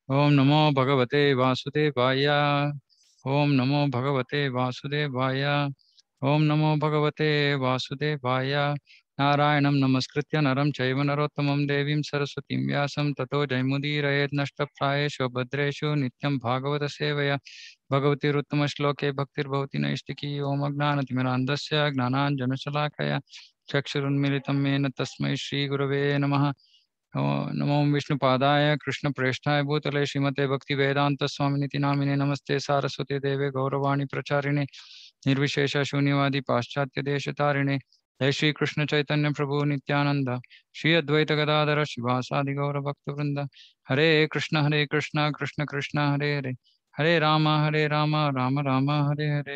ಓಂ ನಮೋ ಭಗವತೆ ವಾಸುದೇವಾಯ ಓಂ ನಮೋ ಭಗವತೆ ವಾಸುದೇವಾಯ ಓಂ ನಮೋ ಭಗವತೆ ವಾಸುದೇವಾಯ ನಾರಾಯಣಂ ನಮಸ್ಕೃತ್ಯ ನರಂ ಚೈವ ನರೋತ್ತಮಂ ದೇವೀಂ ಸರಸ್ವತಿಂ ವ್ಯಾಸಂ ತಥೋ ಜೈಮುದೀರಯೇತ್ ನಷ್ಟಪ್ರಾಯೇಷು ಭದ್ರೇಷು ನಿತ್ಯಂ ಭಾಗವತ ಸೇವೆಯ ಭಗವತಿರುತ್ತಮ ಶ್ಲೋಕೆ ಭಕ್ತಿರ್ಭವತಿ ನೈಷ್ಟಿಕಿ ಓಂ ಅಜ್ಞಾನತಿಮಿರಾಂಧಸ್ಯ ಜ್ಞಾನಾಂಜನಶಲಾಕಯ ಚಕ್ಷುರುನ್ಮಿಲಿತಂ ಮೇನ ತಸ್ಮೈ ಶ್ರೀ ಗುರವೇ ನಮಃ ನಮೋ ವಿಷ್ಣುಪಾದಾಯ ಕೃಷ್ಣಪ್ರೇಷ್ಠಾಯ ಭೂತಲೆ ಶ್ರೀಮತೆ ಭಕ್ತಿ ವೇದಾಂತ ಸ್ವಾಮಿನಿತಿ ನಾಮಿನೆ ನಮಸ್ತೆ ಸಾರಸ್ವತಿ ದೇವೆ ಗೌರವಾಣಿ ಪ್ರಚಾರಿಣೆ ನಿರ್ವಿಶೇಷ ಶೂನ್ಯವಾದಿ ಪಾಶ್ಚಾತ್ಯ ದೇಶತಾರಿಣೆ ಜಯ ಶ್ರೀ ಕೃಷ್ಣ ಚೈತನ್ಯ ಪ್ರಭು ನಿತ್ಯಾನಂದ ಶ್ರೀ ಅದ್ವೈತ ಗದಾಧರ ಶಿವಾಸಾದಿ ಗೌರ ಭಕ್ತ ವೃಂದ ಹರೇ ಕೃಷ್ಣ ಹರೇ ಕೃಷ್ಣ ಕೃಷ್ಣ ಕೃಷ್ಣ ಹರೇ ಹರೇ ಹರೇ ರಾಮ ಹರೇ ರಾಮ ರಾಮ ರಾಮ ಹರೇ ಹರೇ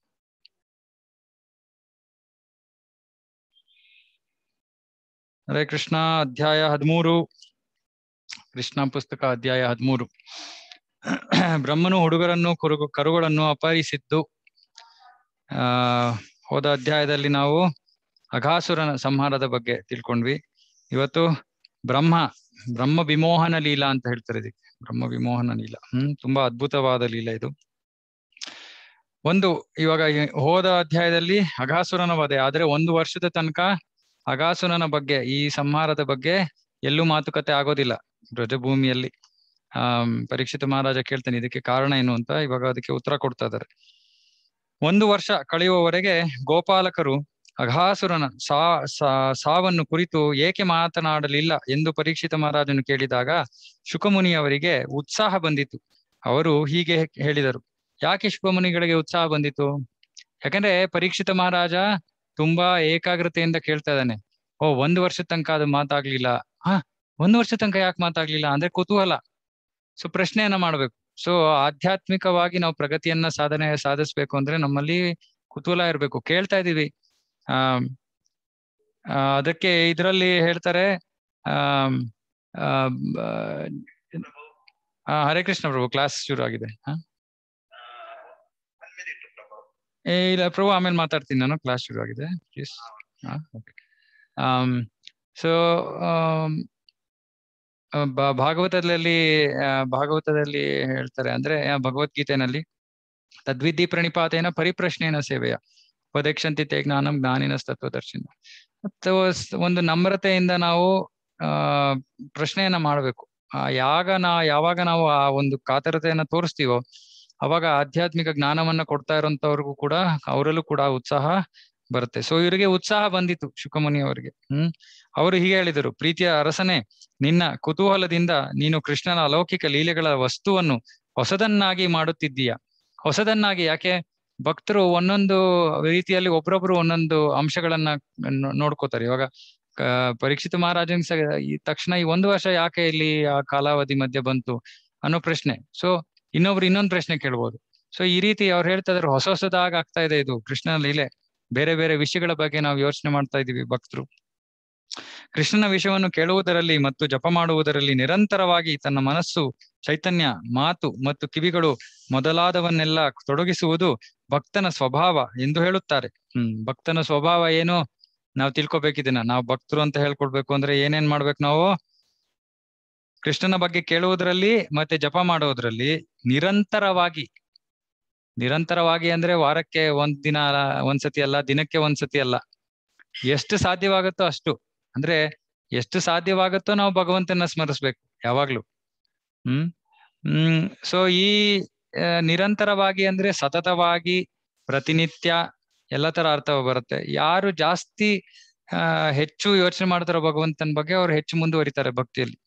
ಹರೇ ಕೃಷ್ಣ ಅಧ್ಯಾಯ ಹದಿಮೂರು ಕೃಷ್ಣ ಪುಸ್ತಕ ಅಧ್ಯಾಯ ಹದಿಮೂರು ಬ್ರಹ್ಮನು ಹುಡುಗರನ್ನು ಕುರುಗು ಕರುಗಳನ್ನು ಅಪಹರಿಸಿದ್ದು ಆ ಹೋದ ಅಧ್ಯಾಯದಲ್ಲಿ ನಾವು ಅಘಾಸುರನ ಸಂಹಾರದ ಬಗ್ಗೆ ತಿಳ್ಕೊಂಡ್ವಿ ಇವತ್ತು ಬ್ರಹ್ಮ ಬ್ರಹ್ಮ ವಿಮೋಹನ ಲೀಲಾ ಅಂತ ಹೇಳ್ತಾರೆ ಇದಕ್ಕೆ ಬ್ರಹ್ಮ ವಿಮೋಹನ ಲೀಲಾ ಹ್ಮ್ ತುಂಬಾ ಅದ್ಭುತವಾದ ಲೀಲಾ ಇದು ಒಂದು ಇವಾಗ ಹೋದ ಅಧ್ಯಾಯದಲ್ಲಿ ಅಘಾಸುರನ ವಧೆ ಆದ್ರೆ ಒಂದು ವರ್ಷದ ತನಕ ಅಗಾಸುರನ ಬಗ್ಗೆ ಈ ಸಂಹಾರದ ಬಗ್ಗೆ ಎಲ್ಲೂ ಮಾತುಕತೆ ಆಗೋದಿಲ್ಲ ಬ್ರಜಭೂಮಿಯಲ್ಲಿ ಆ ಪರೀಕ್ಷಿತ ಮಹಾರಾಜ ಕೇಳ್ತಾನೆ ಇದಕ್ಕೆ ಕಾರಣ ಏನು ಅಂತ ಇವಾಗ ಅದಕ್ಕೆ ಉತ್ತರ ಕೊಡ್ತಾ ಇದ್ದಾರೆ ಒಂದು ವರ್ಷ ಕಳೆಯುವವರೆಗೆ ಗೋಪಾಲಕರು ಅಘಾಸುರನ ಸಾ ಸಾವನ್ನು ಕುರಿತು ಏಕೆ ಮಾತನಾಡಲಿಲ್ಲ ಎಂದು ಪರೀಕ್ಷಿತ ಮಹಾರಾಜನು ಕೇಳಿದಾಗ ಶುಕಮುನಿಯವರಿಗೆ ಉತ್ಸಾಹ ಬಂದಿತು ಅವರು ಹೀಗೆ ಹೇಳಿದರು ಯಾಕೆ ಶುಕಮುನಿಗಳಿಗೆ ಉತ್ಸಾಹ ಬಂದಿತು ಯಾಕಂದ್ರೆ ಪರೀಕ್ಷಿತ ಮಹಾರಾಜ ತುಂಬಾ ಏಕಾಗ್ರತೆಯಿಂದ ಕೇಳ್ತಾ ಇದ್ದಾನೆ ಓ ಒಂದು ವರ್ಷ ತನಕ ಅದು ಮಾತಾಗ್ಲಿಲ್ಲ ಹ ಒಂದು ವರ್ಷ ತನಕ ಯಾಕೆ ಮಾತಾಗ್ಲಿಲ್ಲ ಅಂದ್ರೆ ಕುತೂಹಲ ಸೊ ಪ್ರಶ್ನೆಯನ್ನ ಮಾಡ್ಬೇಕು ಸೊ ಆಧ್ಯಾತ್ಮಿಕವಾಗಿ ನಾವು ಪ್ರಗತಿಯನ್ನ ಸಾಧನೆ ಸಾಧಿಸ್ಬೇಕು ಅಂದ್ರೆ ನಮ್ಮಲ್ಲಿ ಕುತೂಹಲ ಇರ್ಬೇಕು ಕೇಳ್ತಾ ಇದೀವಿ ಆ ಅದಕ್ಕೆ ಇದರಲ್ಲಿ ಹೇಳ್ತಾರೆ ಆ ಹರೇ ಕೃಷ್ಣ ಪ್ರಭು ಕ್ಲಾಸ್ ಶುರು ಆಗಿದೆ ಏ ಇಲ್ಲ ಪ್ರಭು ಆಮೇಲೆ ಮಾತಾಡ್ತೀನಿ ನಾನು ಕ್ಲಾಸ್ ಶುರು ಆಗಿದೆ ಪ್ಲೀಸ್ ಸೊ ಭಾಗವತದಲ್ಲಿ ಭಾಗವತದಲ್ಲಿ ಹೇಳ್ತಾರೆ ಅಂದ್ರೆ ಭಗವದ್ಗೀತೆನಲ್ಲಿ ತದ್ವಿಧಿ ಪ್ರಣಿಪಾತೇನ ಪರಿಪ್ರಶ್ನೆನ ಸೇವೆಯ ಉಪದೇಕ್ಷಂತಿ ತೇ ಜ್ಞಾನಂ ಜ್ಞಾನಿನ ತತ್ವದರ್ಶಿನ ಮತ್ತು ಒಂದು ನಮ್ರತೆಯಿಂದ ನಾವು ಆ ಪ್ರಶ್ನೆಯನ್ನ ಮಾಡ್ಬೇಕು ಆ ಯಾಗ ನಾ ಯಾವಾಗ ನಾವು ಆ ಒಂದು ಕಾತರತೆಯನ್ನ ತೋರಿಸ್ತೀವೋ ಅವಾಗ ಆಧ್ಯಾತ್ಮಿಕ ಜ್ಞಾನವನ್ನ ಕೊಡ್ತಾ ಇರೋಂತವ್ರಿಗೂ ಕೂಡ ಅವರಲ್ಲೂ ಕೂಡ ಉತ್ಸಾಹ ಬರುತ್ತೆ ಸೊ ಇವರಿಗೆ ಉತ್ಸಾಹ ಬಂದಿತ್ತು ಶುಕಮುನಿ ಅವರಿಗೆ ಹ್ಮ್ ಅವರು ಹೀಗೆ ಹೇಳಿದರು ಪ್ರೀತಿಯ ಅರಸನೇ ನಿನ್ನ ಕುತೂಹಲದಿಂದ ನೀನು ಕೃಷ್ಣನ ಅಲೌಕಿಕ ಲೀಲೆಗಳ ವಸ್ತುವನ್ನು ಹೊಸದನ್ನಾಗಿ ಮಾಡುತ್ತಿದ್ದೀಯ ಹೊಸದನ್ನಾಗಿ ಯಾಕೆ ಭಕ್ತರು ಒಂದೊಂದು ರೀತಿಯಲ್ಲಿ ಒಬ್ರೊಬ್ರು ಒಂದೊಂದು ಅಂಶಗಳನ್ನ ನೋಡ್ಕೋತಾರೆ ಇವಾಗ ಪರೀಕ್ಷಿತ ಮಹಾರಾಜನ್ ಈ ತಕ್ಷಣ ಈ ಒಂದು ವರ್ಷ ಯಾಕೆ ಇಲ್ಲಿ ಆ ಕಾಲಾವಧಿ ಮಧ್ಯೆ ಬಂತು ಅನ್ನೋ ಪ್ರಶ್ನೆ ಸೊ ಇನ್ನೊಬ್ರು ಇನ್ನೊಂದು ಪ್ರಶ್ನೆ ಕೇಳ್ಬೋದು ಸೊ ಈ ರೀತಿ ಅವ್ರು ಹೇಳ್ತಾ ಇದ್ರು ಹೊಸ ಹೊಸದಾಗ ಆಗ್ತಾ ಇದೆ ಇದು ಕೃಷ್ಣನ ಲೀಲೆ ಬೇರೆ ಬೇರೆ ವಿಷಯಗಳ ಬಗ್ಗೆ ನಾವು ಯೋಚನೆ ಮಾಡ್ತಾ ಇದೀವಿ ಭಕ್ತರು ಕೃಷ್ಣನ ವಿಷಯವನ್ನು ಕೇಳುವುದರಲ್ಲಿ ಮತ್ತು ಜಪ ಮಾಡುವುದರಲ್ಲಿ ನಿರಂತರವಾಗಿ ತನ್ನ ಮನಸ್ಸು ಚೈತನ್ಯ ಮಾತು ಮತ್ತು ಕಿವಿಗಳು ಮೊದಲಾದವನ್ನೆಲ್ಲ ತೊಡಗಿಸುವುದು ಭಕ್ತನ ಸ್ವಭಾವ ಎಂದು ಹೇಳುತ್ತಾರೆ ಹ್ಮ್ ಭಕ್ತನ ಸ್ವಭಾವ ಏನು ನಾವು ತಿಳ್ಕೊಬೇಕಿದನ್ನ ನಾವು ಭಕ್ತರು ಅಂತ ಹೇಳ್ಕೊಡ್ಬೇಕು ಅಂದ್ರೆ ಏನೇನ್ ಮಾಡ್ಬೇಕು ನಾವು ಕೃಷ್ಣನ ಬಗ್ಗೆ ಕೇಳುವುದರಲ್ಲಿ ಮತ್ತೆ ಜಪ ಮಾಡೋದ್ರಲ್ಲಿ ನಿರಂತರವಾಗಿ ನಿರಂತರವಾಗಿ ಅಂದ್ರೆ ವಾರಕ್ಕೆ ಒಂದ್ ದಿನ ಒಂದ್ಸತಿ ಅಲ್ಲ ದಿನಕ್ಕೆ ಒಂದ್ಸತಿ ಅಲ್ಲ ಎಷ್ಟು ಸಾಧ್ಯವಾಗುತ್ತೋ ಅಷ್ಟು ಅಂದ್ರೆ ಎಷ್ಟು ಸಾಧ್ಯವಾಗುತ್ತೋ ನಾವು ಭಗವಂತನ ಸ್ಮರಿಸ್ಬೇಕು ಯಾವಾಗ್ಲೂ ಹ್ಮ್ ಹ್ಮ್ ಸೊ ಈ ನಿರಂತರವಾಗಿ ಅಂದ್ರೆ ಸತತವಾಗಿ ಪ್ರತಿನಿತ್ಯ ಎಲ್ಲ ತರ ಅರ್ಥ ಬರುತ್ತೆ ಯಾರು ಜಾಸ್ತಿ ಆ ಹೆಚ್ಚು ಯೋಚನೆ ಮಾಡ್ತಾರೋ ಭಗವಂತನ ಬಗ್ಗೆ ಅವ್ರು ಹೆಚ್ಚು ಮುಂದುವರಿತಾರೆ ಭಕ್ತಿಯಲ್ಲಿ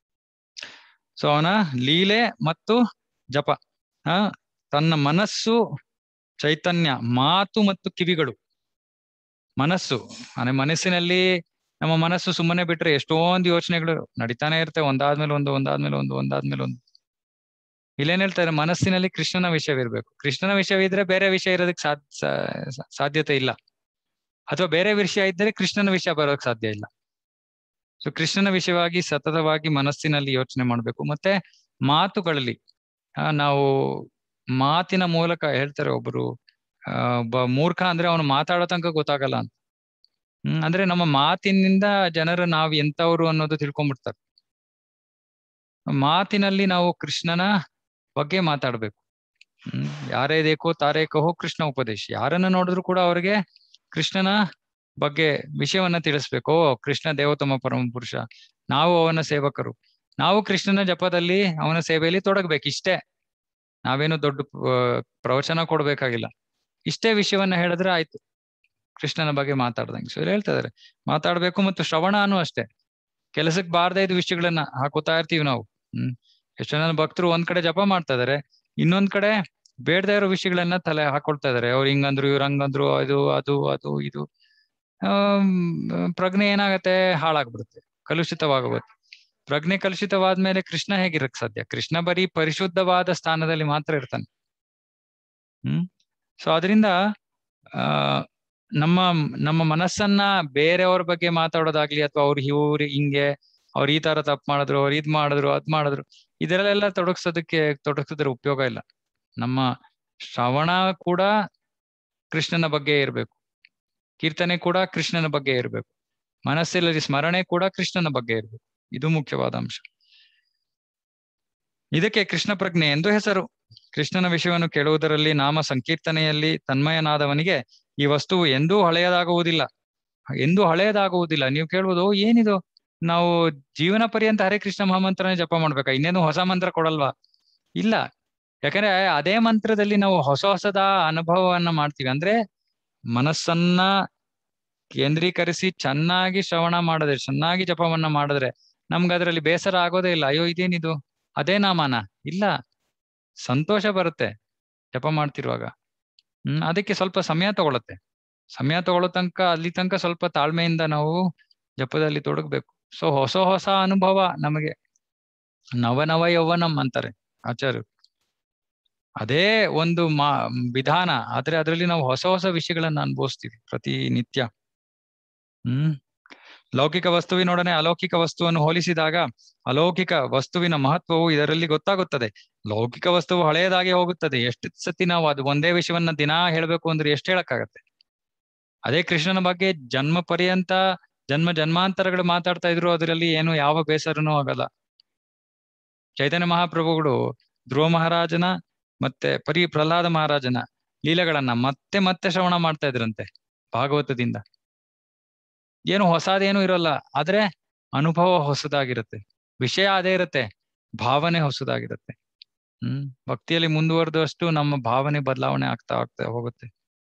ಸೊ ಅವನ ಲೀಲೆ ಮತ್ತು ಜಪ ಆ ತನ್ನ ಮನಸ್ಸು ಚೈತನ್ಯ ಮಾತು ಮತ್ತು ಕಿವಿಗಳು ಮನಸ್ಸು ಅಂದ್ರೆ ಮನಸ್ಸಿನಲ್ಲಿ ನಮ್ಮ ಮನಸ್ಸು ಸುಮ್ಮನೆ ಬಿಟ್ರೆ ಎಷ್ಟೊಂದು ಯೋಚನೆಗಳು ನಡೀತಾನೆ ಇರ್ತವೆ ಒಂದಾದ್ಮೇಲೆ ಒಂದು ಒಂದಾದ್ಮೇಲೆ ಒಂದು ಒಂದಾದ್ಮೇಲೆ ಒಂದು ಇಲ್ಲೇನ್ ಹೇಳ್ತಾರೆ ಮನಸ್ಸಿನಲ್ಲಿ ಕೃಷ್ಣನ ವಿಷಯವಿರ್ಬೇಕು ಕೃಷ್ಣನ ವಿಷಯವಿದ್ರೆ ಬೇರೆ ವಿಷಯ ಇರೋದಕ್ಕೆ ಸಾಧ್ಯ ಸಾಧ್ಯತೆ ಇಲ್ಲ ಅಥವಾ ಬೇರೆ ವಿಷಯ ಇದ್ದರೆ ಕೃಷ್ಣನ ವಿಷಯ ಬರೋಕ್ ಸಾಧ್ಯ ಇಲ್ಲ ಸೊ ಕೃಷ್ಣನ ವಿಷಯವಾಗಿ ಸತತವಾಗಿ ಮನಸ್ಸಿನಲ್ಲಿ ಯೋಚನೆ ಮಾಡ್ಬೇಕು ಮತ್ತೆ ಮಾತುಗಳಲ್ಲಿ ನಾವು ಮಾತಿನ ಮೂಲಕ ಹೇಳ್ತಾರೆ ಒಬ್ರು ಆ ಒಬ್ಬ ಮೂರ್ಖ ಅಂದ್ರೆ ಅವನು ಮಾತಾಡೋ ತನಕ ಗೊತ್ತಾಗಲ್ಲ ಅಂತ ಹ್ಮ್ ಅಂದ್ರೆ ನಮ್ಮ ಮಾತಿನಿಂದ ಜನರು ನಾವ್ ಎಂತವ್ರು ಅನ್ನೋದು ತಿಳ್ಕೊಂಡ್ಬಿಡ್ತಾರೆ ಮಾತಿನಲ್ಲಿ ನಾವು ಕೃಷ್ಣನ ಬಗ್ಗೆ ಮಾತಾಡ್ಬೇಕು ಹ್ಮ್ ಯಾರೇ ದೇಕೋ ತಾರೇ ಕಹೋ ಕೃಷ್ಣ ಉಪದೇಶ ಯಾರನ್ನ ನೋಡಿದ್ರು ಕೂಡ ಅವ್ರಿಗೆ ಕೃಷ್ಣನ ಬಗ್ಗೆ ವಿಷಯವನ್ನ ತಿಳಿಸ್ಬೇಕು ಓ ಕೃಷ್ಣ ದೇವೋತ್ತಮ ಪರಮ ಪುರುಷ ನಾವು ಅವನ ಸೇವಕರು ನಾವು ಕೃಷ್ಣನ ಜಪದಲ್ಲಿ ಅವನ ಸೇವೆಯಲ್ಲಿ ತೊಡಗ್ಬೇಕು ಇಷ್ಟೇ ನಾವೇನು ದೊಡ್ಡ ಆ, ಪ್ರವಚನ ಕೊಡ್ಬೇಕಾಗಿಲ್ಲ ಇಷ್ಟೇ ವಿಷಯವನ್ನ ಹೇಳಿದ್ರೆ ಆಯ್ತು ಕೃಷ್ಣನ ಬಗ್ಗೆ ಮಾತಾಡ್ದಂಗೆ ಸೊ ಹೇಳ್ತಾ ಇದಾರೆ ಮಾತಾಡ್ಬೇಕು ಮತ್ತು ಶ್ರವಣನೂ ಅಷ್ಟೇ ಕೆಲಸಕ್ಕೆ ಬಾರ್ದೇ ಇದ್ದ ವಿಷಯಗಳನ್ನ ಹಾಕೋತಾ ಇರ್ತೀವಿ ನಾವು ಹ್ಮ್ ಎಷ್ಟೋ ಜನ ಭಕ್ತರು ಒಂದ್ ಕಡೆ ಜಪ ಮಾಡ್ತಾ ಇದಾರೆ ಇನ್ನೊಂದ್ ಕಡೆ ಬೇಡದೇ ಇರೋ ವಿಷಯಗಳನ್ನ ತಲೆ ಹಾಕೊಳ್ತಾ ಇದಾರೆ ಅವ್ರು ಹಿಂಗಂದ್ರು ಇವ್ರು ಹಂಗಂದ್ರು ಅದು ಅದು ಅದು ಇದು ಆಮ್, ಪ್ರಜ್ಞೆ ಏನಾಗತ್ತೆ ಹಾಳಾಗ್ಬಿಡುತ್ತೆ ಕಲುಷಿತವಾಗುತ್ತೆ ಪ್ರಜ್ಞೆ ಕಲುಷಿತವಾದ್ಮೇಲೆ ಕೃಷ್ಣ ಹೇಗಿರಕ್ ಸಾಧ್ಯ ಕೃಷ್ಣ ಬರೀ ಪರಿಶುದ್ಧವಾದ ಸ್ಥಾನದಲ್ಲಿ ಮಾತ್ರ ಇರ್ತಾನೆ ಹ್ಮ್ ಸೊ ಅದರಿಂದ ಆ ನಮ್ಮ ನಮ್ಮ ಮನಸ್ಸನ್ನ ಬೇರೆಯವ್ರ ಬಗ್ಗೆ ಮಾತಾಡೋದಾಗ್ಲಿ ಅಥವಾ ಅವ್ರು ಇವ್ರು ಹಿಂಗೆ ಅವ್ರು ಈ ತರ ತಪ್ಪು ಮಾಡಿದ್ರು ಅವ್ರು ಇದ್ ಮಾಡಿದ್ರು ಅದ್ ಮಾಡಿದ್ರು ಇದರಲ್ಲೆಲ್ಲ ತೊಡಗ್ಸೋದಕ್ಕೆ ತೊಡಗಿಸಿದ್ರೆ ಉಪಯೋಗ ಇಲ್ಲ ನಮ್ಮ ಶ್ರವಣ ಕೂಡ ಕೃಷ್ಣನ ಬಗ್ಗೆ ಇರ್ಬೇಕು ಕೀರ್ತನೆ ಕೂಡ ಕೃಷ್ಣನ ಬಗ್ಗೆ ಇರ್ಬೇಕು ಮನಸ್ಸಲ್ಲಿ ಸ್ಮರಣೆ ಕೂಡ ಕೃಷ್ಣನ ಬಗ್ಗೆ ಇರ್ಬೇಕು ಇದು ಮುಖ್ಯವಾದ ಅಂಶ ಇದಕ್ಕೆ ಕೃಷ್ಣ ಪ್ರಜ್ಞೆ ಎಂದು ಹೆಸರು ಕೃಷ್ಣನ ವಿಷಯವನ್ನು ಕೇಳುವುದರಲ್ಲಿ ನಾಮ ಸಂಕೀರ್ತನೆಯಲ್ಲಿ ತನ್ಮಯನಾದವನಿಗೆ ಈ ವಸ್ತುವು ಎಂದೂ ಹಳೆಯದಾಗುವುದಿಲ್ಲ ಎಂದೂ ಹಳೆಯದಾಗುವುದಿಲ್ಲ ನೀವು ಕೇಳುವುದು ಏನಿದು ನಾವು ಜೀವನ ಪರ್ಯಂತ ಹರೇ ಕೃಷ್ಣ ಮಹಾಮಂತ್ರನೇ ಜಪ ಮಾಡ್ಬೇಕಾ ಇನ್ನೇನು ಹೊಸ ಮಂತ್ರ ಕೊಡಲ್ವಾ ಇಲ್ಲ ಯಾಕಂದ್ರೆ ಅದೇ ಮಂತ್ರದಲ್ಲಿ ನಾವು ಹೊಸ ಹೊಸದ ಅನುಭವವನ್ನ ಮಾಡ್ತೀವಿ ಅಂದ್ರೆ ಮನಸ್ಸನ್ನ ಕೇಂದ್ರೀಕರಿಸಿ ಚೆನ್ನಾಗಿ ಶ್ರವಣ ಮಾಡಿದ್ರೆ ಚೆನ್ನಾಗಿ ಜಪವನ್ನ ಮಾಡಿದ್ರೆ ನಮ್ಗೆ ಅದರಲ್ಲಿ ಬೇಸರ ಆಗೋದೇ ಇಲ್ಲ ಅಯ್ಯೋ ಇದೇನಿದು ಅದೇ ನಾಮನ ಇಲ್ಲ ಸಂತೋಷ ಬರುತ್ತೆ ಜಪ ಮಾಡ್ತಿರುವಾಗ ಹ್ಮ್ ಅದಕ್ಕೆ ಸ್ವಲ್ಪ ಸಮಯ ತಗೊಳತ್ತೆ ಸಮಯ ತಗೊಳ್ಳೋ ತನಕ ಅಲ್ಲಿ ತನಕ ಸ್ವಲ್ಪ ತಾಳ್ಮೆಯಿಂದ ನಾವು ಜಪದಲ್ಲಿ ತೊಡಗ್ಬೇಕು ಸೊ ಹೊಸ ಹೊಸ ಅನುಭವ ನಮಗೆ ನವ ನವ ಯೌವನಂ ಅಂತಾರೆ ಆಚಾರ್ಯರು ಅದೇ ಒಂದು ಮಾ ವಿಧಾನ ಆದ್ರೆ ಅದರಲ್ಲಿ ನಾವು ಹೊಸ ಹೊಸ ವಿಷಯಗಳನ್ನ ಅನುಭವಿಸ್ತೀವಿ ಪ್ರತಿನಿತ್ಯ ಹ್ಮ್ ಲೌಕಿಕ ವಸ್ತುವಿನೊಡನೆ ಅಲೌಕಿಕ ವಸ್ತುವನ್ನು ಹೋಲಿಸಿದಾಗ ಅಲೌಕಿಕ ವಸ್ತುವಿನ ಮಹತ್ವವು ಇದರಲ್ಲಿ ಗೊತ್ತಾಗುತ್ತದೆ ಲೌಕಿಕ ವಸ್ತುವು ಹಳೆಯದಾಗಿ ಹೋಗುತ್ತದೆ ಎಷ್ಟು ಸತಿ ನಾವು ಅದು ಒಂದೇ ವಿಷಯವನ್ನ ದಿನಾ ಹೇಳ್ಬೇಕು ಅಂದ್ರೆ ಎಷ್ಟು ಹೇಳಕ್ಕಾಗತ್ತೆ ಅದೇ ಕೃಷ್ಣನ ಬಗ್ಗೆ ಜನ್ಮ ಪರ್ಯಂತ ಜನ್ಮ ಜನ್ಮಾಂತರಗಳು ಮಾತಾಡ್ತಾ ಇದ್ರು ಅದರಲ್ಲಿ ಏನು ಯಾವ ಬೇಸರನೂ ಆಗಲ್ಲ ಚೈತನ್ಯ ಮಹಾಪ್ರಭುಗಳು ಧ್ರುವ ಮಹಾರಾಜನ ಮತ್ತೆ ಪರಿ ಪ್ರಹ್ಲಾದ ಮಹಾರಾಜನ ಲೀಲೆಗಳನ್ನ ಮತ್ತೆ ಮತ್ತೆ ಶ್ರವಣ ಮಾಡ್ತಾ ಇದ್ರಂತೆ ಭಾಗವತದಿಂದ ಏನು ಹೊಸದೇನು ಇರೋಲ್ಲ ಆದ್ರೆ ಅನುಭವ ಹೊಸದಾಗಿರುತ್ತೆ ವಿಷಯ ಅದೇ ಇರುತ್ತೆ ಭಾವನೆ ಹೊಸದಾಗಿರುತ್ತೆ ಹ್ಮ್ ಭಕ್ತಿಯಲ್ಲಿ ಮುಂದುವರೆದಷ್ಟು ನಮ್ಮ ಭಾವನೆ ಬದಲಾವಣೆ ಆಗ್ತಾ ಆಗ್ತಾ ಹೋಗುತ್ತೆ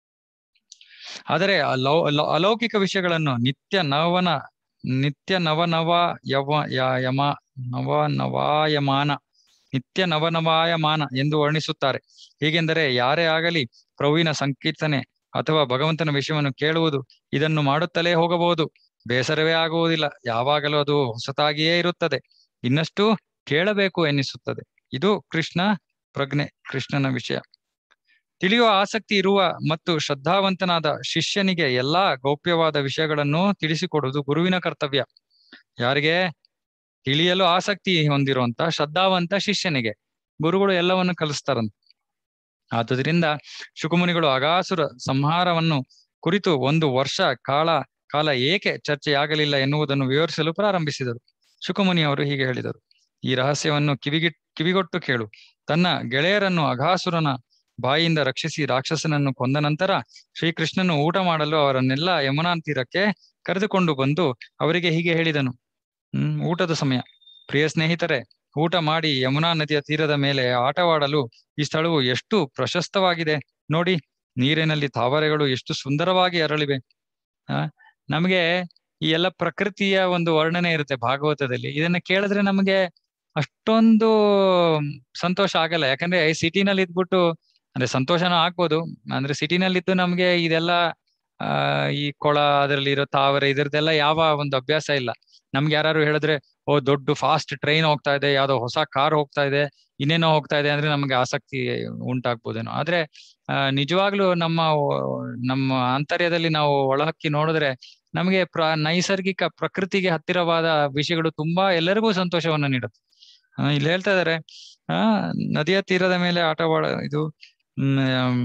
ಆದರೆ ಅಲೌ ಅಲೌ- ಅಲೌಕಿಕ ವಿಷಯಗಳನ್ನು ನಿತ್ಯ ನವನ ನಿತ್ಯ ನವ ನವ ಯವ ಯ- ಯಮ ನವ ನವಾಯಮಾನ ನಿತ್ಯ ನವನವಾಯಮಾನ ಎಂದು ವರ್ಣಿಸುತ್ತಾರೆ ಹೀಗೆಂದರೆ ಯಾರೇ ಆಗಲಿ ಪ್ರಭುವಿನ ಸಂಕೀರ್ತನೆ ಅಥವಾ ಭಗವಂತನ ವಿಷಯವನ್ನು ಕೇಳುವುದು ಇದನ್ನು ಮಾಡುತ್ತಲೇ ಹೋಗಬಹುದು ಬೇಸರವೇ ಆಗುವುದಿಲ್ಲ ಯಾವಾಗಲೂ ಅದು ಹೊಸತಾಗಿಯೇ ಇರುತ್ತದೆ ಇನ್ನಷ್ಟು ಕೇಳಬೇಕು ಎನ್ನಿಸುತ್ತದೆ ಇದು ಕೃಷ್ಣ ಪ್ರಜ್ಞೆ ಕೃಷ್ಣನ ವಿಷಯ ತಿಳಿಯುವ ಆಸಕ್ತಿ ಇರುವ ಮತ್ತು ಶ್ರದ್ಧಾವಂತನಾದ ಶಿಷ್ಯನಿಗೆ ಎಲ್ಲಾ ಗೌಪ್ಯವಾದ ವಿಷಯಗಳನ್ನು ತಿಳಿಸಿಕೊಡುವುದು ಗುರುವಿನ ಕರ್ತವ್ಯ ಯಾರಿಗೆ ತಿಳಿಯಲು ಆಸಕ್ತಿ ಹೊಂದಿರುವಂತ ಶ್ರದ್ಧಾವಂತ ಶಿಷ್ಯನಿಗೆ ಗುರುಗಳು ಎಲ್ಲವನ್ನು ಕಲಿಸ್ತಾರಂತೆ ಆದುದರಿಂದ ಶುಕುಮುನಿಗಳು ಅಗಾಸುರ ಸಂಹಾರವನ್ನು ಕುರಿತು ಒಂದು ವರ್ಷ ಕಾಲ ಕಾಲ ಏಕೆ ಚರ್ಚೆಯಾಗಲಿಲ್ಲ ಎನ್ನುವುದನ್ನು ವಿವರಿಸಲು ಪ್ರಾರಂಭಿಸಿದರು ಶುಕುಮುನಿಯವರು ಹೀಗೆ ಹೇಳಿದರು ಈ ರಹಸ್ಯವನ್ನು ಕಿವಿಗಿ ಕಿವಿಗೊಟ್ಟು ಕೇಳು ತನ್ನ ಗೆಳೆಯರನ್ನು ಅಘಾಸುರನ ಬಾಯಿಯಿಂದ ರಕ್ಷಿಸಿ ರಾಕ್ಷಸನನ್ನು ಕೊಂದ ನಂತರ ಶ್ರೀಕೃಷ್ಣನು ಊಟ ಮಾಡಲು ಅವರನ್ನೆಲ್ಲ ಯಮುನಾ ತೀರಕ್ಕೆ ಕರೆದುಕೊಂಡು ಬಂದು ಅವರಿಗೆ ಹೀಗೆ ಹೇಳಿದನು ಹ್ಮ್ ಊಟದ ಸಮಯ ಪ್ರಿಯ ಸ್ನೇಹಿತರೆ ಊಟ ಮಾಡಿ ಯಮುನಾ ನದಿಯ ತೀರದ ಮೇಲೆ ಆಟವಾಡಲು ಈ ಸ್ಥಳವು ಎಷ್ಟು ಪ್ರಶಸ್ತವಾಗಿದೆ ನೋಡಿ ನೀರಿನಲ್ಲಿ ತಾವರೆಗಳು ಎಷ್ಟು ಸುಂದರವಾಗಿ ಅರಳಿವೆ ಆ ನಮಗೆ ಈ ಎಲ್ಲ ಪ್ರಕೃತಿಯ ಒಂದು ವರ್ಣನೆ ಇರುತ್ತೆ ಭಾಗವತದಲ್ಲಿ ಇದನ್ನ ಕೇಳಿದ್ರೆ ನಮಗೆ ಅಷ್ಟೊಂದು ಸಂತೋಷ ಆಗಲ್ಲ ಯಾಕಂದ್ರೆ ಸಿಟಿನಲ್ಲಿ ಇದ್ಬಿಟ್ಟು ಅಂದ್ರೆ ಸಂತೋಷನೂ ಆಗ್ಬೋದು ಅಂದ್ರೆ ಸಿಟಿನಲ್ಲಿ ಇದ್ದು ನಮ್ಗೆ ಇದೆಲ್ಲ ಆ ಈ ಕೊಳ ಅದರಲ್ಲಿ ಇರೋ ತಾವರೆ ಇದರದೆಲ್ಲ ಯಾವ ಒಂದು ಅಭ್ಯಾಸ ಇಲ್ಲ ನಮ್ಗೆ ಯಾರು ಹೇಳಿದ್ರೆ ಓ ದೊಡ್ಡ ಫಾಸ್ಟ್ ಟ್ರೈನ್ ಹೋಗ್ತಾ ಇದೆ ಯಾವ್ದೋ ಹೊಸ ಕಾರ್ ಹೋಗ್ತಾ ಇದೆ ಇನ್ನೇನೋ ಹೋಗ್ತಾ ಇದೆ ಅಂದ್ರೆ ನಮ್ಗೆ ಆಸಕ್ತಿ ಉಂಟಾಗ್ಬೋದೇನೋ ಆದ್ರೆ ಆ ನಿಜವಾಗ್ಲೂ ನಮ್ಮ ನಮ್ಮ ಆಂತರ್ಯದಲ್ಲಿ ನಾವು ಒಳಹಕ್ಕಿ ನೋಡಿದ್ರೆ ನಮಗೆ ಪ್ರ ನೈಸರ್ಗಿಕ ಪ್ರಕೃತಿಗೆ ಹತ್ತಿರವಾದ ವಿಷಯಗಳು ತುಂಬಾ ಎಲ್ಲರಿಗೂ ಸಂತೋಷವನ್ನ ನೀಡುತ್ತೆ ಆ, ಇಲ್ಲಿ ಹೇಳ್ತಾ ಇದಾರೆ ಆ ನದಿಯ ತೀರದ ಮೇಲೆ ಆಟವಾಡ ಇದು ಹ್ಮ್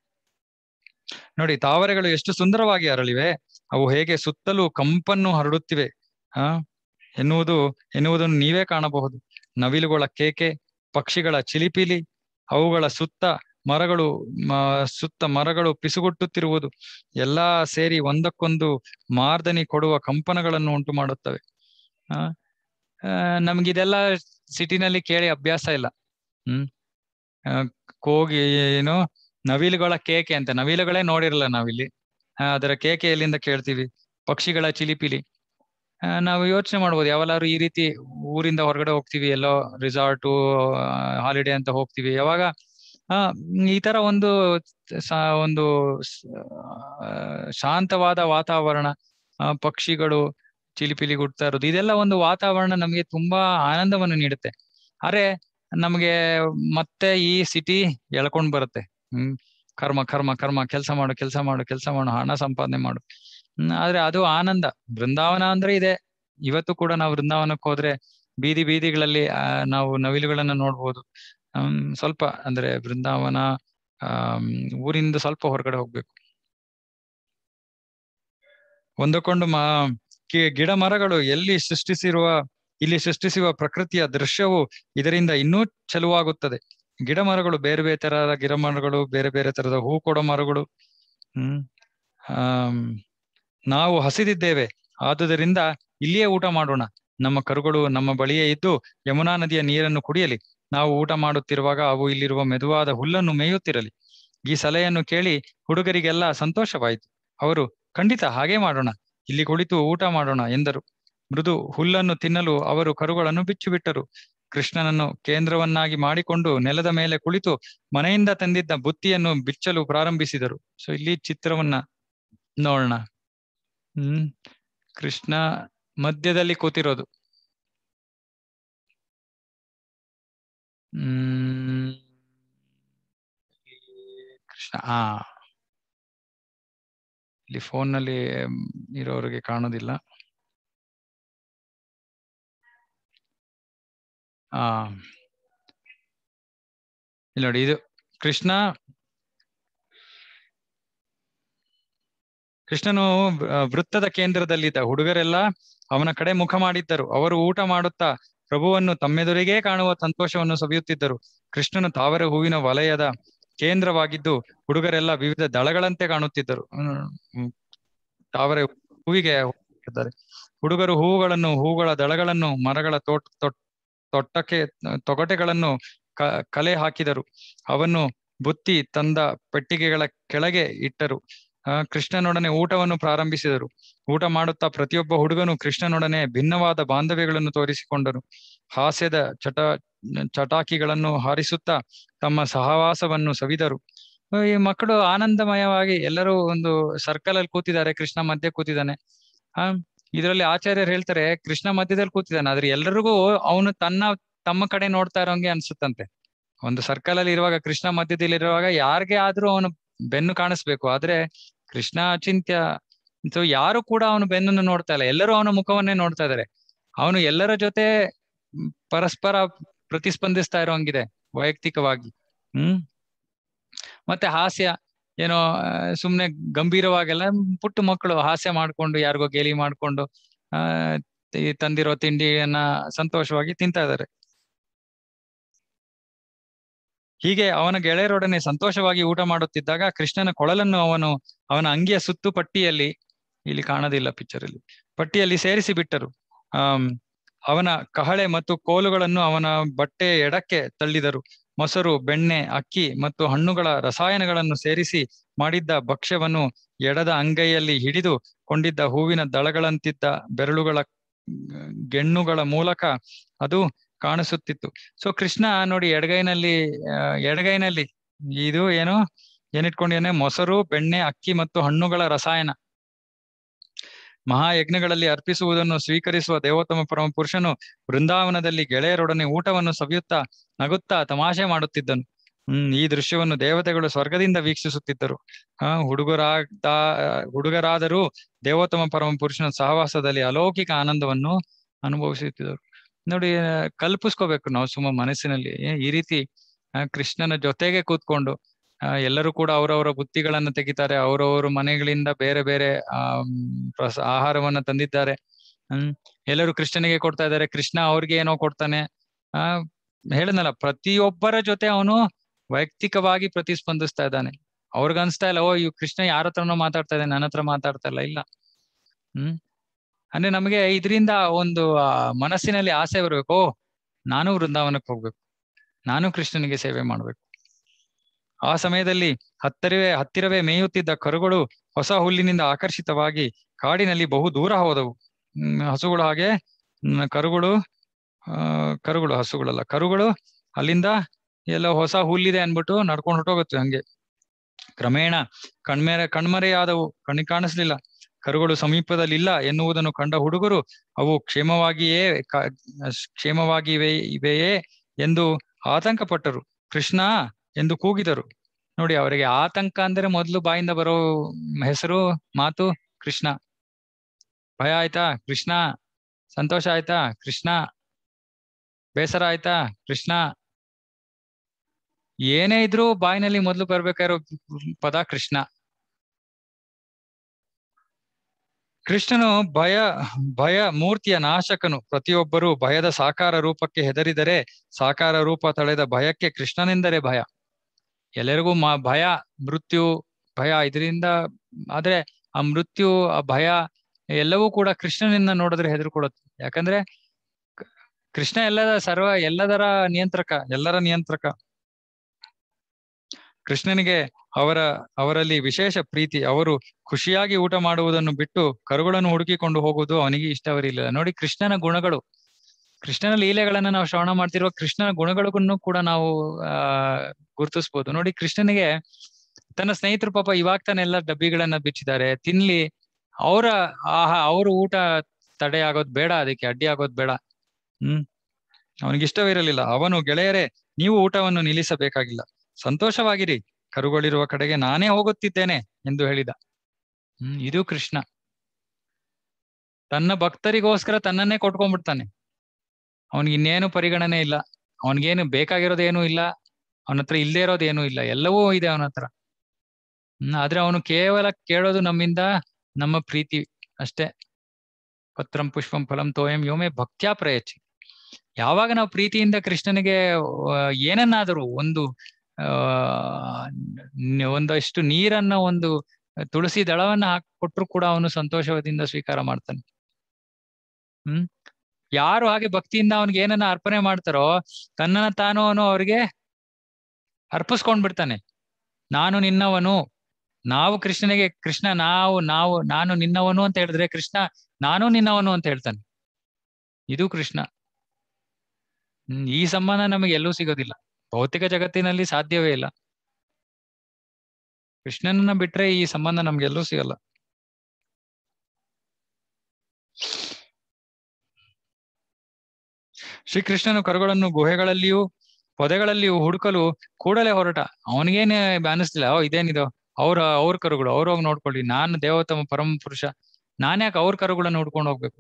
ನೋಡಿ ತಾವರೆಗಳು ಎಷ್ಟು ಸುಂದರವಾಗಿ ಅರಳಿವೆ ಅವು ಹೇಗೆ ಸುತ್ತಲೂ ಕಂಪನ್ನು ಹರಡುತ್ತಿವೆ ಆ ಎನ್ನುವುದು ಎನ್ನುವುದನ್ನು ನೀವೇ ಕಾಣಬಹುದು ನವಿಲುಗಳ ಕೇಕೆ ಪಕ್ಷಿಗಳ ಚಿಲಿಪಿಲಿ ಅವುಗಳ ಸುತ್ತ ಮರಗಳು ಸುತ್ತ ಮರಗಳು ಪಿಸುಗುಟ್ಟುತ್ತಿರುವುದು ಎಲ್ಲಾ ಸೇರಿ ಒಂದಕ್ಕೊಂದು ಮಾರ್ದನಿ ಕೊಡುವ ಕಂಪನಗಳನ್ನು ಉಂಟು ಮಾಡುತ್ತವೆ ಆ ನಮ್ಗಿದೆಲ್ಲ ಸಿಟಿನಲ್ಲಿ ಕೇಳಿ ಅಭ್ಯಾಸ ಇಲ್ಲ ಹ್ಮ್ ಕೋಗಿ ಏನು ನವಿಲುಗಳ ಕೇಕೆ ಅಂತ ನವಿಲುಗಳೇ ನೋಡಿರಲ್ಲ ನಾವಿಲ್ಲಿ ಅದರ ಕೇಕೆ ಎಲ್ಲಿಂದ ಕೇಳ್ತೀವಿ ಪಕ್ಷಿಗಳ ಚಿಲಿಪಿಲಿ ನಾವು ಯೋಚನೆ ಮಾಡ್ಬೋದು ಯಾವಲ್ಲಾರು ಈ ರೀತಿ ಊರಿಂದ ಹೊರಗಡೆ ಹೋಗ್ತೀವಿ ಎಲ್ಲೋ ರಿಸಾರ್ಟು ಹಾಲಿಡೇ ಅಂತ ಹೋಗ್ತೀವಿ ಯಾವಾಗ ಆ ಈ ತರ ಒಂದು ಒಂದು ಶಾಂತವಾದ ವಾತಾವರಣ ಪಕ್ಷಿಗಳು ಚಿಲಿಪಿಲಿ ಗುಡ್ತಾ ಇರೋದು ಇದೆಲ್ಲ ಒಂದು ವಾತಾವರಣ ನಮಗೆ ತುಂಬಾ ಆನಂದವನ್ನು ನೀಡುತ್ತೆ ಅರೆ ನಮ್ಗೆ ಮತ್ತೆ ಈ ಸಿಟಿ ಎಳ್ಕೊಂಡ್ ಬರುತ್ತೆ ಹ್ಮ್ ಕರ್ಮ ಕರ್ಮ ಕರ್ಮ ಕೆಲಸ ಮಾಡು ಕೆಲಸ ಮಾಡು ಕೆಲಸ ಮಾಡು ಹಣ ಸಂಪಾದನೆ ಮಾಡು ಹ್ಮ್ ಆದ್ರೆ ಅದು ಆನಂದ ಬೃಂದಾವನ ಅಂದ್ರೆ ಇದೆ ಇವತ್ತು ಕೂಡ ನಾವು ವೃಂದಾವನಕ್ಕೆ ಹೋದ್ರೆ ಬೀದಿ ಬೀದಿಗಳಲ್ಲಿ ಆ ನಾವು ನವಿಲುಗಳನ್ನ ನೋಡ್ಬೋದು ಹ್ಮ್ ಸ್ವಲ್ಪ ಅಂದ್ರೆ ಬೃಂದಾವನ ಆ ಊರಿಂದ ಸ್ವಲ್ಪ ಹೊರಗಡೆ ಹೋಗ್ಬೇಕು ಒಂದಕ್ಕೊಂದು ಮಾ ಗಿಡ ಮರಗಳು ಎಲ್ಲಿ ಸೃಷ್ಟಿಸಿರುವ ಇಲ್ಲಿ ಸೃಷ್ಟಿಸುವ ಪ್ರಕೃತಿಯ ದೃಶ್ಯವು ಇದರಿಂದ ಇನ್ನೂ ಚಲುವಾಗುತ್ತದೆ ಗಿಡ ಮರಗಳು ಬೇರೆ ಬೇರೆ ತರಹದ ಗಿಡ ಮರಗಳು ಬೇರೆ ಬೇರೆ ತರದ ಹೂ ಕೊಡೋ ಮರಗಳು ಹ್ಮ್ ಆ ನಾವು ಹಸಿದಿದ್ದೇವೆ ಆದುದರಿಂದ ಇಲ್ಲಿಯೇ ಊಟ ಮಾಡೋಣ ನಮ್ಮ ಕರುಗಳು ನಮ್ಮ ಬಳಿಯೇ ಇದ್ದು ಯಮುನಾ ನದಿಯ ನೀರನ್ನು ಕುಡಿಯಲಿ ನಾವು ಊಟ ಮಾಡುತ್ತಿರುವಾಗ ಅವು ಇಲ್ಲಿರುವ ಮೆದುವಾದ ಹುಲ್ಲನ್ನು ಮೇಯುತ್ತಿರಲಿ ಈ ಸಲಹೆಯನ್ನು ಕೇಳಿ ಹುಡುಗರಿಗೆಲ್ಲ ಸಂತೋಷವಾಯಿತು ಅವರು ಖಂಡಿತ ಹಾಗೆ ಮಾಡೋಣ ಇಲ್ಲಿ ಕುಳಿತು ಊಟ ಮಾಡೋಣ ಎಂದರು ಮೃದು ಹುಲ್ಲನ್ನು ತಿನ್ನಲು ಅವರು ಕರುಗಳನ್ನು ಬಿಚ್ಚು ಬಿಟ್ಟರು ಕೃಷ್ಣನನ್ನು ಕೇಂದ್ರವನ್ನಾಗಿ ಮಾಡಿಕೊಂಡು ನೆಲದ ಮೇಲೆ ಕುಳಿತು ಮನೆಯಿಂದ ತಂದಿದ್ದ ಬುತ್ತಿಯನ್ನು ಬಿಚ್ಚಲು ಪ್ರಾರಂಭಿಸಿದರು ಸೊ ಇಲ್ಲಿ ಚಿತ್ರವನ್ನ ನೋಡೋಣ ಹ್ಮ್ ಕೃಷ್ಣ ಮಧ್ಯದಲ್ಲಿ ಕೂತಿರೋದು ಹ್ಮ್ ಕೃಷ್ಣ ಆ ಇಲ್ಲಿ ಫೋನ್ ನಲ್ಲಿ ಇರೋರಿಗೆ ಕಾಣೋದಿಲ್ಲ ಆ ಇಲ್ಲಿ ನೋಡಿ ಇದು ಕೃಷ್ಣ ಕೃಷ್ಣನು ವೃತ್ತದ ಕೇಂದ್ರದಲ್ಲಿದ್ದ ಹುಡುಗರೆಲ್ಲ ಅವನ ಕಡೆ ಮುಖ ಮಾಡಿದ್ದರು ಅವರು ಊಟ ಮಾಡುತ್ತಾ ಪ್ರಭುವನ್ನು ತಮ್ಮೆದುರಿಗೇ ಕಾಣುವ ಸಂತೋಷವನ್ನು ಸವಿಯುತ್ತಿದ್ದರು ಕೃಷ್ಣನು ತಾವರೆ ಹೂವಿನ ವಲಯದ ಕೇಂದ್ರವಾಗಿದ್ದು ಹುಡುಗರೆಲ್ಲ ವಿವಿಧ ದಳಗಳಂತೆ ಕಾಣುತ್ತಿದ್ದರು ತಾವರೆ ಹೂವಿಗೆ ಇದ್ದಾರೆ ಹುಡುಗರು ಹೂವುಗಳನ್ನು ಹೂಗಳ ದಳಗಳನ್ನು ಮರಗಳ ತೋಟ ತೊಟ್ಟಕ್ಕೆ ತೊಗಟೆಗಳನ್ನು ಕ ಕಲೆ ಹಾಕಿದರು ಅವನ್ನು ಬುತ್ತಿ ತಂದ ಪೆಟ್ಟಿಗೆಗಳ ಕೆಳಗೆ ಇಟ್ಟರು ಆ ಕೃಷ್ಣನೊಡನೆ ಊಟವನ್ನು ಪ್ರಾರಂಭಿಸಿದರು ಊಟ ಮಾಡುತ್ತಾ ಪ್ರತಿಯೊಬ್ಬ ಹುಡುಗನು ಕೃಷ್ಣನೊಡನೆ ಭಿನ್ನವಾದ ಬಾಂಧವ್ಯಗಳನ್ನು ತೋರಿಸಿಕೊಂಡರು ಹಾಸ್ಯದ ಚಟ ಚಟಾಕಿಗಳನ್ನು ಹಾರಿಸುತ್ತಾ ತಮ್ಮ ಸಹವಾಸವನ್ನು ಸವಿದರು ಈ ಮಕ್ಕಳು ಆನಂದಮಯವಾಗಿ ಎಲ್ಲರೂ ಒಂದು ಸರ್ಕಲ್ ಅಲ್ಲಿ ಕೂತಿದ್ದಾರೆ ಕೃಷ್ಣ ಮಧ್ಯೆ ಕೂತಿದ್ದಾನೆ ಆ ಇದರಲ್ಲಿ ಆಚಾರ್ಯರು ಹೇಳ್ತಾರೆ ಕೃಷ್ಣ ಮಧ್ಯದಲ್ಲಿ ಕೂತಿದ್ದಾನೆ ಆದ್ರೆ ಎಲ್ಲರಿಗೂ ಅವನು ತನ್ನ ತಮ್ಮ ಕಡೆ ನೋಡ್ತಾ ಇರೋಂಗೆ ಅನ್ಸುತ್ತಂತೆ ಒಂದು ಸರ್ಕಲ್ ಅಲ್ಲಿ ಇರುವಾಗ ಕೃಷ್ಣ ಮಧ್ಯದಲ್ಲಿ ಇರುವಾಗ ಯಾರಿಗೆ ಆದ್ರೂ ಅವನು ಬೆನ್ನು ಕಾಣಿಸ್ಬೇಕು ಆದ್ರೆ ಕೃಷ್ಣ ಅಚಿಂತ್ಯ ಯಾರು ಕೂಡ ಅವನು ಬೆನ್ನನ್ನು ನೋಡ್ತಾ ಇಲ್ಲ ಎಲ್ಲರೂ ಅವನ ಮುಖವನ್ನೇ ನೋಡ್ತಾ ಇದ್ದಾರೆ ಅವನು ಎಲ್ಲರ ಜೊತೆ ಪರಸ್ಪರ ಪ್ರತಿಸ್ಪಂದಿಸ್ತಾ ಇರೋಂಗಿದೆ ವೈಯಕ್ತಿಕವಾಗಿ ಹ್ಮ್ ಮತ್ತೆ ಹಾಸ್ಯ ಏನೋ ಸುಮ್ನೆ ಗಂಭೀರವಾಗೆಲ್ಲ ಪುಟ್ಟ ಮಕ್ಕಳು ಹಾಸ್ಯ ಮಾಡ್ಕೊಂಡು ಯಾರಿಗೋ ಗೇಲಿ ಮಾಡ್ಕೊಂಡು ಆ ತಂದಿರೋ ತಿಂಡಿಯನ್ನ ಸಂತೋಷವಾಗಿ ತಿಂತಾ ಇದ್ದಾರೆ ಹೀಗೆ ಅವನ ಗೆಳೆಯರೊಡನೆ ಸಂತೋಷವಾಗಿ ಊಟ ಮಾಡುತ್ತಿದ್ದಾಗ ಕೃಷ್ಣನ ಕೊಳಲನ್ನು ಅವನು ಅವನ ಅಂಗಿಯ ಸುತ್ತು ಪಟ್ಟಿಯಲ್ಲಿ ಇಲ್ಲಿ ಕಾಣೋದಿಲ್ಲ ಪಿಕ್ಚರ್ ಅಲ್ಲಿ ಪಟ್ಟಿಯಲ್ಲಿ ಸೇರಿಸಿ ಬಿಟ್ಟರು ಆಮ್ ಅವನ ಕಹಳೆ ಮತ್ತು ಕೋಲುಗಳನ್ನು ಅವನ ಬಟ್ಟೆ ಎಡಕ್ಕೆ ತಳ್ಳಿದರು ಮೊಸರು ಬೆಣ್ಣೆ ಅಕ್ಕಿ ಮತ್ತು ಹಣ್ಣುಗಳ ರಸಾಯನಗಳನ್ನು ಸೇರಿಸಿ ಮಾಡಿದ್ದ ಭಕ್ಷ್ಯವನ್ನು ಎಡದ ಅಂಗೈಯಲ್ಲಿ ಹಿಡಿದು ಕೊಂಡಿದ್ದ ಹೂವಿನ ದಳಗಳಂತಿದ್ದ ಬೆರಳುಗಳ ಗೆಣ್ಣುಗಳ ಮೂಲಕ ಅದು ಕಾಣಿಸುತ್ತಿತ್ತು ಸೊ ಕೃಷ್ಣ ನೋಡಿ ಎಡಗೈನಲ್ಲಿ ಎಡಗೈನಲ್ಲಿ ಇದು ಏನು ಏನಿಟ್ಕೊಂಡಿದ್ದಾನೆ ಮೊಸರು ಬೆಣ್ಣೆ ಅಕ್ಕಿ ಮತ್ತು ಹಣ್ಣುಗಳ ರಸಾಯನ ಮಹಾಯಜ್ಞಗಳಲ್ಲಿ ಅರ್ಪಿಸುವುದನ್ನು ಸ್ವೀಕರಿಸುವ ದೇವೋತ್ತಮ ಪರಮ ಪುರುಷನು ವೃಂದಾವನದಲ್ಲಿ ಗೆಳೆಯರೊಡನೆ ಊಟವನ್ನು ಸವಿಯುತ್ತಾ ನಗುತ್ತಾ ತಮಾಷೆ ಮಾಡುತ್ತಿದ್ದನು ಹ್ಮ್ ಈ ದೃಶ್ಯವನ್ನು ದೇವತೆಗಳು ಸ್ವರ್ಗದಿಂದ ವೀಕ್ಷಿಸುತ್ತಿದ್ದರು ಆ ಹುಡುಗರಾದ ಹುಡುಗರಾದರೂ ದೇವೋತ್ತಮ ಪರಮ ಪುರುಷನ ಸಹವಾಸದಲ್ಲಿ ಅಲೌಕಿಕ ಆನಂದವನ್ನು ಅನುಭವಿಸುತ್ತಿದ್ದರು ನೋಡಿ ಕಲ್ಪಿಸ್ಕೋಬೇಕು ನಾವು ಸುಮ್ಮ ಮನಸ್ಸಿನಲ್ಲಿ ಈ ರೀತಿ ಕೃಷ್ಣನ ಜೊತೆಗೆ ಕೂತ್ಕೊಂಡು ಎಲ್ಲರೂ ಕೂಡ ಅವರವರ ಬುತ್ತಿಗಳನ್ನ ತೆಗಿತಾರೆ ಅವರವರು ಮನೆಗಳಿಂದ ಬೇರೆ ಬೇರೆ ಆ ಪ್ರಸ ಆಹಾರವನ್ನ ತಂದಿದ್ದಾರೆ ಹ್ಮ್ ಎಲ್ಲರೂ ಕೃಷ್ಣನಿಗೆ ಕೊಡ್ತಾ ಇದ್ದಾರೆ ಕೃಷ್ಣ ಅವ್ರಿಗೆ ಏನೋ ಕೊಡ್ತಾನೆ ಆ ಹೇಳದ್ನಲ್ಲ ಪ್ರತಿಯೊಬ್ಬರ ಜೊತೆ ಅವನು ವೈಯಕ್ತಿಕವಾಗಿ ಪ್ರತಿಸ್ಪಂದಿಸ್ತಾ ಇದ್ದಾನೆ ಅವ್ರಿಗ ಅನ್ಸ್ತಾ ಇಲ್ಲ ಓ ಇವ್ ಕೃಷ್ಣ ಯಾರ ಹತ್ರನೋ ಮಾತಾಡ್ತಾ ಇದ್ದಾನೆ ನನ್ನ ಹತ್ರ ಮಾತಾಡ್ತಾ ಇಲ್ಲ ಇಲ್ಲ ಹ್ಮ್ ಅಂದ್ರೆ ನಮಗೆ ಇದರಿಂದ ಒಂದು ಆ ಮನಸ್ಸಿನಲ್ಲಿ ಆಸೆ ಬರ್ಬೇಕು ಓ ನಾನು ವೃಂದಾವನಕ್ಕೆ ಹೋಗ್ಬೇಕು ನಾನು ಕೃಷ್ಣನಿಗೆ ಸೇವೆ ಮಾಡ್ಬೇಕು ಆ ಸಮಯದಲ್ಲಿ ಹತ್ತಿರವೇ ಹತ್ತಿರವೇ ಮೇಯುತ್ತಿದ್ದ ಕರುಗಳು ಹೊಸ ಹುಲ್ಲಿನಿಂದ ಆಕರ್ಷಿತವಾಗಿ ಕಾಡಿನಲ್ಲಿ ಬಹು ದೂರ ಹೋದವು ಹ್ಮ್ ಹಸುಗಳು ಹಾಗೆ ಹ್ಮ್, ಕರುಗಳು ಆ ಕರುಗಳು ಹಸುಗಳಲ್ಲ ಕರುಗಳು ಅಲ್ಲಿಂದ ಎಲ್ಲ ಹೊಸ ಹುಲ್ಲಿದೆ ಅನ್ಬಿಟ್ಟು ನಡ್ಕೊಂಡು ಹೊಟ್ಟೋಗುತ್ತೆ ಹಂಗೆ ಕ್ರಮೇಣ ಕಣ್ಮೇರೆ ಕಣ್ಮರೆಯಾದವು ಕಣ್ಣಿಗೆ ಕಾಣಿಸ್ಲಿಲ್ಲ ಕರುಗಳು ಸಮೀಪದಲ್ಲಿ ಇಲ್ಲ ಎನ್ನುವುದನ್ನು ಕಂಡ ಹುಡುಗರು ಅವು ಕ್ಷೇಮವಾಗಿಯೇ ಕ- ಕ್ಷೇಮವಾಗಿವೆ ಇವೆಯೇ ಎಂದು ಆತಂಕ ಪಟ್ಟರು ಕೃಷ್ಣ ಎಂದು ಕೂಗಿದರು ನೋಡಿ ಅವರಿಗೆ ಆತಂಕ ಅಂದ್ರೆ ಮೊದಲು ಬಾಯಿಂದ ಬರೋ ಹೆಸರು ಮಾತು ಕೃಷ್ಣ ಭಯ ಆಯ್ತಾ ಕೃಷ್ಣ ಸಂತೋಷ ಆಯ್ತಾ ಕೃಷ್ಣ ಬೇಸರ ಆಯ್ತಾ ಕೃಷ್ಣ ಏನೇ ಇದ್ರೂ ಬಾಯಿನಲ್ಲಿ ಮೊದಲು ಬರ್ಬೇಕಾಗಿರೋ ಪದ ಕೃಷ್ಣ ಕೃಷ್ಣನು ಭಯ ಭಯ ಮೂರ್ತಿಯ ನಾಶಕನು ಪ್ರತಿಯೊಬ್ಬರು ಭಯದ ಸಾಕಾರ ರೂಪಕ್ಕೆ ಹೆದರಿದರೆ ಸಾಕಾರ ರೂಪ ತಳೆದ ಭಯಕ್ಕೆ ಕೃಷ್ಣನೆಂದರೆ ಭಯ ಎಲ್ಲರಿಗೂ ಮ ಭಯ ಮೃತ್ಯು ಭಯ ಇದರಿಂದ ಆದ್ರೆ ಆ ಮೃತ್ಯು ಆ ಭಯ ಎಲ್ಲವೂ ಕೂಡ ಕೃಷ್ಣನಿಂದ ನೋಡಿದ್ರೆ ಹೆದರ್ಕೊಡುತ್ತೆ ಯಾಕಂದ್ರೆ ಕ- ಕೃಷ್ಣ ಎಲ್ಲದ ಸರ್ವ ಎಲ್ಲದರ ನಿಯಂತ್ರಕ ಎಲ್ಲರ ನಿಯಂತ್ರಕ ಕೃಷ್ಣನಿಗೆ ಅವರ ಅವರಲ್ಲಿ ವಿಶೇಷ ಪ್ರೀತಿ ಅವರು ಖುಷಿಯಾಗಿ ಊಟ ಮಾಡುವುದನ್ನು ಬಿಟ್ಟು ಕರುಗಳನ್ನು ಹುಡುಕಿಕೊಂಡು ಹೋಗುವುದು ಅವನಿಗೆ ಇಷ್ಟವಿರಲಿಲ್ಲ ನೋಡಿ ಕೃಷ್ಣನ ಗುಣಗಳು ಕೃಷ್ಣನ ಲೀಲೆಗಳನ್ನ ನಾವು ಶ್ರವಣ ಮಾಡ್ತಿರುವ ಕೃಷ್ಣನ ಗುಣಗಳನ್ನು ಕೂಡ ನಾವು ಆ ಗುರುತಿಸ್ಬೋದು ನೋಡಿ ಕೃಷ್ಣನಿಗೆ ತನ್ನ ಸ್ನೇಹಿತರು ಪಾಪ ಇವಾಗ ತಾನೆ ಎಲ್ಲ ಡಬ್ಬಿಗಳನ್ನ ಬಿಚ್ಚಿದ್ದಾರೆ ತಿನ್ಲಿ ಅವರ ಆಹಾ ಅವ್ರ ಊಟ ತಡೆ ಆಗೋದ್ ಬೇಡ ಅದಕ್ಕೆ ಅಡ್ಡಿ ಆಗೋದ್ ಬೇಡ ಹ್ಮ್ ಅವನಿಗೆ ಇಷ್ಟವಿರಲಿಲ್ಲ ಅವನು ಗೆಳೆಯರೇ ನೀವು ಊಟವನ್ನು ನಿಲ್ಲಿಸಬೇಕಾಗಿಲ್ಲ ಸಂತೋಷವಾಗಿರಿ ಕರುಗಳಿರುವ ಕಡೆಗೆ ನಾನೇ ಹೋಗುತ್ತಿದ್ದೇನೆ ಎಂದು ಹೇಳಿದ ಹ್ಮ್ ಇದು ಕೃಷ್ಣ ತನ್ನ ಭಕ್ತರಿಗೋಸ್ಕರ ತನ್ನನ್ನೇ ಕೊಟ್ಕೊಂಡ್ಬಿಡ್ತಾನೆ ಅವನಿಗೆ ಇನ್ನೇನು ಪರಿಗಣನೆ ಇಲ್ಲ ಅವನಿಗೇನು ಬೇಕಾಗಿರೋದೇನು ಇಲ್ಲ ಅವನ ಹತ್ರ ಇಲ್ಲದೆ ಇರೋದೇನು ಇಲ್ಲ ಎಲ್ಲವೂ ಇದೆ ಅವನ ಹತ್ರ ಹ್ಮ್ ಆದ್ರೆ ಅವನು ಕೇವಲ ಕೇಳೋದು ನಮ್ಮಿಂದ ನಮ್ಮ ಪ್ರೀತಿ ಅಷ್ಟೇ ಪತ್ರಂ ಪುಷ್ಪಂ ಫಲಂ ತೋಯಂ ಯೋಮೆ ಭಕ್ತ್ಯಾ ಪ್ರಯಚ್ಚಿ ಯಾವಾಗ ನಾವು ಪ್ರೀತಿಯಿಂದ ಕೃಷ್ಣನಿಗೆ ಆ, ಏನನ್ನಾದರೂ ಒಂದು ಆ ನ- ಒಂದಷ್ಟು ನೀರನ್ನ ಒಂದು ತುಳಸಿ ದಳವನ್ನ ಹಾಕಿ ಕೊಟ್ರು ಕೂಡ ಅವನು ಸಂತೋಷದಿಂದ ಸ್ವೀಕಾರ ಮಾಡ್ತಾನೆ ಹ್ಮ್ ಯಾರು ಹಾಗೆ ಭಕ್ತಿಯಿಂದ ಅವನಿಗೆ ಏನನ್ನ ಅರ್ಪಣೆ ಮಾಡ್ತಾರೋ ತನ್ನನ್ನ ತಾನು ಅವನು ಅವ್ರಿಗೆ ಅರ್ಪಿಸ್ಕೊಂಡ್ ಬಿಡ್ತಾನೆ ನಾನು ನಿನ್ನವನು ನಾವು ಕೃಷ್ಣನಿಗೆ ಕೃಷ್ಣ ನಾವು ನಾವು ನಾನು ನಿನ್ನವನು ಅಂತ ಹೇಳಿದ್ರೆ ಕೃಷ್ಣ ನಾನು ನಿನ್ನವನು ಅಂತ ಹೇಳ್ತಾನೆ ಇದು ಕೃಷ್ಣ ಹ್ಮ್ ಈ ಸಂಬಂಧ ನಮಗೆ ಎಲ್ಲೂ ಸಿಗೋದಿಲ್ಲ ಭೌತಿಕ ಜಗತ್ತಿನಲ್ಲಿ ಸಾಧ್ಯವೇ ಇಲ್ಲ ಕೃಷ್ಣನನ್ನ ಬಿಟ್ರೆ ಈ ಸಂಬಂಧ ನಮ್ಗೆಲ್ಲೂ ಸಿಗಲ್ಲ ಶ್ರೀಕೃಷ್ಣನು ಕರುಗಳನ್ನು ಗುಹೆಗಳಲ್ಲಿಯೂ ಪೊದೆಗಳಲ್ಲಿಯೂ ಹುಡುಕಲು ಕೂಡಲೇ ಹೊರಟ ಅವನಿಗೇನೆ ಅನಿಸ್ಲಿಲ್ಲ ಓ ಇದೇನಿದು ಅವ್ರ ಅವ್ರ ಕರುಗಳು ಅವ್ರ ಹೋಗಿ ನೋಡ್ಕೊಳ್ಳಿ ನಾನು ದೇವೋತ್ತಮ ಪರಮ ಪುರುಷ ನಾನ್ಯಾಕೆ ಅವ್ರ ಕರುಗಳನ್ನ ಹುಡ್ಕೊಂಡು ಹೋಗ್ಬೇಕು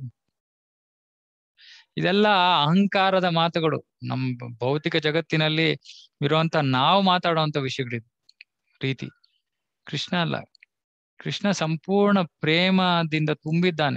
ಇದೆಲ್ಲ ಅಹಂಕಾರದ ಮಾತುಗಳು ನಮ್ ಭೌತಿಕ ಜಗತ್ತಿನಲ್ಲಿ ಇರುವಂತ ನಾವು ಮಾತಾಡುವಂತ ವಿಷಯಗಳಿದು ರೀತಿ ಕೃಷ್ಣ ಅಲ್ಲ ಕೃಷ್ಣ ಸಂಪೂರ್ಣ ಪ್ರೇಮದಿಂದ ತುಂಬಿದ್ದಾನೆ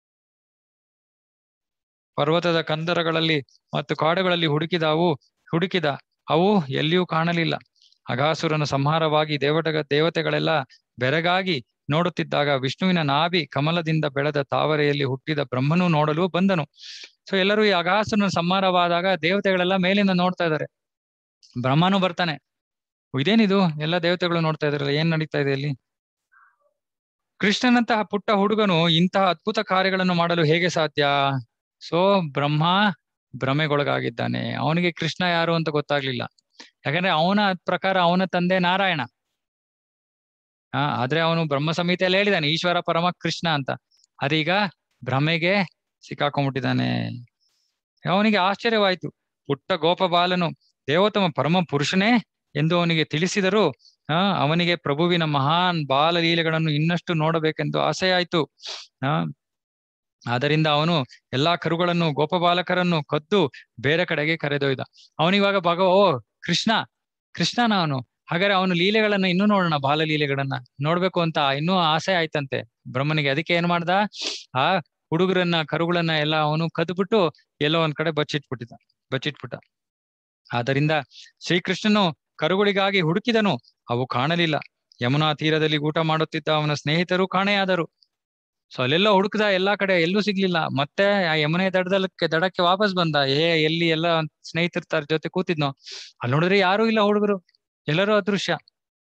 ಪರ್ವತದ ಕಂದರಗಳಲ್ಲಿ ಮತ್ತು ಕಾಡುಗಳಲ್ಲಿ ಹುಡುಕಿದವು ಹುಡುಕಿದ ಅವು ಎಲ್ಲಿಯೂ ಕಾಣಲಿಲ್ಲ ಅಗಾಸುರನ ಸಂಹಾರವಾಗಿ ದೇವಟ ದೇವತೆಗಳೆಲ್ಲ ಬೆರಗಾಗಿ ನೋಡುತ್ತಿದ್ದಾಗ ವಿಷ್ಣುವಿನ ನಾಭಿ ಕಮಲದಿಂದ ಬೆಳೆದ ತಾವರೆಯಲ್ಲಿ ಹುಟ್ಟಿದ ಬ್ರಹ್ಮನು ನೋಡಲು ಬಂದನು ಸೊ ಎಲ್ಲರೂ ಈ ಅಗಾಸುರನ ಸಂಹಾರವಾದಾಗ ದೇವತೆಗಳೆಲ್ಲ ಮೇಲಿಂದ ನೋಡ್ತಾ ಇದ್ದಾರೆ ಬ್ರಹ್ಮನು ಬರ್ತಾನೆ ಇದೇನಿದು ಎಲ್ಲ ದೇವತೆಗಳು ನೋಡ್ತಾ ಇದಾರಲ್ಲ ಏನ್ ನಡೀತಾ ಇದೆ ಇಲ್ಲಿ ಕೃಷ್ಣನಂತಹ ಪುಟ್ಟ ಹುಡುಗನು ಇಂತಹ ಅದ್ಭುತ ಕಾರ್ಯಗಳನ್ನು ಮಾಡಲು ಹೇಗೆ ಸಾಧ್ಯ ಸೊ ಬ್ರಹ್ಮ ಭ್ರಮೆಗೊಳಗಾಗಿದ್ದಾನೆ ಅವನಿಗೆ ಕೃಷ್ಣ ಯಾರು ಅಂತ ಗೊತ್ತಾಗ್ಲಿಲ್ಲ ಯಾಕಂದ್ರೆ ಅವನ ಪ್ರಕಾರ ಅವನ ತಂದೆ ನಾರಾಯಣ ಆ ಆದ್ರೆ ಅವನು ಬ್ರಹ್ಮ ಸಂಹಿತೆಯಲ್ಲಿ ಹೇಳಿದಾನೆ ಈಶ್ವರ ಪರಮ ಕೃಷ್ಣ ಅಂತ ಅದೀಗ ಭ್ರಮೆಗೆ ಸಿಕ್ಕಾಕೊಂಡ್ಬಿಟ್ಟಿದ್ದಾನೆ ಅವನಿಗೆ ಆಶ್ಚರ್ಯವಾಯ್ತು ಪುಟ್ಟ ಗೋಪಬಾಲನು ದೇವೋತ್ತಮ ಪರಮ ಪುರುಷನೇ ಎಂದು ಅವನಿಗೆ ತಿಳಿಸಿದರೂ ಆ ಅವನಿಗೆ ಪ್ರಭುವಿನ ಮಹಾನ್ ಬಾಲಲೀಲೆಗಳನ್ನು ಇನ್ನಷ್ಟು ನೋಡಬೇಕೆಂದು ಆಸೆಯಾಯ್ತು ಆ ಆದ್ದರಿಂದ ಅವನು ಎಲ್ಲಾ ಕರುಗಳನ್ನು ಗೋಪಬಾಲಕರನ್ನು ಕದ್ದು ಬೇರೆ ಕಡೆಗೆ ಕರೆದೊಯ್ದ ಅವನಿವಾಗ ಭಗ ಓ ಕೃಷ್ಣ ಕೃಷ್ಣನ ಅವನು ಹಾಗಾದ್ರೆ ಅವನು ಲೀಲೆಗಳನ್ನ ಇನ್ನೂ ನೋಡೋಣ ಬಾಲಲೀಲೆಗಳನ್ನ ನೋಡ್ಬೇಕು ಅಂತ ಇನ್ನೂ ಆಸೆ ಆಯ್ತಂತೆ ಬ್ರಹ್ಮನಿಗೆ ಅದಕ್ಕೆ ಏನ್ ಮಾಡ್ದ ಆ ಹುಡುಗರನ್ನ ಕರುಗಳನ್ನ ಎಲ್ಲ ಅವನು ಕದ್ಬಿಟ್ಟು ಎಲ್ಲೋ ಒಂದ್ ಕಡೆ ಬಚ್ಚಿಟ್ಬಿಟ್ಟಿದ್ದ ಬಚ್ಚಿಟ್ಬಿಟ್ಟ ಆದ್ದರಿಂದ ಶ್ರೀಕೃಷ್ಣನು ಕರುಗಳಿಗಾಗಿ ಹುಡುಕಿದನು ಅವು ಕಾಣಲಿಲ್ಲ ಯಮುನಾ ತೀರದಲ್ಲಿ ಊಟ ಮಾಡುತ್ತಿದ್ದ ಅವನ ಸ್ನೇಹಿತರು ಕಾಣೆಯಾದರು ಸೊ ಅಲ್ಲೆಲ್ಲ ಹುಡುಕ್ದ ಎಲ್ಲಾ ಕಡೆ ಎಲ್ಲೂ ಸಿಗ್ಲಿಲ್ಲ ಮತ್ತೆ ಆ ಯಮುನೆ ದಡದಕ್ಕೆ ದಡಕ್ಕೆ ವಾಪಸ್ ಬಂದ ಏ ಎಲ್ಲಿ ಎಲ್ಲ ಸ್ನೇಹಿತರ ತರ ಜೊತೆ ಕೂತಿದ್ನೋ ಅಲ್ಲಿ ನೋಡಿದ್ರೆ ಯಾರೂ ಇಲ್ಲ ಹುಡುಗರು ಎಲ್ಲರೂ ಅದೃಶ್ಯ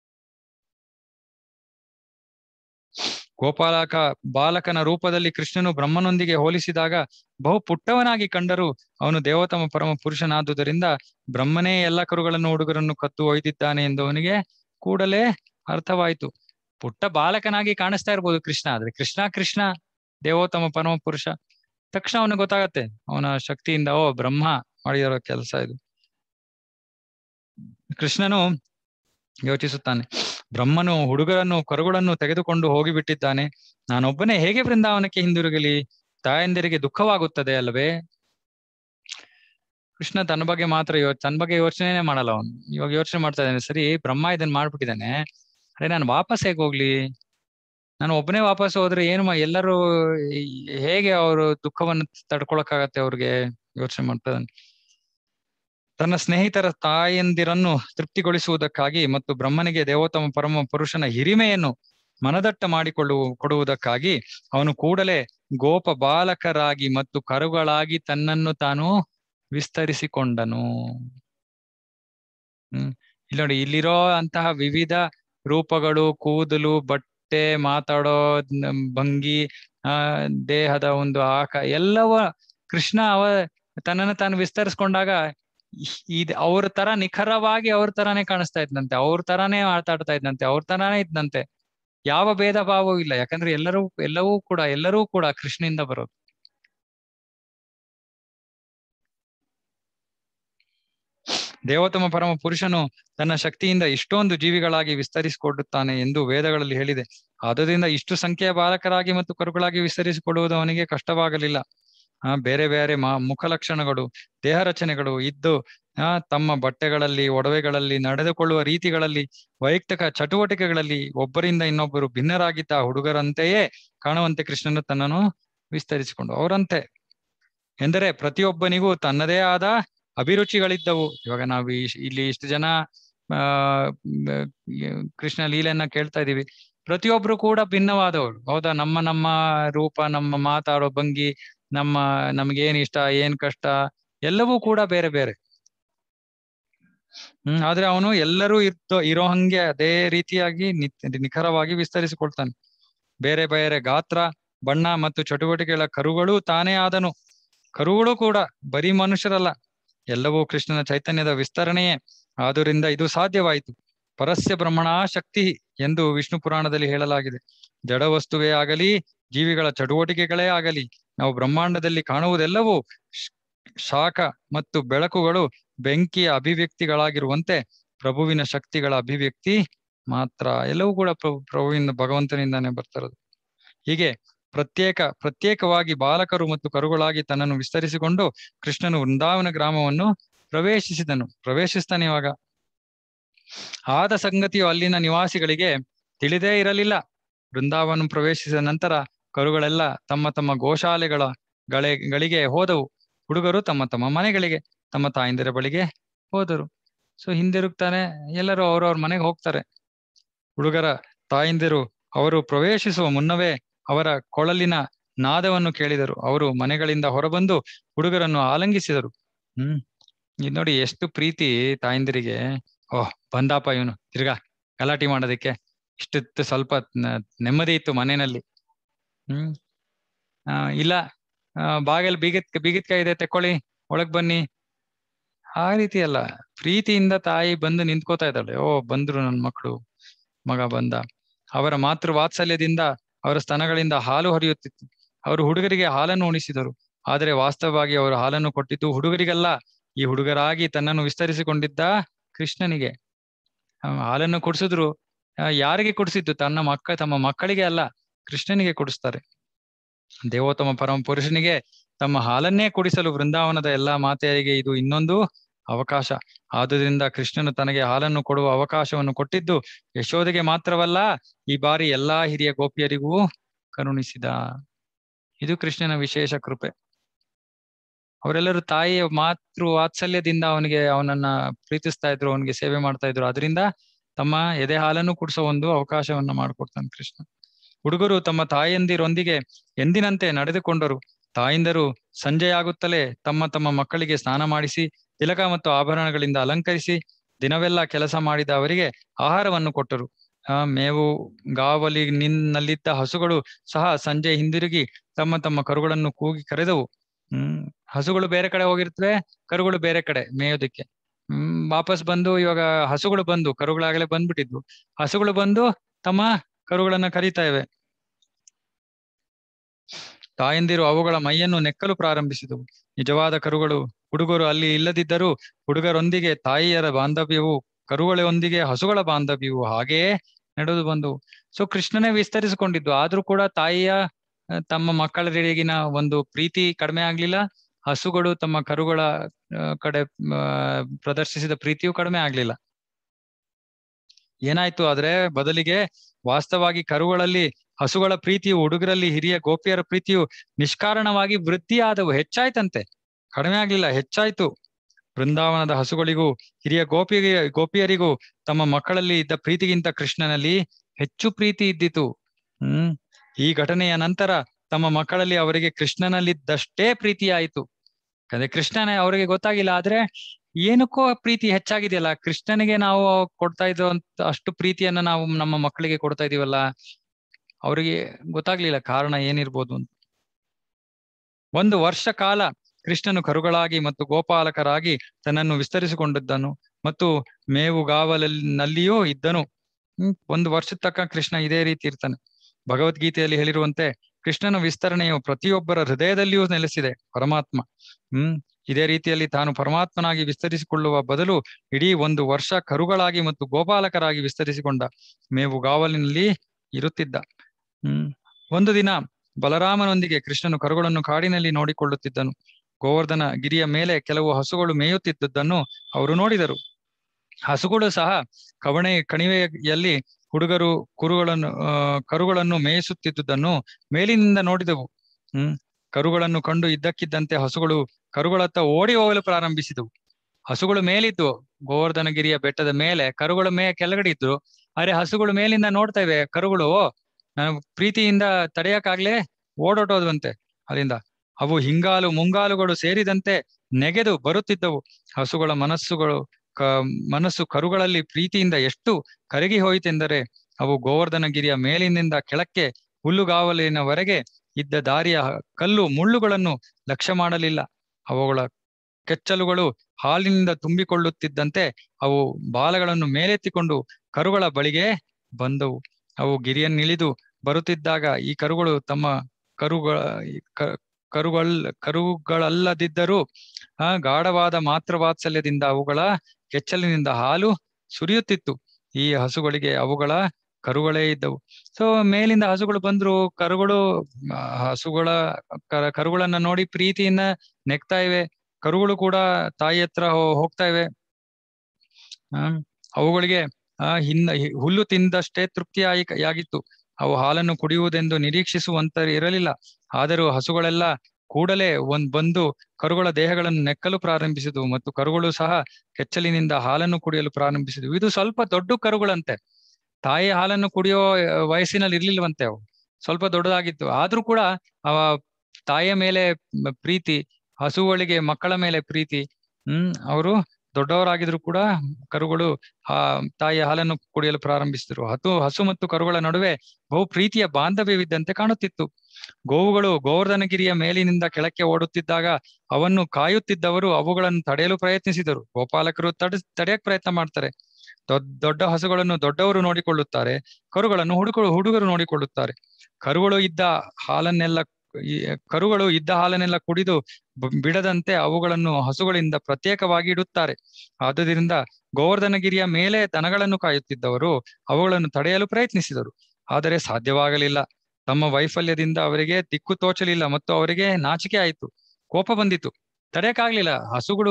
ಗೋಪಾಲಕ ಬಾಲಕನ ರೂಪದಲ್ಲಿ ಕೃಷ್ಣನು ಬ್ರಹ್ಮನೊಂದಿಗೆ ಹೋಲಿಸಿದಾಗ ಬಹು ಪುಟ್ಟವನಾಗಿ ಕಂಡರೂ ಅವನು ದೇವತಮ ಪರಮ ಪುರುಷನಾದುದರಿಂದ ಬ್ರಹ್ಮನೇ ಎಲ್ಲ ಕರುಗಳನ್ನು ಹುಡುಗರನ್ನು ಕತ್ತು ಒಯ್ದಿದ್ದಾನೆ ಎಂದು ಅವನಿಗೆ ಕೂಡಲೇ ಅರ್ಥವಾಯಿತು ಪುಟ್ಟ ಬಾಲಕನಾಗಿ ಕಾಣಿಸ್ತಾ ಇರ್ಬೋದು ಕೃಷ್ಣ ಆದ್ರೆ ಕೃಷ್ಣ ಕೃಷ್ಣ ದೇವೋತ್ತಮ ಪರಮ ಪುರುಷ ತಕ್ಷಣ ಅವನಿಗೆ ಗೊತ್ತಾಗತ್ತೆ ಅವನ ಶಕ್ತಿಯಿಂದ ಓ ಬ್ರಹ್ಮ ಮಾಡಿರೋ ಕೆಲಸ ಇದು ಕೃಷ್ಣನು ಯೋಚಿಸುತ್ತಾನೆ ಬ್ರಹ್ಮನು ಹುಡುಗರನ್ನು ಕರುಗಳನ್ನು ತೆಗೆದುಕೊಂಡು ಹೋಗಿಬಿಟ್ಟಿದ್ದಾನೆ ನಾನೊಬ್ಬನೇ ಹೇಗೆ ಬೃಂದಾವನಕ್ಕೆ ಹಿಂದಿರುಗಲಿ ತಾಯಂದಿರಿಗೆ ದುಃಖವಾಗುತ್ತದೆ ಅಲ್ಲವೇ ಕೃಷ್ಣ ತನ್ನ ಬಗ್ಗೆ ಮಾತ್ರ ಯೋ ತನ್ನ ಬಗ್ಗೆ ಯೋಚನೆ ಮಾಡಲ್ಲ ಅವನು ಇವಾಗ ಯೋಚನೆ ಮಾಡ್ತಾ ಇದ್ದಾನೆ ಸರಿ ಬ್ರಹ್ಮ ಇದನ್ನ ಮಾಡ್ಬಿಟ್ಟಿದ್ದಾನೆ ಅರೆ ನಾನು ವಾಪಸ್ ಹೇಗೆ ಹೋಗ್ಲಿ ನಾನು ಒಬ್ಬನೇ ವಾಪಸ್ ಹೋದ್ರೆ ಏನು ಮಾ ಎಲ್ಲರೂ ಹೇಗೆ ಅವರು ದುಃಖವನ್ನು ತಡ್ಕೊಳಕ್ಕಾಗತ್ತೆ ಅವ್ರಿಗೆ ಯೋಚನೆ ಮಾಡ್ತಾ ಇದ್ದಾನೆ ತನ್ನ ಸ್ನೇಹಿತರ ತಾಯಂದಿರನ್ನು ತೃಪ್ತಿಗೊಳಿಸುವುದಕ್ಕಾಗಿ ಮತ್ತು ಬ್ರಹ್ಮನಿಗೆ ದೇವೋತ್ತಮ ಪರಮ ಪುರುಷನ ಹಿರಿಮೆಯನ್ನು ಮನದಟ್ಟ ಮಾಡಿಕೊಳ್ಳುವ ಕೊಡುವುದಕ್ಕಾಗಿ ಅವನು ಕೂಡಲೇ ಗೋಪ ಬಾಲಕರಾಗಿ ಮತ್ತು ಕರುಗಳಾಗಿ ತನ್ನನ್ನು ತಾನು ವಿಸ್ತರಿಸಿಕೊಂಡನು ಹ್ಮ್ ಇಲ್ಲಿ ನೋಡಿ ಇಲ್ಲಿರೋ ಅಂತಹ ವಿವಿಧ ರೂಪಗಳು ಕೂದಲು ಬಟ್ಟೆ ಮಾತಾಡೋ ಭಂಗಿ ಆ ದೇಹದ ಒಂದು ಆಕ ಎಲ್ಲವ ಕೃಷ್ಣ ಅವ ತನ್ನನ್ನು ತಾನು ವಿಸ್ತರಿಸ್ಕೊಂಡಾಗ ಇದ್ ಅವ್ರ ತರ ನಿಖರವಾಗಿ ಅವ್ರ ತರಾನೇ ಕಾಣಿಸ್ತಾ ಇದ್ನಂತೆ ಅವ್ರ ತರಾನೇ ಮಾತಾಡ್ತಾ ಇದ್ನಂತೆ ಅವ್ರ ತರಾನೇ ಇದ್ನಂತೆ ಯಾವ ಭೇದ ಭಾವವೂ ಇಲ್ಲ ಯಾಕಂದ್ರೆ ಎಲ್ಲರೂ ಎಲ್ಲವೂ ಕೂಡ ಎಲ್ಲರೂ ಕೂಡ ಕೃಷ್ಣನಿಂದ ಬರೋದು ದೇವೋತ್ತಮ ಪರಮ ಪುರುಷನು ತನ್ನ ಶಕ್ತಿಯಿಂದ ಇಷ್ಟೊಂದು ಜೀವಿಗಳಾಗಿ ವಿಸ್ತರಿಸಿಕೊಡುತ್ತಾನೆ ಎಂದು ವೇದಗಳಲ್ಲಿ ಹೇಳಿದೆ ಆದ್ದರಿಂದ ಇಷ್ಟು ಸಂಖ್ಯೆಯ ಬಾಲಕರಾಗಿ ಮತ್ತು ಕರುಗಳಾಗಿ ವಿಸ್ತರಿಸಿಕೊಳ್ಳುವುದು ಅವನಿಗೆ ಕಷ್ಟವಾಗಲಿಲ್ಲ ಆ ಬೇರೆ ಬೇರೆ ಮಾ ಮುಖ ಲಕ್ಷಣಗಳು ದೇಹ ರಚನೆಗಳು ಇದ್ದು ಆ ತಮ್ಮ ಬಟ್ಟೆಗಳಲ್ಲಿ ಒಡವೆಗಳಲ್ಲಿ ನಡೆದುಕೊಳ್ಳುವ ರೀತಿಗಳಲ್ಲಿ ವೈಯಕ್ತಿಕ ಚಟುವಟಿಕೆಗಳಲ್ಲಿ ಒಬ್ಬರಿಂದ ಇನ್ನೊಬ್ಬರು ಭಿನ್ನರಾಗಿದ್ದ ಹುಡುಗರಂತೆಯೇ ಕಾಣುವಂತೆ ಕೃಷ್ಣನು ತನ್ನನ್ನು ವಿಸ್ತರಿಸಿಕೊಂಡು ಅವರಂತೆ ಎಂದರೆ ಪ್ರತಿಯೊಬ್ಬನಿಗೂ ತನ್ನದೇ ಆದ ಅಭಿರುಚಿಗಳಿದ್ದವು ಇವಾಗ ನಾವು ಇಲ್ಲಿ ಇಷ್ಟು ಜನ ಆ ಕೃಷ್ಣ ಲೀಲೆಯನ್ನ ಕೇಳ್ತಾ ಇದೀವಿ ಪ್ರತಿಯೊಬ್ರು ಕೂಡ ಭಿನ್ನವಾದವರು ಹೌದಾ ನಮ್ಮ ನಮ್ಮ ರೂಪ ನಮ್ಮ ಮಾತಾಡೋ ಭಂಗಿ ನಮ್ಮ ನಮ್ಗೇನ್ ಇಷ್ಟ ಏನ್ ಕಷ್ಟ ಎಲ್ಲವೂ ಕೂಡ ಬೇರೆ ಬೇರೆ ಹ್ಮ್ ಆದ್ರೆ ಅವನು ಎಲ್ಲರೂ ಇರ್ತೋ ಇರೋ ಹಂಗೆ ಅದೇ ರೀತಿಯಾಗಿ ನಿಖರವಾಗಿ ವಿಸ್ತರಿಸಿಕೊಳ್ತಾನೆ ಬೇರೆ ಬೇರೆ ಗಾತ್ರ ಬಣ್ಣ ಮತ್ತು ಚಟುವಟಿಕೆಗಳ ಕರುಗಳು ತಾನೇ ಆದನು ಕರುಗಳು ಕೂಡ ಬರೀ ಮನುಷ್ಯರಲ್ಲ ಎಲ್ಲವೂ ಕೃಷ್ಣನ ಚೈತನ್ಯದ ವಿಸ್ತರಣೆಯೇ ಆದುದರಿಂದ ಇದು ಸಾಧ್ಯವಾಯಿತು ಪರಸ್ಯ ಬ್ರಹ್ಮಣ ಶಕ್ತಿ ಎಂದು ವಿಷ್ಣು ಪುರಾಣದಲ್ಲಿ ಹೇಳಲಾಗಿದೆ ಜಡ ವಸ್ತುವೇ ಆಗಲಿ ಜೀವಿಗಳ ಚಟುವಟಿಕೆಗಳೇ ಆಗಲಿ ನಾವು ಬ್ರಹ್ಮಾಂಡದಲ್ಲಿ ಕಾಣುವುದೆಲ್ಲವೂ ಶಾಖ ಮತ್ತು ಬೆಳಕುಗಳು ಬೆಂಕಿಯ ಅಭಿವ್ಯಕ್ತಿಗಳಾಗಿರುವಂತೆ ಪ್ರಭುವಿನ ಶಕ್ತಿಗಳ ಅಭಿವ್ಯಕ್ತಿ ಮಾತ್ರ ಎಲ್ಲವೂ ಕೂಡ ಪ್ರಭು ಪ್ರಭುವಿನ ಭಗವಂತನಿಂದಾನೇ ಬರ್ತಿರೋದು ಹೀಗೆ ಪ್ರತ್ಯೇಕ ಪ್ರತ್ಯೇಕವಾಗಿ ಬಾಲಕರು ಮತ್ತು ಕರುಗಳಾಗಿ ತನ್ನನ್ನು ವಿಸ್ತರಿಸಿಕೊಂಡು ಕೃಷ್ಣನು ವೃಂದಾವನ ಗ್ರಾಮವನ್ನು ಪ್ರವೇಶಿಸಿದನು ಪ್ರವೇಶಿಸ್ತಾನೆ ಇವಾಗ ಆದ ಸಂಗತಿಯು ಅಲ್ಲಿನ ನಿವಾಸಿಗಳಿಗೆ ತಿಳಿದೇ ಇರಲಿಲ್ಲ ವೃಂದಾವನ ಪ್ರವೇಶಿಸಿದ ನಂತರ ಕರುಗಳೆಲ್ಲ ತಮ್ಮ ತಮ್ಮ ಗೋಶಾಲೆಗಳ ಗಳೆ ಗಳಿಗೆ ಹೋದವು ಹುಡುಗರು ತಮ್ಮ ತಮ್ಮ ಮನೆಗಳಿಗೆ ತಮ್ಮ ತಾಯಿಂದಿರ ಬಳಿಗೆ ಹೋದರು ಸೊ ಹಿಂದಿರುಗ್ತಾನೆ ಎಲ್ಲರೂ ಅವ್ರವ್ರ ಮನೆಗೆ ಹೋಗ್ತಾರೆ ಹುಡುಗರ ತಾಯಿಂದಿರು ಅವರು ಪ್ರವೇಶಿಸುವ ಮುನ್ನವೇ ಅವರ ಕೊಳಲಿನ ನಾದವನ್ನು ಕೇಳಿದರು ಅವರು ಮನೆಗಳಿಂದ ಹೊರಬಂದು ಹುಡುಗರನ್ನು ಆಲಂಗಿಸಿದರು ಹ್ಮ್ ಇದ್ ನೋಡಿ ಎಷ್ಟು ಪ್ರೀತಿ ತಾಯಿಂದಿರಿಗೆ ಓಹ್ ಬಂದಪ್ಪ ಇವನು ತಿರ್ಗಾ ಗಲಾಟಿ ಮಾಡೋದಕ್ಕೆ ಇಷ್ಟಿತ್ತು ಸ್ವಲ್ಪ ನೆಮ್ಮದಿ ಇತ್ತು ಮನೆಯಲ್ಲಿ ಹ್ಮ್ ಆ ಇಲ್ಲ ಬಾಗಿಲು ಬೀಗತ್ ಬೀಗಿತ್ಕಾಯಿ ಇದೆ ತೆಕ್ಕೊಳ್ಳಿ ಒಳಗ್ ಬನ್ನಿ ಆ ರೀತಿ ಅಲ್ಲ ಪ್ರೀತಿಯಿಂದ ತಾಯಿ ಬಂದು ನಿಂತ್ಕೋತಾ ಇದ್ದಾಳೆ ಓ ಬಂದ್ರು ನನ್ ಮಕ್ಕಳು ಮಗ ಬಂದ ಅವರ ಮಾತೃ ವಾತ್ಸಲ್ಯದಿಂದ ಅವರ ಸ್ತನಗಳಿಂದ ಹಾಲು ಹರಿಯುತ್ತಿತ್ತು ಅವರು ಹುಡುಗರಿಗೆ ಹಾಲನ್ನು ಉಣಿಸಿದರು ಆದರೆ ವಾಸ್ತವವಾಗಿ ಅವರು ಹಾಲನ್ನು ಕೊಟ್ಟಿದ್ದು ಹುಡುಗರಿಗಲ್ಲ ಈ ಹುಡುಗರಾಗಿ ತನ್ನನ್ನು ವಿಸ್ತರಿಸಿಕೊಂಡಿದ್ದ ಕೃಷ್ಣನಿಗೆ ಹಾಲನ್ನು ಕುಡಿಸಿದ್ರು ಯಾರಿಗೆ ಕುಡಿಸಿದ್ದು ತನ್ನ ಮಕ್ಕ ತಮ್ಮ ಮಕ್ಕಳಿಗೆ ಅಲ್ಲ ಕೃಷ್ಣನಿಗೆ ಕುಡಿಸ್ತಾರೆ ದೇವೋತ್ತಮ ಪರಮ ಪುರುಷನಿಗೆ ತಮ್ಮ ಹಾಲನ್ನೇ ಕುಡಿಸಲು ವೃಂದಾವನದ ಎಲ್ಲಾ ಮಾತೆಯರಿಗೆ ಇದು ಇನ್ನೊಂದು ಅವಕಾಶ ಆದುದರಿಂದ ಕೃಷ್ಣನು ತನಗೆ ಹಾಲನ್ನು ಕೊಡುವ ಅವಕಾಶವನ್ನು ಕೊಟ್ಟಿದ್ದು ಯಶೋದೆಗೆ ಮಾತ್ರವಲ್ಲ ಈ ಬಾರಿ ಎಲ್ಲಾ ಹಿರಿಯ ಗೋಪಿಯರಿಗೂ ಕರುಣಿಸಿದ ಇದು ಕೃಷ್ಣನ ವಿಶೇಷ ಕೃಪೆ ಅವರೆಲ್ಲರೂ ತಾಯಿಯ ಮಾತೃ ವಾತ್ಸಲ್ಯದಿಂದ ಅವನಿಗೆ ಅವನನ್ನ ಪ್ರೀತಿಸ್ತಾ ಇದ್ರು ಅವನಿಗೆ ಸೇವೆ ಮಾಡ್ತಾ ಇದ್ರು ಅದರಿಂದ ತಮ್ಮ ಎದೆ ಹಾಲನ್ನು ಕುಡಿಸೋ ಒಂದು ಅವಕಾಶವನ್ನ ಮಾಡಿಕೊಡ್ತಾನೆ ಕೃಷ್ಣ ಹುಡುಗರು ತಮ್ಮ ತಾಯಂದಿರೊಂದಿಗೆ ಎಂದಿನಂತೆ ನಡೆದುಕೊಂಡರು ತಾಯಿಂದರು ಸಂಜೆಯಾಗುತ್ತಲೇ ತಮ್ಮ ತಮ್ಮ ಮಕ್ಕಳಿಗೆ ಸ್ನಾನ ಮಾಡಿಸಿ ತಿಲಕ ಮತ್ತು ಆಭರಣಗಳಿಂದ ಅಲಂಕರಿಸಿ ದಿನವೆಲ್ಲ ಕೆಲಸ ಮಾಡಿದ ಅವರಿಗೆ ಆಹಾರವನ್ನು ಕೊಟ್ಟರು ಆ ಮೇವು ಗಾವಲಿ ನಿನ್ನಲ್ಲಿದ್ದ ಹಸುಗಳು ಸಹ ಸಂಜೆ ಹಿಂದಿರುಗಿ ತಮ್ಮ ತಮ್ಮ ಕರುಗಳನ್ನು ಕೂಗಿ ಕರೆದವು ಹ್ಮ್ ಹಸುಗಳು ಬೇರೆ ಕಡೆ ಹೋಗಿರ್ತವೆ ಕರುಗಳು ಬೇರೆ ಕಡೆ ಮೇಯೋದಕ್ಕೆ ಹ್ಮ್ ವಾಪಸ್ ಬಂದು ಇವಾಗ ಹಸುಗಳು ಬಂದು ಕರುಗಳಾಗಲೇ ಬಂದ್ಬಿಟ್ಟಿದ್ವು ಹಸುಗಳು ಬಂದು ತಮ್ಮ ಕರುಗಳನ್ನ ಕರೀತಾ ಇವೆ ತಾಯಂದಿರು ಅವುಗಳ ಮೈಯನ್ನು ನೆಕ್ಕಲು ಪ್ರಾರಂಭಿಸಿದವು ನಿಜವಾದ ಕರುಗಳು ಹುಡುಗರು ಅಲ್ಲಿ ಇಲ್ಲದಿದ್ದರೂ ಹುಡುಗರೊಂದಿಗೆ ತಾಯಿಯರ ಬಾಂಧವ್ಯವು ಕರುಗಳೊಂದಿಗೆ ಹಸುಗಳ ಬಾಂಧವ್ಯವು ಹಾಗೆಯೇ ನಡೆದು ಬಂದವು ಸೊ ಕೃಷ್ಣನೇ ವಿಸ್ತರಿಸಿಕೊಂಡಿದ್ದು ಆದ್ರೂ ಕೂಡ ತಾಯಿಯ ತಮ್ಮ ಮಕ್ಕಳರೆಗಿನ ಒಂದು ಪ್ರೀತಿ ಕಡಿಮೆ ಆಗ್ಲಿಲ್ಲ ಹಸುಗಳು ತಮ್ಮ ಕರುಗಳ ಕಡೆ ಪ್ರದರ್ಶಿಸಿದ ಪ್ರೀತಿಯೂ ಕಡಿಮೆ ಆಗ್ಲಿಲ್ಲ ಏನಾಯ್ತು ಆದ್ರೆ ಬದಲಿಗೆ ವಾಸ್ತವಾಗಿ ಕರುಗಳಲ್ಲಿ ಹಸುಗಳ ಪ್ರೀತಿಯು ಹುಡುಗರಲ್ಲಿ ಹಿರಿಯ ಗೋಪಿಯರ ಪ್ರೀತಿಯು ನಿಷ್ಕಾರಣವಾಗಿ ವೃದ್ಧಿಯಾದವು ಹೆಚ್ಚಾಯ್ತಂತೆ ಕಡಿಮೆ ಆಗ್ಲಿಲ್ಲ ಹೆಚ್ಚಾಯ್ತು ಬೃಂದಾವನದ ಹಸುಗಳಿಗೂ ಹಿರಿಯ ಗೋಪಿ ಗೋಪಿಯರಿಗೂ ತಮ್ಮ ಮಕ್ಕಳಲ್ಲಿ ಇದ್ದ ಪ್ರೀತಿಗಿಂತ ಕೃಷ್ಣನಲ್ಲಿ ಹೆಚ್ಚು ಪ್ರೀತಿ ಇದ್ದಿತು ಹ್ಮ್ ಈ ಘಟನೆಯ ನಂತರ ತಮ್ಮ ಮಕ್ಕಳಲ್ಲಿ ಅವರಿಗೆ ಕೃಷ್ಣನಲ್ಲಿದ್ದಷ್ಟೇ ಪ್ರೀತಿ ಆಯಿತು ಅದೇ ಕೃಷ್ಣನೇ ಅವರಿಗೆ ಗೊತ್ತಾಗಿಲ್ಲ ಆದ್ರೆ ಏನಕ್ಕೋ ಪ್ರೀತಿ ಹೆಚ್ಚಾಗಿದೆಯಲ್ಲ ಕೃಷ್ಣನಿಗೆ ನಾವು ಕೊಡ್ತಾ ಇದ್ದೋ ಅಂತ ಅಷ್ಟು ಪ್ರೀತಿಯನ್ನ ನಾವು ನಮ್ಮ ಮಕ್ಕಳಿಗೆ ಕೊಡ್ತಾ ಇದೀವಲ್ಲ ಅವರಿಗೆ ಗೊತ್ತಾಗ್ಲಿಲ್ಲ ಕಾರಣ ಏನಿರ್ಬೋದು ಅಂತ ಒಂದು ವರ್ಷ ಕಾಲ ಕೃಷ್ಣನು ಕರುಗಳಾಗಿ ಮತ್ತು ಗೋಪಾಲಕರಾಗಿ ತನ್ನನ್ನು ವಿಸ್ತರಿಸಿಕೊಂಡಿದ್ದನು ಮತ್ತು ಮೇವುಗಾವಲಲ್ಲಿಯೂ ಇದ್ದನು ಹ್ಮ್ ಒಂದು ವರ್ಷದ ತಕ್ಕ ಕೃಷ್ಣ ಇದೇ ರೀತಿ ಇರ್ತಾನೆ ಭಗವದ್ಗೀತೆಯಲ್ಲಿ ಹೇಳಿರುವಂತೆ ಕೃಷ್ಣನ ವಿಸ್ತರಣೆಯು ಪ್ರತಿಯೊಬ್ಬರ ಹೃದಯದಲ್ಲಿಯೂ ನೆಲೆಸಿದೆ ಪರಮಾತ್ಮ ಹ್ಮ್ ಇದೇ ರೀತಿಯಲ್ಲಿ ತಾನು ಪರಮಾತ್ಮನಾಗಿ ವಿಸ್ತರಿಸಿಕೊಳ್ಳುವ ಬದಲು ಇಡೀ ಒಂದು ವರ್ಷ ಕರುಗಳಾಗಿ ಮತ್ತು ಗೋಪಾಲಕರಾಗಿ ವಿಸ್ತರಿಸಿಕೊಂಡ ಮೇವುಗಾವಲಿನಲ್ಲಿ ಇರುತ್ತಿದ್ದ ಹ್ಮ್ ಒಂದು ದಿನ ಬಲರಾಮನೊಂದಿಗೆ ಕೃಷ್ಣನು ಕರುಗಳನ್ನು ಕಾಡಿನಲ್ಲಿ ನೋಡಿಕೊಳ್ಳುತ್ತಿದ್ದನು ಗೋವರ್ಧನ ಗಿರಿಯ ಮೇಲೆ ಕೆಲವು ಹಸುಗಳು ಮೇಯುತ್ತಿದ್ದುದನ್ನು ಅವರು ನೋಡಿದರು ಹಸುಗಳು ಸಹ ಕವಣೆ ಕಣಿವೆಯಲ್ಲಿ ಹುಡುಗರು ಕುರುಗಳನ್ನು ಅಹ್ ಕರುಗಳನ್ನು ಮೇಯಿಸುತ್ತಿದ್ದುದನ್ನು ಮೇಲಿನಿಂದ ನೋಡಿದೆವು ಹ್ಮ್ ಕರುಗಳನ್ನು ಕಂಡು ಇದ್ದಕ್ಕಿದ್ದಂತೆ ಹಸುಗಳು ಕರುಗಳತ್ತ ಓಡಿ ಹೋಗಲು ಪ್ರಾರಂಭಿಸಿದವು ಹಸುಗಳು ಮೇಲಿದ್ವು ಗೋವರ್ಧನಗಿರಿಯ ಬೆಟ್ಟದ ಮೇಲೆ ಕರುಗಳು ಮೇ ಕೆಳಗಡೆ ಇದ್ರು ಆದ್ರೆ ಹಸುಗಳು ಮೇಲಿಂದ ನೋಡ್ತಾ ಇವೆ ಕರುಗಳು ನಾನು ಪ್ರೀತಿಯಿಂದ ತಡೆಯಕ್ಕಾಗ್ಲೇ ಓಡೋಟೋದ್ವಂತೆ ಅಲ್ಲಿಂದ ಅವು ಹಿಂಗಾಲು ಮುಂಗಾಲುಗಳು ಸೇರಿದಂತೆ ನೆಗೆದು ಬರುತ್ತಿದ್ದವು ಹಸುಗಳ ಮನಸ್ಸುಗಳು ಕ ಮನಸ್ಸು ಕರುಗಳಲ್ಲಿ ಪ್ರೀತಿಯಿಂದ ಎಷ್ಟು ಕರಗಿ ಹೋಯಿತೆಂದರೆ ಅವು ಗೋವರ್ಧನಗಿರಿಯ ಮೇಲಿನಿಂದ ಕೆಳಕ್ಕೆ ಹುಲ್ಲುಗಾವಲಿನವರೆಗೆ ಇದ್ದ ದಾರಿಯ ಕಲ್ಲು ಮುಳ್ಳುಗಳನ್ನು ಲಕ್ಷ್ಯ ಮಾಡಲಿಲ್ಲ ಅವುಗಳ ಕೆಚ್ಚಲುಗಳು ಹಾಲಿನಿಂದ ತುಂಬಿಕೊಳ್ಳುತ್ತಿದ್ದಂತೆ ಅವು ಬಾಲಗಳನ್ನು ಮೇಲೆತ್ತಿಕೊಂಡು ಕರುಗಳ ಬಳಿಗೆ ಬಂದವು ಅವು ಗಿರಿಯನ್ನಿಳಿದು ಬರುತ್ತಿದ್ದಾಗ ಈ ಕರುಗಳು ತಮ್ಮ ಕರುಗಳ ಕರುಗಳ್ ಕರುಗಳಲ್ಲದಿದ್ದರೂ ಆ ಗಾಢವಾದ ಮಾತೃವಾತ್ಸಲ್ಯದಿಂದ ಅವುಗಳ ಕೆಚ್ಚಲಿನಿಂದ ಹಾಲು ಸುರಿಯುತ್ತಿತ್ತು ಈ ಹಸುಗಳಿಗೆ ಅವುಗಳ ಕರುಗಳೇ ಇದ್ದವು ಸೊ ಮೇಲಿಂದ ಹಸುಗಳು ಬಂದ್ರು ಕರುಗಳು ಹಸುಗಳ ಕರುಗಳನ್ನ ನೋಡಿ ಪ್ರೀತಿಯಿಂದ ನೆಕ್ತಾ ಇವೆ ಕರುಗಳು ಕೂಡ ತಾಯಿ ಹತ್ರ ಹೋಗ್ತಾ ಇವೆ ಹ್ಮ್ ಅವುಗಳಿಗೆ ಆ ಹಿನ್ನ ಹುಲ್ಲು ತಿಂದಷ್ಟೇ ತೃಪ್ತಿಯಾಗಿತ್ತು ಅವು ಹಾಲನ್ನು ಕುಡಿಯುವುದೆಂದು ನಿರೀಕ್ಷಿಸುವಂತ ಇರಲಿಲ್ಲ ಆದರೂ ಹಸುಗಳೆಲ್ಲ ಕೂಡಲೇ ಒಂದ್ ಬಂದು ಕರುಗಳ ದೇಹಗಳನ್ನು ನೆಕ್ಕಲು ಪ್ರಾರಂಭಿಸಿದವು ಮತ್ತು ಕರುಗಳು ಸಹ ಕೆಚ್ಚಲಿನಿಂದ ಹಾಲನ್ನು ಕುಡಿಯಲು ಪ್ರಾರಂಭಿಸಿದವು ಇದು ಸ್ವಲ್ಪ ದೊಡ್ಡ ಕರುಗಳಂತೆ ತಾಯಿ ಹಾಲನ್ನು ಕುಡಿಯೋ ವಯಸ್ಸಿನಲ್ಲಿ ಇರ್ಲಿಲ್ವಂತೆ ಅವು ಸ್ವಲ್ಪ ದೊಡ್ಡದಾಗಿತ್ತು ಆದ್ರೂ ಕೂಡ ಅವ ತಾಯಿಯ ಮೇಲೆ ಪ್ರೀತಿ ಹಸುಗಳಿಗೆ ಮಕ್ಕಳ ಮೇಲೆ ಪ್ರೀತಿ ಹ್ಮ್ ಅವರು ದೊಡ್ಡವರಾಗಿದ್ರು ಕೂಡ ಕರುಗಳು ಆ ತಾಯಿಯ ಹಾಲನ್ನು ಕುಡಿಯಲು ಪ್ರಾರಂಭಿಸಿದ್ರು ಹಸು ಹಸು ಮತ್ತು ಕರುಗಳ ನಡುವೆ ಬಹು ಪ್ರೀತಿಯ ಬಾಂಧವ್ಯವಿದ್ದಂತೆ ಕಾಣುತ್ತಿತ್ತು ಗೋವುಗಳು ಗೋವರ್ಧನಗಿರಿಯ ಮೇಲಿನಿಂದ ಕೆಳಕ್ಕೆ ಓಡುತ್ತಿದ್ದಾಗ ಅವನ್ನು ಕಾಯುತ್ತಿದ್ದವರು ಅವುಗಳನ್ನು ತಡೆಯಲು ಪ್ರಯತ್ನಿಸಿದರು ಗೋಪಾಲಕರು ತಡ ತಡೆಯಕ್ ಪ್ರಯತ್ನ ಮಾಡ್ತಾರೆ ದೊಡ್ಡ ದೊಡ್ಡ ಹಸುಗಳನ್ನು ದೊಡ್ಡವರು ನೋಡಿಕೊಳ್ಳುತ್ತಾರೆ ಕರುಗಳನ್ನು ಹುಡುಗರು ಹುಡುಗರು ನೋಡಿಕೊಳ್ಳುತ್ತಾರೆ ಕರುಗಳು ಇದ್ದ ಹಾಲನ್ನೆಲ್ಲ ಕರುಗಳು ಇದ್ದ ಹಾಲನ್ನೆಲ್ಲ ಕುಡಿದು ಬಿಡದಂತೆ ಅವುಗಳನ್ನು ಹಸುಗಳಿಂದ ಪ್ರತ್ಯೇಕವಾಗಿ ಇಡುತ್ತಾರೆ ಆದುದರಿಂದ ಗೋವರ್ಧನಗಿರಿಯ ಮೇಲೆ ದನಗಳನ್ನು ಕಾಯುತ್ತಿದ್ದವರು ಅವುಗಳನ್ನು ತಡೆಯಲು ಪ್ರಯತ್ನಿಸಿದರು ಆದರೆ ಸಾಧ್ಯವಾಗಲಿಲ್ಲ ತಮ್ಮ ವೈಫಲ್ಯದಿಂದ ಅವರಿಗೆ ದಿಕ್ಕು ತೋಚಲಿಲ್ಲ ಮತ್ತು ಅವರಿಗೆ ನಾಚಿಕೆ ಆಯಿತು ಕೋಪ ಬಂದಿತು ತಡೆಯಕ್ಕಾಗ್ಲಿಲ್ಲ ಹಸುಗಳು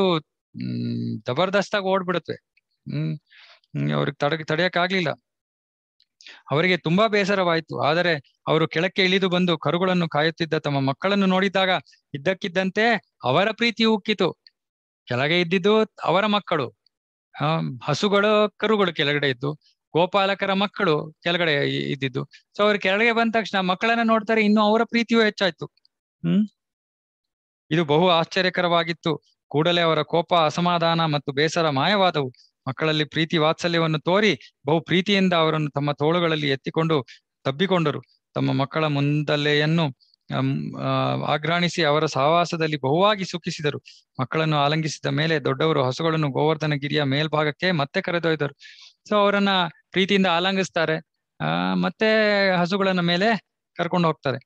ಹ್ಮ್ ಜಬರ್ದಸ್ತಾಗಿ ಓಡ್ಬಿಡತ್ವೆ ಹ್ಮ್ ಅವ್ರಿಗೆ ತಡ ತಡೆಯಕ್ಕಾಗ್ಲಿಲ್ಲ ಅವರಿಗೆ ತುಂಬಾ ಬೇಸರವಾಯಿತು ಆದರೆ ಅವರು ಕೆಳಕ್ಕೆ ಇಳಿದು ಬಂದು ಕರುಗಳನ್ನು ಕಾಯುತ್ತಿದ್ದ ತಮ್ಮ ಮಕ್ಕಳನ್ನು ನೋಡಿದಾಗ ಇದ್ದಕ್ಕಿದ್ದಂತೆ ಅವರ ಪ್ರೀತಿ ಉಕ್ಕಿತು ಕೆಳಗೆ ಇದ್ದಿದ್ದು ಅವರ ಮಕ್ಕಳು ಆ ಹಸುಗಳು ಕರುಗಳು ಕೆಳಗಡೆ ಇದ್ದು ಗೋಪಾಲಕರ ಮಕ್ಕಳು ಕೆಳಗಡೆ ಇ- ಇದ್ದಿದ್ದು ಸೊ ಅವ್ರು ಕೆಳಗೆ ಬಂದ ತಕ್ಷಣ ಮಕ್ಕಳನ್ನ ನೋಡ್ತಾರೆ ಇನ್ನು ಅವರ ಪ್ರೀತಿಯೂ ಹೆಚ್ಚಾಯ್ತು ಹ್ಮ್ ಇದು ಬಹು ಆಶ್ಚರ್ಯಕರವಾಗಿತ್ತು ಕೂಡಲೇ ಅವರ ಕೋಪ ಅಸಮಾಧಾನ ಮತ್ತು ಬೇಸರ ಮಾಯವಾದವು ಮಕ್ಕಳಲ್ಲಿ ಪ್ರೀತಿ ವಾತ್ಸಲ್ಯವನ್ನು ತೋರಿ ಬಹು ಪ್ರೀತಿಯಿಂದ ಅವರನ್ನು ತಮ್ಮ ತೋಳುಗಳಲ್ಲಿ ಎತ್ತಿಕೊಂಡು ತಬ್ಬಿಕೊಂಡರು ತಮ್ಮ ಮಕ್ಕಳ ಮುಂದಲೆಯನ್ನು ಅಮ್, ಆ, ಆಘ್ರಾಣಿಸಿ ಅವರ ಸಹವಾಸದಲ್ಲಿ ಬಹುವಾಗಿ ಸುಖಿಸಿದರು ಮಕ್ಕಳನ್ನು ಆಲಂಗಿಸಿದ ಮೇಲೆ ದೊಡ್ಡವರು ಹಸುಗಳನ್ನು ಗೋವರ್ಧನ ಗಿರಿಯ ಮೇಲ್ಭಾಗಕ್ಕೆ ಮತ್ತೆ ಕರೆದೊಯ್ದರು ಸೊ ಅವರನ್ನ ಪ್ರೀತಿಯಿಂದ ಆಲಂಗಿಸ್ತಾರೆ ಆ ಮತ್ತೆ ಹಸುಗಳನ್ನ ಮೇಲೆ ಕರ್ಕೊಂಡು ಹೋಗ್ತಾರೆ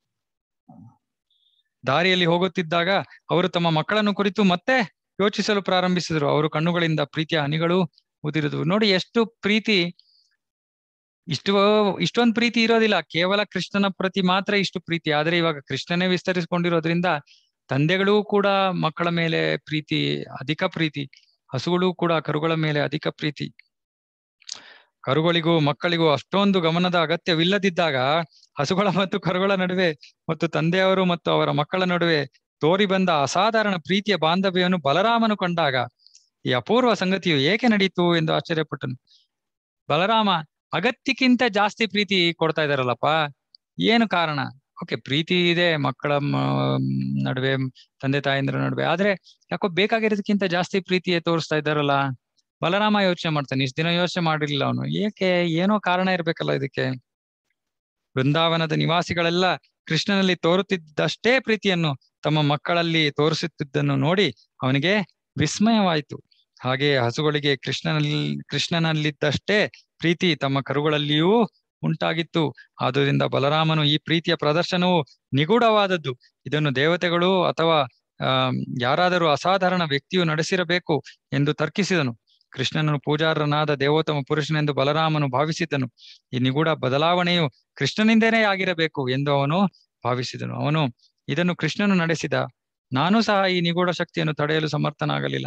ದಾರಿಯಲ್ಲಿ ಹೋಗುತ್ತಿದ್ದಾಗ ಅವರು ತಮ್ಮ ಮಕ್ಕಳನ್ನು ಕುರಿತು ಮತ್ತೆ ಯೋಚಿಸಲು ಪ್ರಾರಂಭಿಸಿದರು ಅವರು ಕಣ್ಣುಗಳಿಂದ ಪ್ರೀತಿಯ ಹನಿಗಳು ಉದಿರಿದವು ನೋಡಿ ಎಷ್ಟು ಪ್ರೀತಿ ಇಷ್ಟು ಇಷ್ಟೊಂದು ಪ್ರೀತಿ ಇರೋದಿಲ್ಲ ಕೇವಲ ಕೃಷ್ಣನ ಪ್ರತಿ ಮಾತ್ರ ಇಷ್ಟು ಪ್ರೀತಿ ಆದ್ರೆ ಇವಾಗ ಕೃಷ್ಣನೇ ವಿಸ್ತರಿಸಿಕೊಂಡಿರೋದ್ರಿಂದ ತಂದೆಗಳೂ ಕೂಡ ಮಕ್ಕಳ ಮೇಲೆ ಪ್ರೀತಿ ಅಧಿಕ ಪ್ರೀತಿ ಹಸುಗಳು ಕೂಡ ಕರುಗಳ ಮೇಲೆ ಅಧಿಕ ಪ್ರೀತಿ ಕರುಗಳಿಗೂ ಮಕ್ಕಳಿಗೂ ಅಷ್ಟೊಂದು ಗಮನದ ಅಗತ್ಯವಿಲ್ಲದಿದ್ದಾಗ ಹಸುಗಳ ಮತ್ತು ಕರುಗಳ ನಡುವೆ ಮತ್ತು ತಂದೆಯವರು ಮತ್ತು ಅವರ ಮಕ್ಕಳ ನಡುವೆ ತೋರಿ ಬಂದ ಅಸಾಧಾರಣ ಪ್ರೀತಿಯ ಬಾಂಧವ್ಯವನ್ನು ಬಲರಾಮನು ಕಂಡಾಗ ಈ ಅಪೂರ್ವ ಸಂಗತಿಯು ಏಕೆ ನಡೀತು ಎಂದು ಆಶ್ಚರ್ಯಪಟ್ಟನು ಬಲರಾಮ ಅಗತ್ಯಕ್ಕಿಂತ ಜಾಸ್ತಿ ಪ್ರೀತಿ ಕೊಡ್ತಾ ಇದಾರಲ್ಲಪ್ಪ ಏನು ಕಾರಣ ಓಕೆ ಪ್ರೀತಿ ಇದೆ ಮಕ್ಕಳ ಮ- ನಡುವೆ ತಂದೆ ತಾಯಂದ್ರ ನಡುವೆ ಆದ್ರೆ ಯಾಕೋ ಬೇಕಾಗಿರೋದಕ್ಕಿಂತ ಜಾಸ್ತಿ ಪ್ರೀತಿ ತೋರಿಸ್ತಾ ಇದ್ದಾರಲ್ಲ ಬಲರಾಮ ಯೋಚನೆ ಮಾಡ್ತಾನೆ ಇಷ್ಟು ದಿನ ಯೋಚನೆ ಮಾಡಿರ್ಲಿಲ್ಲ ಅವನು ಏಕೆ ಏನೋ ಕಾರಣ ಇರ್ಬೇಕಲ್ಲ ಇದಕ್ಕೆ ಬೃಂದಾವನದ ನಿವಾಸಿಗಳೆಲ್ಲ ಕೃಷ್ಣನಲ್ಲಿ ತೋರುತ್ತಿದ್ದಷ್ಟೇ ಪ್ರೀತಿಯನ್ನು ತಮ್ಮ ಮಕ್ಕಳಲ್ಲಿ ತೋರಿಸುತ್ತಿದ್ದನ್ನು ನೋಡಿ ಅವನಿಗೆ ವಿಸ್ಮಯವಾಯಿತು ಹಾಗೆಯೇ ಹಸುಗಳಿಗೆ ಕೃಷ್ಣನಲ್ಲಿ ಕೃಷ್ಣನಲ್ಲಿದ್ದಷ್ಟೇ ಪ್ರೀತಿ ತಮ್ಮ ಕರುಗಳಲ್ಲಿಯೂ ಉಂಟಾಗಿತ್ತು ಆದುದರಿಂದ ಬಲರಾಮನು ಈ ಪ್ರೀತಿಯ ಪ್ರದರ್ಶನವು ನಿಗೂಢವಾದದ್ದು ಇದನ್ನು ದೇವತೆಗಳು ಅಥವಾ ಆ ಯಾರಾದರೂ ಅಸಾಧಾರಣ ವ್ಯಕ್ತಿಯು ನಡೆಸಿರಬೇಕು ಎಂದು ತರ್ಕಿಸಿದನು ಕೃಷ್ಣನನ್ನು ಪೂಜಾರನಾದ ದೇವೋತ್ತಮ ಪುರುಷನೆಂದು ಬಲರಾಮನು ಭಾವಿಸಿದ್ದನು ಈ ನಿಗೂಢ ಬದಲಾವಣೆಯು ಕೃಷ್ಣನಿಂದನೇ ಆಗಿರಬೇಕು ಎಂದು ಅವನು ಭಾವಿಸಿದನು ಅವನು ಇದನ್ನು ಕೃಷ್ಣನು ನಡೆಸಿದ ನಾನು ಸಹ ಈ ನಿಗೂಢ ಶಕ್ತಿಯನ್ನು ತಡೆಯಲು ಸಮರ್ಥನಾಗಲಿಲ್ಲ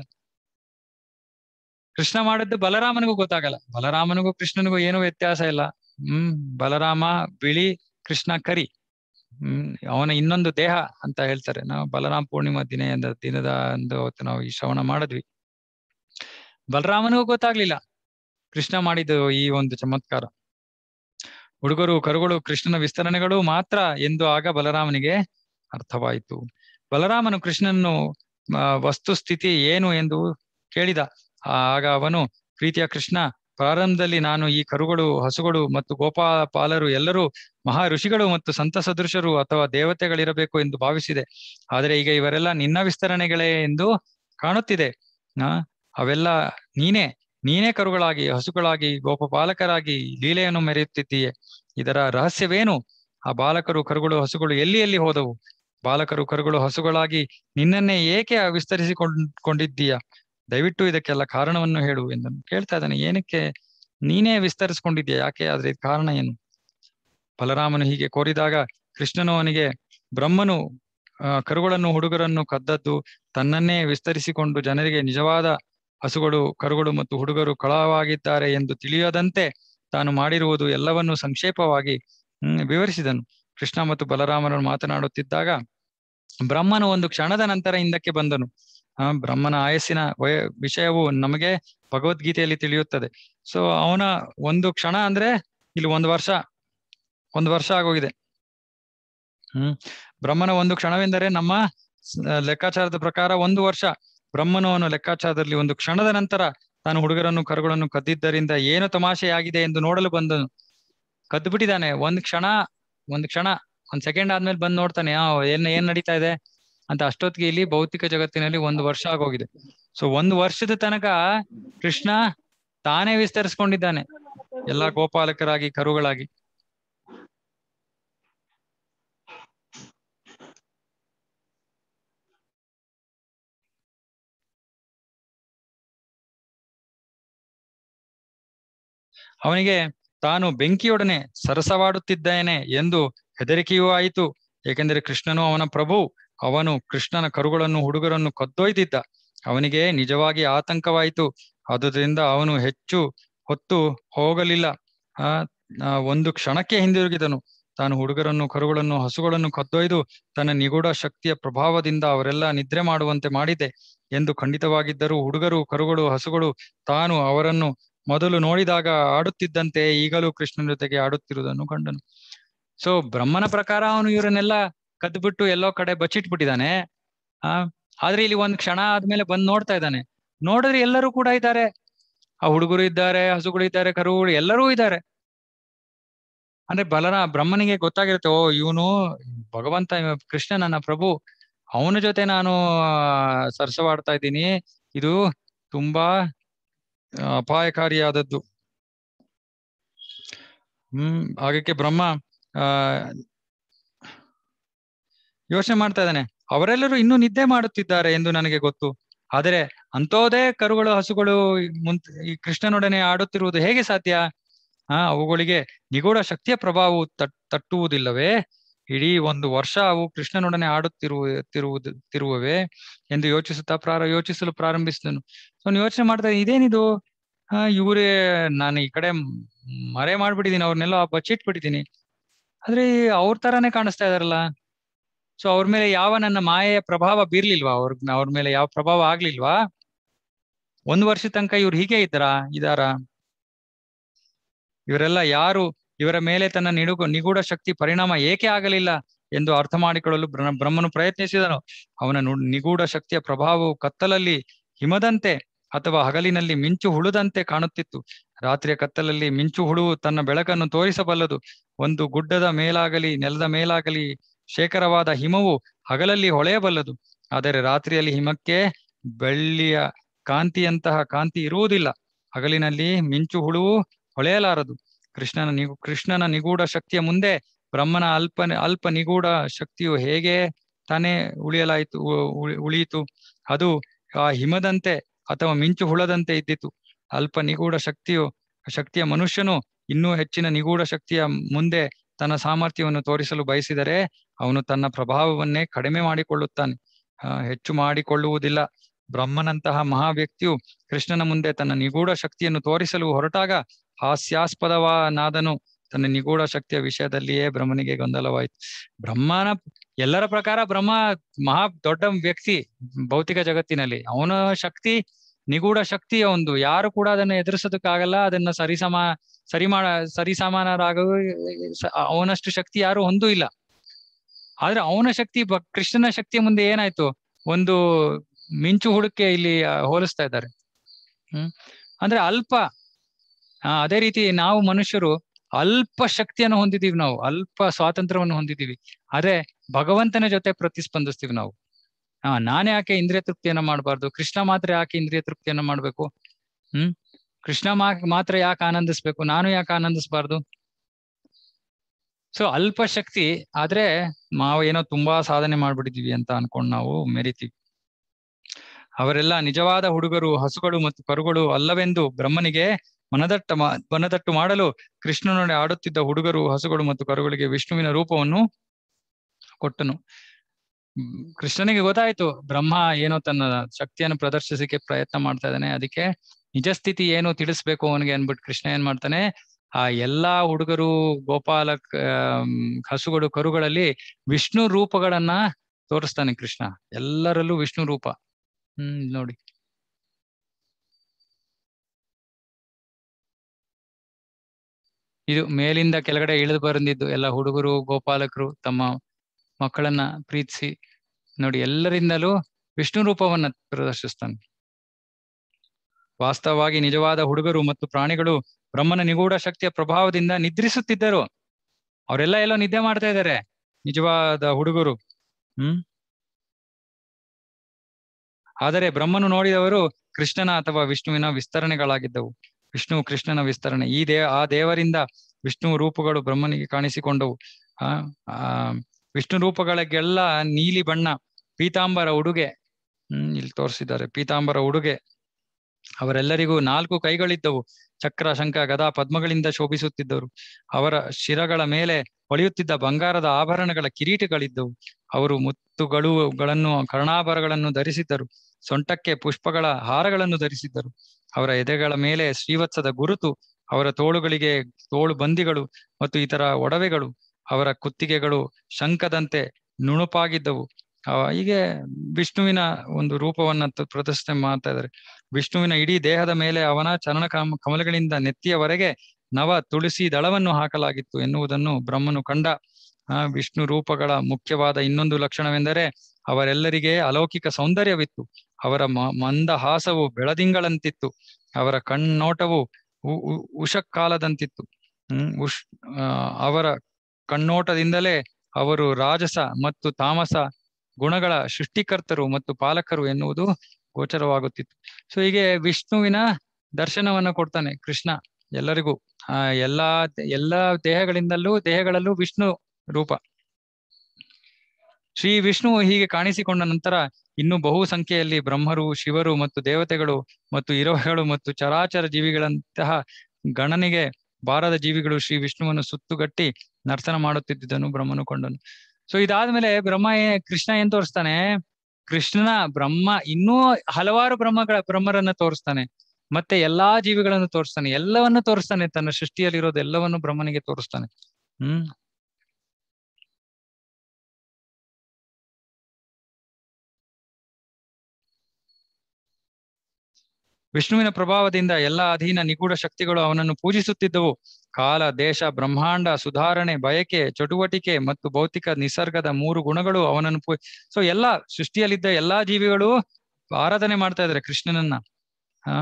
ಕೃಷ್ಣ ಮಾಡಿದ್ದು ಬಲರಾಮನಿಗೂ ಗೊತ್ತಾಗಲ್ಲ ಬಲರಾಮನಿಗೂ ಕೃಷ್ಣನಿಗೂ ಏನೂ ವ್ಯತ್ಯಾಸ ಇಲ್ಲ ಹ್ಮ್ ಬಲರಾಮ ಬಿಳಿ ಕೃಷ್ಣ ಕರಿ ಹ್ಮ್ ಅವನ ಇನ್ನೊಂದು ದೇಹ ಅಂತ ಹೇಳ್ತಾರೆ ನಾವು ಬಲರಾಮ ಪೂರ್ಣಿಮಾ ದಿನ ಎಂದ ದಿನದ ಒಂದು ಅವತ್ತು ನಾವು ಈ ಶ್ರವಣ ಮಾಡಿದ್ವಿ ಬಲರಾಮನಿಗೂ ಗೊತ್ತಾಗ್ಲಿಲ್ಲ ಕೃಷ್ಣ ಮಾಡಿದ್ದು ಈ ಒಂದು ಚಮತ್ಕಾರ ಹುಡುಗರು ಕರುಗಳು ಕೃಷ್ಣನ ವಿಸ್ತರಣೆಗಳು ಮಾತ್ರ ಎಂದು ಆಗ ಬಲರಾಮನಿಗೆ ಅರ್ಥವಾಯಿತು ಬಲರಾಮನು ಕೃಷ್ಣನನ್ನು ಆ, ವಸ್ತುಸ್ಥಿತಿ ಏನು ಎಂದು ಕೇಳಿದ ಆಗ ಅವನು ಪ್ರೀತಿಯ ಕೃಷ್ಣ ಪ್ರಾರಂಭದಲ್ಲಿ ನಾನು ಈ ಕರುಗಳು ಹಸುಗಳು ಮತ್ತು ಗೋಪಾಲರು ಎಲ್ಲರೂ ಮಹಾ ಋಷಿಗಳು ಮತ್ತು ಸಂತ ಸದೃಶರು ಅಥವಾ ದೇವತೆಗಳಿರಬೇಕು ಎಂದು ಭಾವಿಸಿದೆ ಆದರೆ ಈಗ ಇವರೆಲ್ಲ ನಿನ್ನ ವಿಸ್ತರಣೆಗಳೇ ಎಂದು ಕಾಣುತ್ತಿದೆ ಆ ಅವೆಲ್ಲ ನೀನೇ ನೀನೇ ಕರುಗಳಾಗಿ ಹಸುಗಳಾಗಿ ಗೋಪಪಾಲಕರಾಗಿ ಲೀಲೆಯನ್ನು ಮೆರೆಯುತ್ತಿದ್ದೀಯೆ ಇದರ ರಹಸ್ಯವೇನು ಆ ಬಾಲಕರು ಕರುಗಳು ಹಸುಗಳು ಎಲ್ಲಿ ಎಲ್ಲಿ ಹೋದವು ಬಾಲಕರು ಕರುಗಳು ಹಸುಗಳಾಗಿ ನಿನ್ನನ್ನೇ ಏಕೆ ವಿಸ್ತರಿಸಿಕೊಂಡ್ ಕೊಂಡಿದ್ದೀಯ ದಯವಿಟ್ಟು ಇದಕ್ಕೆಲ್ಲ ಕಾರಣವನ್ನು ಹೇಳು ಎಂದು ಕೇಳ್ತಾ ಇದ್ದಾನೆ ಏನಕ್ಕೆ ನೀನೇ ವಿಸ್ತರಿಸ್ಕೊಂಡಿದ್ಯಾ ಯಾಕೆ ಆದ್ರೆ ಇದ್ ಕಾರಣ ಏನು ಬಲರಾಮನು ಹೀಗೆ ಕೋರಿದಾಗ ಕೃಷ್ಣನು ಅವನಿಗೆ ಬ್ರಹ್ಮನು ಆ, ಕರುಗಳನ್ನು ಹುಡುಗರನ್ನು ಕದ್ದದ್ದು ತನ್ನನ್ನೇ ವಿಸ್ತರಿಸಿಕೊಂಡು ಜನರಿಗೆ ನಿಜವಾದ ಹಸುಗಳು ಕರುಗಳು ಮತ್ತು ಹುಡುಗರು ಕಳವಾಗಿದ್ದಾರೆ ಎಂದು ತಿಳಿಯದಂತೆ ತಾನು ಮಾಡಿರುವುದು ಎಲ್ಲವನ್ನೂ ಸಂಕ್ಷೇಪವಾಗಿ ಹ್ಮ್ ವಿವರಿಸಿದನು ಕೃಷ್ಣ ಮತ್ತು ಬಲರಾಮನು ಮಾತನಾಡುತ್ತಿದ್ದಾಗ ಬ್ರಹ್ಮನು ಒಂದು ಕ್ಷಣದ ನಂತರ ಹಿಂದಕ್ಕೆ ಬಂದನು ಆ ಬ್ರಹ್ಮನ ಆಯಸ್ಸಿನ ವಯ ವಿಷಯವು ನಮಗೆ ಭಗವದ್ಗೀತೆಯಲ್ಲಿ ತಿಳಿಯುತ್ತದೆ ಸೊ ಅವನ ಒಂದು ಕ್ಷಣ ಅಂದ್ರೆ ಇಲ್ಲಿ ಒಂದು ವರ್ಷ ಒಂದು ವರ್ಷ ಆಗೋಗಿದೆ ಹ್ಮ್ ಬ್ರಹ್ಮನ ಒಂದು ಕ್ಷಣವೆಂದರೆ ನಮ್ಮ ಸ- ಲೆಕ್ಕಾಚಾರದ ಪ್ರಕಾರ ಒಂದು ವರ್ಷ ಬ್ರಹ್ಮನು ಅವನ ಲೆಕ್ಕಾಚಾರದಲ್ಲಿ ಒಂದು ಕ್ಷಣದ ನಂತರ ತಾನು ಹುಡುಗರನ್ನು ಕರುಗಳನ್ನು ಕದ್ದಿದ್ದರಿಂದ ಏನು ತಮಾಷೆಯಾಗಿದೆ ಎಂದು ನೋಡಲು ಬಂದನು ಕದ್ದು ಬಿಟ್ಟಿದ್ದಾನೆ ಒಂದ್ ಕ್ಷಣ ಒಂದ್ ಕ್ಷಣ ಒಂದ್ ಸೆಕೆಂಡ್ ಆದ್ಮೇಲೆ ಬಂದ್ ನೋಡ್ತಾನೆ ಆ ಏನ್ ಏನ್ ನಡೀತಾ ಇದೆ ಅಂತ ಅಷ್ಟೊತ್ತಿಗೆ ಇಲ್ಲಿ ಭೌತಿಕ ಜಗತ್ತಿನಲ್ಲಿ ಒಂದು ವರ್ಷ ಆಗೋಗಿದೆ ಸೊ ಒಂದು ವರ್ಷದ ತನಕ ಕೃಷ್ಣ ತಾನೇ ವಿಸ್ತರಿಸ್ಕೊಂಡಿದ್ದಾನೆ ಎಲ್ಲಾ ಗೋಪಾಲಕರಾಗಿ ಕರುಗಳಾಗಿ ಅವನಿಗೆ ತಾನು ಬೆಂಕಿಯೊಡನೆ ಸರಸವಾಡುತ್ತಿದ್ದೇನೆ ಎಂದು ಹೆದರಿಕೆಯೂ ಆಯಿತು ಏಕೆಂದರೆ ಕೃಷ್ಣನು ಅವನ ಪ್ರಭು ಅವನು ಕೃಷ್ಣನ ಕರುಗಳನ್ನು ಹುಡುಗರನ್ನು ಕದ್ದೊಯ್ದಿದ್ದ ಅವನಿಗೆ ನಿಜವಾಗಿ ಆತಂಕವಾಯಿತು ಆದುದರಿಂದ ಅವನು ಹೆಚ್ಚು ಹೊತ್ತು ಹೋಗಲಿಲ್ಲ ಆ ಆ ಒಂದು ಕ್ಷಣಕ್ಕೆ ಹಿಂದಿರುಗಿದನು ತಾನು ಹುಡುಗರನ್ನು ಕರುಗಳನ್ನು ಹಸುಗಳನ್ನು ಕದ್ದೊಯ್ದು ತನ್ನ ನಿಗೂಢ ಶಕ್ತಿಯ ಪ್ರಭಾವದಿಂದ ಅವರೆಲ್ಲ ನಿದ್ರೆ ಮಾಡುವಂತೆ ಮಾಡಿದೆ ಎಂದು ಖಂಡಿತವಾಗಿದ್ದರೂ ಹುಡುಗರು ಕರುಗಳು ಹಸುಗಳು ತಾನು ಅವರನ್ನು ಮೊದಲು ನೋಡಿದಾಗ ಆಡುತ್ತಿದ್ದಂತೆ ಈಗಲೂ ಕೃಷ್ಣನ ಜೊತೆಗೆ ಆಡುತ್ತಿರುವುದನ್ನು ಕಂಡನು ಸೊ ಬ್ರಹ್ಮನ ಪ್ರಕಾರ ಅವನು ಇವರನ್ನೆಲ್ಲ ಕದ್ಬಿಟ್ಟು ಎಲ್ಲೋ ಕಡೆ ಬಚ್ಚಿಟ್ಬಿಟ್ಟಿದ್ದಾನೆ ಆ ಆದ್ರೆ ಇಲ್ಲಿ ಒಂದ್ ಕ್ಷಣ ಆದ್ಮೇಲೆ ಬಂದ್ ನೋಡ್ತಾ ಇದ್ದಾನೆ ನೋಡಿದ್ರೆ ಎಲ್ಲರೂ ಕೂಡ ಇದ್ದಾರೆ ಆ ಹುಡುಗರು ಇದ್ದಾರೆ ಹಸುಗಳು ಇದ್ದಾರೆ ಕರುಗಳು ಎಲ್ಲರೂ ಇದ್ದಾರೆ ಅಂದ್ರೆ ಬಲರ ಬ್ರಹ್ಮನಿಗೆ ಗೊತ್ತಾಗಿರುತ್ತೆ ಓ ಇವನು ಭಗವಂತ ಇವ ಕೃಷ್ಣ ನನ್ನ ಪ್ರಭು ಅವನ ಜೊತೆ ನಾನು ಆ, ಸರಸವಾಡ್ತಾ ಇದ್ದೀನಿ ಇದು ತುಂಬಾ ಆ, ಅಪಾಯಕಾರಿಯಾದದ್ದು ಹ್ಮ್ ಹಾಗಕ್ಕೆ ಬ್ರಹ್ಮ ಆ ಯೋಚನೆ ಮಾಡ್ತಾ ಇದ್ದಾನೆ ಅವರೆಲ್ಲರೂ ಇನ್ನೂ ನಿದ್ದೆ ಮಾಡುತ್ತಿದ್ದಾರೆ ಎಂದು ನನಗೆ ಗೊತ್ತು ಆದರೆ ಅಂತೋದೇ ಕರುಗಳು ಹಸುಗಳು ಮುಂತ್ ಈ ಕೃಷ್ಣನೊಡನೆ ಆಡುತ್ತಿರುವುದು ಹೇಗೆ ಸಾಧ್ಯ ಆ ಅವುಗಳಿಗೆ ನಿಗೂಢ ಶಕ್ತಿಯ ಪ್ರಭಾವವು ತಟ್ ತಟ್ಟುವುದಿಲ್ಲವೇ ಇಡೀ ಒಂದು ವರ್ಷ ಅವು ಕೃಷ್ಣನೊಡನೆ ಆಡುತ್ತಿರುವ ತಿರುವುದು ತಿರುವವೆ ಎಂದು ಯೋಚಿಸುತ್ತಾ ಪ್ರಾರ ಯೋಚಿಸಲು ಪ್ರಾರಂಭಿಸಿದನು ಸೊ ಯೋಚನೆ ಮಾಡ್ತಾ ಇದೇನಿದು ಆ ಇವರೇ ನಾನು ಈ ಕಡೆ ಮರೆ ಮಾಡ್ಬಿಟ್ಟಿದೀನಿ ಅವ್ರನ್ನೆಲ್ಲ ಬಚ್ಚಿಟ್ಬಿಟ್ಟಿದೀನಿ ಆದ್ರೆ ಅವ್ರ ತರಾನೇ ಕಾಣಿಸ್ತಾ ಇದಾರಲ್ಲ ಸೊ ಅವ್ರ ಮೇಲೆ ಯಾವ ನನ್ನ ಮಾಯೆಯ ಪ್ರಭಾವ ಬೀರ್ಲಿಲ್ವಾ ಅವ್ರ ಅವ್ರ ಮೇಲೆ ಯಾವ ಪ್ರಭಾವ ಆಗ್ಲಿಲ್ವಾ ಒಂದು ವರ್ಷ ತನಕ ಇವ್ರು ಹೀಗೆ ಇದ್ದಾರಾ ಇದಾರ ಇವರೆಲ್ಲ ಯಾರು ಇವರ ಮೇಲೆ ತನ್ನ ನಿಡುಗು ನಿಗೂಢ ಶಕ್ತಿ ಪರಿಣಾಮ ಏಕೆ ಆಗಲಿಲ್ಲ ಎಂದು ಅರ್ಥ ಮಾಡಿಕೊಳ್ಳಲು ಬ್ರ- ಬ್ರಹ್ಮನು ಪ್ರಯತ್ನಿಸಿದನು ಅವನ ನು- ನಿಗೂಢ ಶಕ್ತಿಯ ಪ್ರಭಾವವು ಕತ್ತಲಲ್ಲಿ ಹಿಮದಂತೆ ಅಥವಾ ಹಗಲಿನಲ್ಲಿ ಮಿಂಚು ಹುಳುದಂತೆ ಕಾಣುತ್ತಿತ್ತು ರಾತ್ರಿಯ ಕತ್ತಲಲ್ಲಿ ಮಿಂಚು ಹುಳು ತನ್ನ ಬೆಳಕನ್ನು ತೋರಿಸಬಲ್ಲದು ಒಂದು ಗುಡ್ಡದ ಮೇಲಾಗಲಿ ನೆಲದ ಮೇಲಾಗಲಿ ಶೇಖರವಾದ ಹಿಮವು ಹಗಲಲ್ಲಿ ಹೊಳೆಯಬಲ್ಲದು ಆದರೆ ರಾತ್ರಿಯಲ್ಲಿ ಹಿಮಕ್ಕೆ ಬೆಳ್ಳಿಯ ಕಾಂತಿಯಂತಹ ಕಾಂತಿ ಇರುವುದಿಲ್ಲ ಹಗಲಿನಲ್ಲಿ ಮಿಂಚು ಹುಳುವು ಹೊಳೆಯಲಾರದು ಕೃಷ್ಣನ ನಿಗು ಕೃಷ್ಣನ ನಿಗೂಢ ಶಕ್ತಿಯ ಮುಂದೆ ಬ್ರಹ್ಮನ ಅಲ್ಪ ಅಲ್ಪ ನಿಗೂಢ ಶಕ್ತಿಯು ಹೇಗೆ ತಾನೇ ಉಳಿಯಲಾಯಿತು ಉ- ಉಳಿ- ಉಳಿಯಿತು ಅದು ಆ ಹಿಮದಂತೆ ಅಥವಾ ಮಿಂಚು ಹುಳದಂತೆ ಇದ್ದಿತು ಅಲ್ಪ ನಿಗೂಢ ಶಕ್ತಿಯು ಶಕ್ತಿಯ ಮನುಷ್ಯನು ಇನ್ನೂ ಹೆಚ್ಚಿನ ನಿಗೂಢ ಶಕ್ತಿಯ ಮುಂದೆ ತನ್ನ ಸಾಮರ್ಥ್ಯವನ್ನು ತೋರಿಸಲು ಬಯಸಿದರೆ ಅವನು ತನ್ನ ಪ್ರಭಾವವನ್ನೇ ಕಡಿಮೆ ಮಾಡಿಕೊಳ್ಳುತ್ತಾನೆ ಆ, ಹೆಚ್ಚು ಮಾಡಿಕೊಳ್ಳುವುದಿಲ್ಲ ಬ್ರಹ್ಮನಂತಹ ಮಹಾ ವ್ಯಕ್ತಿಯು ಕೃಷ್ಣನ ಮುಂದೆ ತನ್ನ ನಿಗೂಢ ಶಕ್ತಿಯನ್ನು ತೋರಿಸಲು ಹೊರಟಾಗ ಹಾಸ್ಯಾಸ್ಪದವಾನಾದನು ತನ್ನ ನಿಗೂಢ ಶಕ್ತಿಯ ವಿಷಯದಲ್ಲಿಯೇ ಬ್ರಹ್ಮನಿಗೆ ಗೊಂದಲವಾಯಿತು ಬ್ರಹ್ಮನ ಎಲ್ಲರ ಪ್ರಕಾರ ಬ್ರಹ್ಮ ಮಹಾ ದೊಡ್ಡ ವ್ಯಕ್ತಿ ಭೌತಿಕ ಜಗತ್ತಿನಲ್ಲಿ ಅವನ ಶಕ್ತಿ ನಿಗೂಢ ಶಕ್ತಿ ಒಂದು ಯಾರು ಕೂಡ ಅದನ್ನ ಎದುರಿಸೋದಕ್ಕಾಗಲ್ಲ ಅದನ್ನ ಸರಿಸಮ ಸರಿ ಮಾಡ ಸರಿಸಮಾನರಾಗ ಅವನಷ್ಟು ಶಕ್ತಿ ಯಾರು ಹೊಂದೂ ಇಲ್ಲ ಆದ್ರೆ ಅವನ ಶಕ್ತಿ ಬ- ಕೃಷ್ಣನ ಶಕ್ತಿಯ ಮುಂದೆ ಏನಾಯ್ತು ಒಂದು ಮಿಂಚು ಹುಡುಕ್ಕೆ ಇಲ್ಲಿ ಆ, ಹೋಲಿಸ್ತಾ ಇದ್ದಾರೆ ಹ್ಮ್ ಅಂದ್ರೆ ಅಲ್ಪ ಆ, ಅದೇ ರೀತಿ ನಾವು ಮನುಷ್ಯರು ಅಲ್ಪ ಶಕ್ತಿಯನ್ನು ಹೊಂದಿದೀವಿ ನಾವು ಅಲ್ಪ ಸ್ವಾತಂತ್ರ್ಯವನ್ನು ಹೊಂದಿದೀವಿ ಆದ್ರೆ ಭಗವಂತನ ಜೊತೆ ಪ್ರತಿಸ್ಪಂದಿಸ್ತೀವಿ ನಾವು ಹಾ ನಾನ್ ಯಾಕೆ ಇಂದ್ರಿಯ ತೃಪ್ತಿಯನ್ನ ಮಾಡಬಾರ್ದು ಕೃಷ್ಣ ಮಾತ್ರ ಯಾಕೆ ಇಂದ್ರಿಯ ತೃಪ್ತಿಯನ್ನ ಮಾಡ್ಬೇಕು ಹ್ಮ್ ಕೃಷ್ಣ ಮಾ ಮಾತ್ರ ಯಾಕೆ ಆನಂದಿಸ್ಬೇಕು ನಾನು ಯಾಕೆ ಆನಂದಿಸ್ಬಾರ್ದು ಸೊ ಅಲ್ಪ ಶಕ್ತಿ ಆದ್ರೆ ನಾವು ಏನೋ ತುಂಬಾ ಸಾಧನೆ ಮಾಡ್ಬಿಟ್ಟಿದೀವಿ ಅಂತ ಅನ್ಕೊಂಡ್ ನಾವು ಮೆರಿತೀವಿ ಅವರೆಲ್ಲ ನಿಜವಾದ ಹುಡುಗರು ಹಸುಗಳು ಮತ್ತು ಕರುಗಳು ಅಲ್ಲವೆಂದು ಬ್ರಹ್ಮನಿಗೆ ಮನದಟ್ಟ ಮಾ ಮನದಟ್ಟು ಮಾಡಲು ಕೃಷ್ಣನೊಡೆ ಆಡುತ್ತಿದ್ದ ಹುಡುಗರು ಹಸುಗಳು ಮತ್ತು ಕರುಗಳಿಗೆ ವಿಷ್ಣುವಿನ ರೂಪವನ್ನು ಕೊಟ್ಟನು ಹ್ಮ್, ಕೃಷ್ಣನಿಗೆ ಗೊತ್ತಾಯ್ತು ಬ್ರಹ್ಮ ಏನೋ ತನ್ನ ಶಕ್ತಿಯನ್ನು ಪ್ರದರ್ಶಿಸಕ್ಕೆ ಪ್ರಯತ್ನ ಮಾಡ್ತಾ ಇದ್ದಾನೆ ಅದಕ್ಕೆ ನಿಜ ಸ್ಥಿತಿ ಏನು ತಿಳಿಸ್ಬೇಕು ಅವನಿಗೆ ಅನ್ಬಿಟ್ಟು ಕೃಷ್ಣ ಏನ್ ಮಾಡ್ತಾನೆ ಆ ಎಲ್ಲಾ ಹುಡುಗರು ಗೋಪಾಲ ಆಮ್, ಹಸುಗಳು ಕರುಗಳಲ್ಲಿ ವಿಷ್ಣು ರೂಪಗಳನ್ನ ತೋರಿಸ್ತಾನೆ ಕೃಷ್ಣ ಎಲ್ಲರಲ್ಲೂ ವಿಷ್ಣು ರೂಪ ಹ್ಮ್ ನೋಡಿ ಇದು ಮೇಲಿಂದ ಕೆಳಗಡೆ ಇಳಿದು ಬಂದಿದ್ದು ಎಲ್ಲ ಹುಡುಗರು ಗೋಪಾಲಕರು ತಮ್ಮ ಮಕ್ಕಳನ್ನ ಪ್ರೀತಿಸಿ ನೋಡಿ ಎಲ್ಲರಿಂದಲೂ ವಿಷ್ಣು ರೂಪವನ್ನ ಪ್ರದರ್ಶಿಸ್ತಾನೆ ವಾಸ್ತವವಾಗಿ ನಿಜವಾದ ಹುಡುಗರು ಮತ್ತು ಪ್ರಾಣಿಗಳು ಬ್ರಹ್ಮನ ನಿಗೂಢ ಶಕ್ತಿಯ ಪ್ರಭಾವದಿಂದ ನಿದ್ರಿಸುತ್ತಿದ್ದರು ಅವರೆಲ್ಲ ಎಲ್ಲೋ ನಿದ್ದೆ ಮಾಡ್ತಾ ಇದ್ದಾರೆ ನಿಜವಾದ ಹುಡುಗರು ಹ್ಮ್ ಆದರೆ ಬ್ರಹ್ಮನು ನೋಡಿದವರು ಕೃಷ್ಣನ ಅಥವಾ ವಿಷ್ಣುವಿನ ವಿಸ್ತರಣೆಗಳಾಗಿದ್ದವು ವಿಷ್ಣು ಕೃಷ್ಣನ ವಿಸ್ತರಣೆ ಈ ದೇ ಆ ದೇವರಿಂದ ವಿಷ್ಣು ರೂಪಗಳು ಬ್ರಹ್ಮನಿಗೆ ಕಾಣಿಸಿಕೊಂಡವು ಆ ಆ ವಿಷ್ಣು ರೂಪಗಳಿಗೆಲ್ಲ ನೀಲಿ ಬಣ್ಣ ಪೀತಾಂಬರ ಉಡುಗೆ ಹ್ಮ್ ಇಲ್ಲಿ ತೋರಿಸಿದ್ದಾರೆ ಪೀತಾಂಬರ ಉಡುಗೆ ಅವರೆಲ್ಲರಿಗೂ ನಾಲ್ಕು ಕೈಗಳಿದ್ದವು ಚಕ್ರ ಶಂಖ ಗದಾ ಪದ್ಮಗಳಿಂದ ಶೋಭಿಸುತ್ತಿದ್ದರು ಅವರ ಶಿರಗಳ ಮೇಲೆ ಹೊಳೆಯುತ್ತಿದ್ದ ಬಂಗಾರದ ಆಭರಣಗಳ ಕಿರೀಟಗಳಿದ್ದವು ಅವರು ಮುತ್ತುಗಳುಗಳನ್ನು ಕರ್ಣಾಭರಗಳನ್ನು ಧರಿಸಿದ್ದರು ಸೊಂಟಕ್ಕೆ ಪುಷ್ಪಗಳ ಹಾರಗಳನ್ನು ಧರಿಸಿದ್ದರು ಅವರ ಎದೆಗಳ ಮೇಲೆ ಶ್ರೀವತ್ಸದ ಗುರುತು ಅವರ ತೋಳುಗಳಿಗೆ ತೋಳು ಬಂದಿಗಳು ಮತ್ತು ಇತರ ಒಡವೆಗಳು ಅವರ ಕುತ್ತಿಗೆಗಳು ಶಂಖದಂತೆ ನುಣುಪಾಗಿದ್ದವು ಆ, ಹೀಗೆ ವಿಷ್ಣುವಿನ ಒಂದು ರೂಪವನ್ನ ತ- ಪ್ರದರ್ಶನೆ ಮಾಡ್ತಾ ಇದ್ದಾರೆ ವಿಷ್ಣುವಿನ ಇಡೀ ದೇಹದ ಮೇಲೆ ಅವನ ಚರಣ ಕಮ- ಕಮಲಗಳಿಂದ ನೆತ್ತಿಯವರೆಗೆ ನವ ತುಳಸಿ ದಳವನ್ನು ಹಾಕಲಾಗಿತ್ತು ಎನ್ನುವುದನ್ನು ಬ್ರಹ್ಮನು ಕಂಡ ಆ ವಿಷ್ಣು ರೂಪಗಳ ಮುಖ್ಯವಾದ ಇನ್ನೊಂದು ಲಕ್ಷಣವೆಂದರೆ ಅವರೆಲ್ಲರಿಗೆ ಅಲೌಕಿಕ ಸೌಂದರ್ಯವಿತ್ತು ಅವರ ಮ- ಮಂದಹಾಸವು ಬೆಳದಿಂಗಳಂತಿತ್ತು ಅವರ ಕಣ್ಣೋಟವು ಉ- ಉ- ಉಷಕ್ಕಾಲದಂತಿತ್ತು ಹ್ಮ್ ಉಷ್ ಆ, ಅವರ ಕಣ್ಣೋಟದಿಂದಲೇ ಅವರು ರಾಜಸ ಮತ್ತು ತಾಮಸ ಗುಣಗಳ ಸೃಷ್ಟಿಕರ್ತರು ಮತ್ತು ಪಾಲಕರು ಎನ್ನುವುದು ಗೋಚರವಾಗುತ್ತಿತ್ತು ಸೊ ಹೀಗೆ ವಿಷ್ಣುವಿನ ದರ್ಶನವನ್ನ ಕೊಡ್ತಾನೆ ಕೃಷ್ಣ ಎಲ್ಲರಿಗೂ ಆ ಎಲ್ಲಾ ಎಲ್ಲಾ ದೇಹಗಳಿಂದಲೂ ದೇಹಗಳಲ್ಲೂ ವಿಷ್ಣು ರೂಪ ಶ್ರೀ ವಿಷ್ಣು ಹೀಗೆ ಕಾಣಿಸಿಕೊಂಡ ನಂತರ ಇನ್ನು ಬಹು ಸಂಖ್ಯೆಯಲ್ಲಿ ಬ್ರಹ್ಮರು ಶಿವರು ಮತ್ತು ದೇವತೆಗಳು ಮತ್ತು ಇರುವೆಗಳು ಮತ್ತು ಚರಾಚರ ಜೀವಿಗಳಂತಹ ಗಣನೆಗೆ ಬಾರದ ಜೀವಿಗಳು ಶ್ರೀ ವಿಷ್ಣುವನ್ನು ಸುತ್ತುಗಟ್ಟಿ ನರ್ತನ ಮಾಡುತ್ತಿದ್ದುದನ್ನು ಬ್ರಹ್ಮನು ಕೊಂಡನು ಸೊ ಇದಾದ್ಮೇಲೆ ಬ್ರಹ್ಮ ಏ- ಕೃಷ್ಣ ಏನ್ ತೋರಿಸ್ತಾನೆ ಕೃಷ್ಣನ ಬ್ರಹ್ಮ ಇನ್ನೂ ಹಲವಾರು ಬ್ರಹ್ಮಗಳ ಬ್ರಹ್ಮರನ್ನ ತೋರಿಸ್ತಾನೆ ಮತ್ತೆ ಎಲ್ಲಾ ಜೀವಿಗಳನ್ನು ತೋರಿಸ್ತಾನೆ ಎಲ್ಲವನ್ನು ತೋರಿಸ್ತಾನೆ ತನ್ನ ಸೃಷ್ಟಿಯಲ್ಲಿರೋದು ಎಲ್ಲವನ್ನು ಬ್ರಹ್ಮನಿಗೆ ತೋರಿಸ್ತಾನೆ ಹ್ಮ್ ವಿಷ್ಣುವಿನ ಪ್ರಭಾವದಿಂದ ಎಲ್ಲಾ ಅಧೀನ ನಿಗೂಢ ಶಕ್ತಿಗಳು ಅವನನ್ನು ಪೂಜಿಸುತ್ತಿದ್ದವು ಕಾಲ ದೇಶ ಬ್ರಹ್ಮಾಂಡ ಸುಧಾರಣೆ ಬಯಕೆ ಚಟುವಟಿಕೆ ಮತ್ತು ಭೌತಿಕ ನಿಸರ್ಗದ ಮೂರು ಗುಣಗಳು ಅವನನ್ನು ಪೂ ಸೊ ಎಲ್ಲಾ ಸೃಷ್ಟಿಯಲ್ಲಿದ್ದ ಎಲ್ಲಾ ಜೀವಿಗಳು ಆರಾಧನೆ ಮಾಡ್ತಾ ಇದ್ದಾರೆ ಕೃಷ್ಣನನ್ನ ಹಾ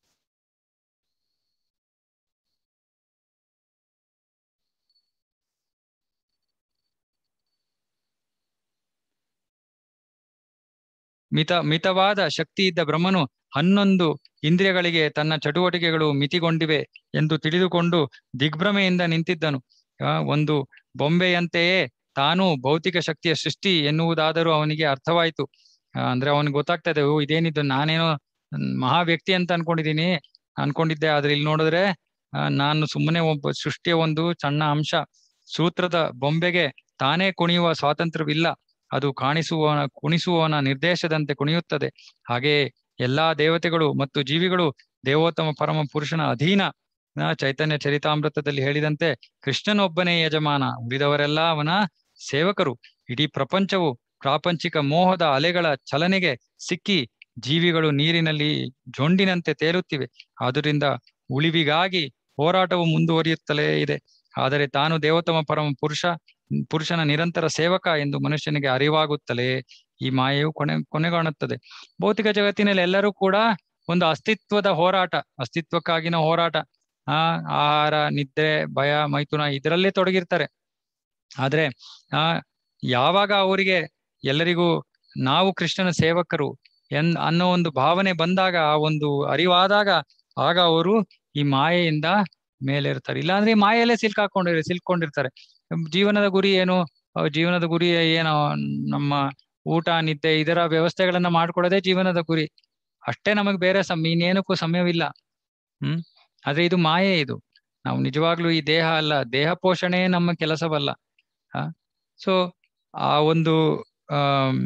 ಮಿತ ಮಿತವಾದ ಶಕ್ತಿ ಇದ್ದ ಬ್ರಹ್ಮನು ಹನ್ನೊಂದು ಇಂದ್ರಿಯಗಳಿಗೆ ತನ್ನ ಚಟುವಟಿಕೆಗಳು ಮಿತಿಗೊಂಡಿವೆ ಎಂದು ತಿಳಿದುಕೊಂಡು ದಿಗ್ಭ್ರಮೆಯಿಂದ ನಿಂತಿದ್ದನು ಆ, ಒಂದು ಬೊಂಬೆಯಂತೆಯೇ ತಾನು ಭೌತಿಕ ಶಕ್ತಿಯ ಸೃಷ್ಟಿ ಎನ್ನುವುದಾದರೂ ಅವನಿಗೆ ಅರ್ಥವಾಯಿತು ಆ, ಅಂದ್ರೆ ಅವನಿಗೆ ಗೊತ್ತಾಗ್ತಾ ಇದೆ ಓ ಇದೇನಿದ್ದು ನಾನೇನೋ ಮ್, ಮಹಾ ವ್ಯಕ್ತಿ ಅಂತ ಅನ್ಕೊಂಡಿದೀನಿ ಅನ್ಕೊಂಡಿದ್ದೆ ಆದ್ರೆ ಇಲ್ಲಿ ನೋಡಿದ್ರೆ ಆ, ನಾನು ಸುಮ್ಮನೆ ಒಬ್ಬ ಸೃಷ್ಟಿಯ ಒಂದು ಸಣ್ಣ ಅಂಶ ಸೂತ್ರದ ಬೊಂಬೆಗೆ ತಾನೇ ಕುಣಿಯುವ ಸ್ವಾತಂತ್ರ್ಯವಿಲ್ಲ ಅದು ಕಾಣಿಸುವವನ ಕುಣಿಸುವವನ ನಿರ್ದೇಶದಂತೆ ಕುಣಿಯುತ್ತದೆ ಹಾಗೆಯೇ ಎಲ್ಲಾ ದೇವತೆಗಳು ಮತ್ತು ಜೀವಿಗಳು ದೇವೋತ್ತಮ ಪರಮ ಪುರುಷನ ಅಧೀನ ಆ, ಚೈತನ್ಯ ಚರಿತಾಮೃತದಲ್ಲಿ ಹೇಳಿದಂತೆ ಕೃಷ್ಣನೊಬ್ಬನೇ ಯಜಮಾನ ಉಳಿದವರೆಲ್ಲ ಅವನ ಸೇವಕರು ಇಡೀ ಪ್ರಪಂಚವು ಪ್ರಾಪಂಚಿಕ ಮೋಹದ ಅಲೆಗಳ ಚಲನೆಗೆ ಸಿಕ್ಕಿ ಜೀವಿಗಳು ನೀರಿನಲ್ಲಿ ಜೊಂಡಿನಂತೆ ತೇಲುತ್ತಿವೆ ಆದುದರಿಂದ ಉಳಿವಿಗಾಗಿ ಹೋರಾಟವು ಮುಂದುವರಿಯುತ್ತಲೇ ಇದೆ ಆದರೆ ತಾನು ದೇವೋತ್ತಮ ಪರಮ ಪುರುಷ ಪುರುಷನ ನಿರಂತರ ಸೇವಕ ಎಂದು ಮನುಷ್ಯನಿಗೆ ಅರಿವಾಗುತ್ತಲೇ ಈ ಮಾಯೆಯು ಕೊನೆ ಕೊನೆಗಾಣುತ್ತದೆ ಭೌತಿಕ ಜಗತ್ತಿನಲ್ಲಿ ಎಲ್ಲರೂ ಕೂಡ ಒಂದು ಅಸ್ತಿತ್ವದ ಹೋರಾಟ ಅಸ್ತಿತ್ವಕ್ಕಾಗಿನ ಹೋರಾಟ ಆ ಆಹಾರ ನಿದ್ರೆ ಭಯ ಮೈಥುನ ಇದರಲ್ಲೇ ತೊಡಗಿರ್ತಾರೆ ಆದ್ರೆ ಆ ಯಾವಾಗ ಅವರಿಗೆ ಎಲ್ಲರಿಗೂ ನಾವು ಕೃಷ್ಣನ ಸೇವಕರು ಎನ್ ಅನ್ನೋ ಒಂದು ಭಾವನೆ ಬಂದಾಗ ಆ ಒಂದು ಅರಿವಾದಾಗ ಆಗ ಅವರು ಈ ಮಾಯೆಯಿಂದ ಮೇಲೆ ಇರ್ತಾರೆ ಇಲ್ಲಾಂದ್ರೆ ಈ ಮಾಯೆಯಲ್ಲೇ ಸಿಲ್ಕಾಕೊಂಡಿರ್ ಸಿಲ್ಕೊಂಡಿರ್ತಾರೆ ಜೀವನದ ಗುರಿ ಏನು ಅಹ್ ಜೀವನದ ಗುರಿ ಏನು ನಮ್ಮ ಊಟ ನಿದ್ದೆ ಇದರ ವ್ಯವಸ್ಥೆಗಳನ್ನ ಮಾಡ್ಕೊಳ್ಳೋದೇ ಜೀವನದ ಗುರಿ ಅಷ್ಟೇ ನಮಗ್ ಬೇರೆ ಸಮ ಇನ್ನೇನಕ್ಕೂ ಸಮಯವಿಲ್ಲ ಹ್ಮ್ ಆದ್ರೆ ಇದು ಮಾಯೆ ಇದು ನಾವು ನಿಜವಾಗ್ಲೂ ಈ ದೇಹ ಅಲ್ಲ ದೇಹ ಪೋಷಣೆ ನಮ್ಮ ಕೆಲಸವಲ್ಲ ಆ ಸೊ ಆ ಒಂದು ಆಮ್,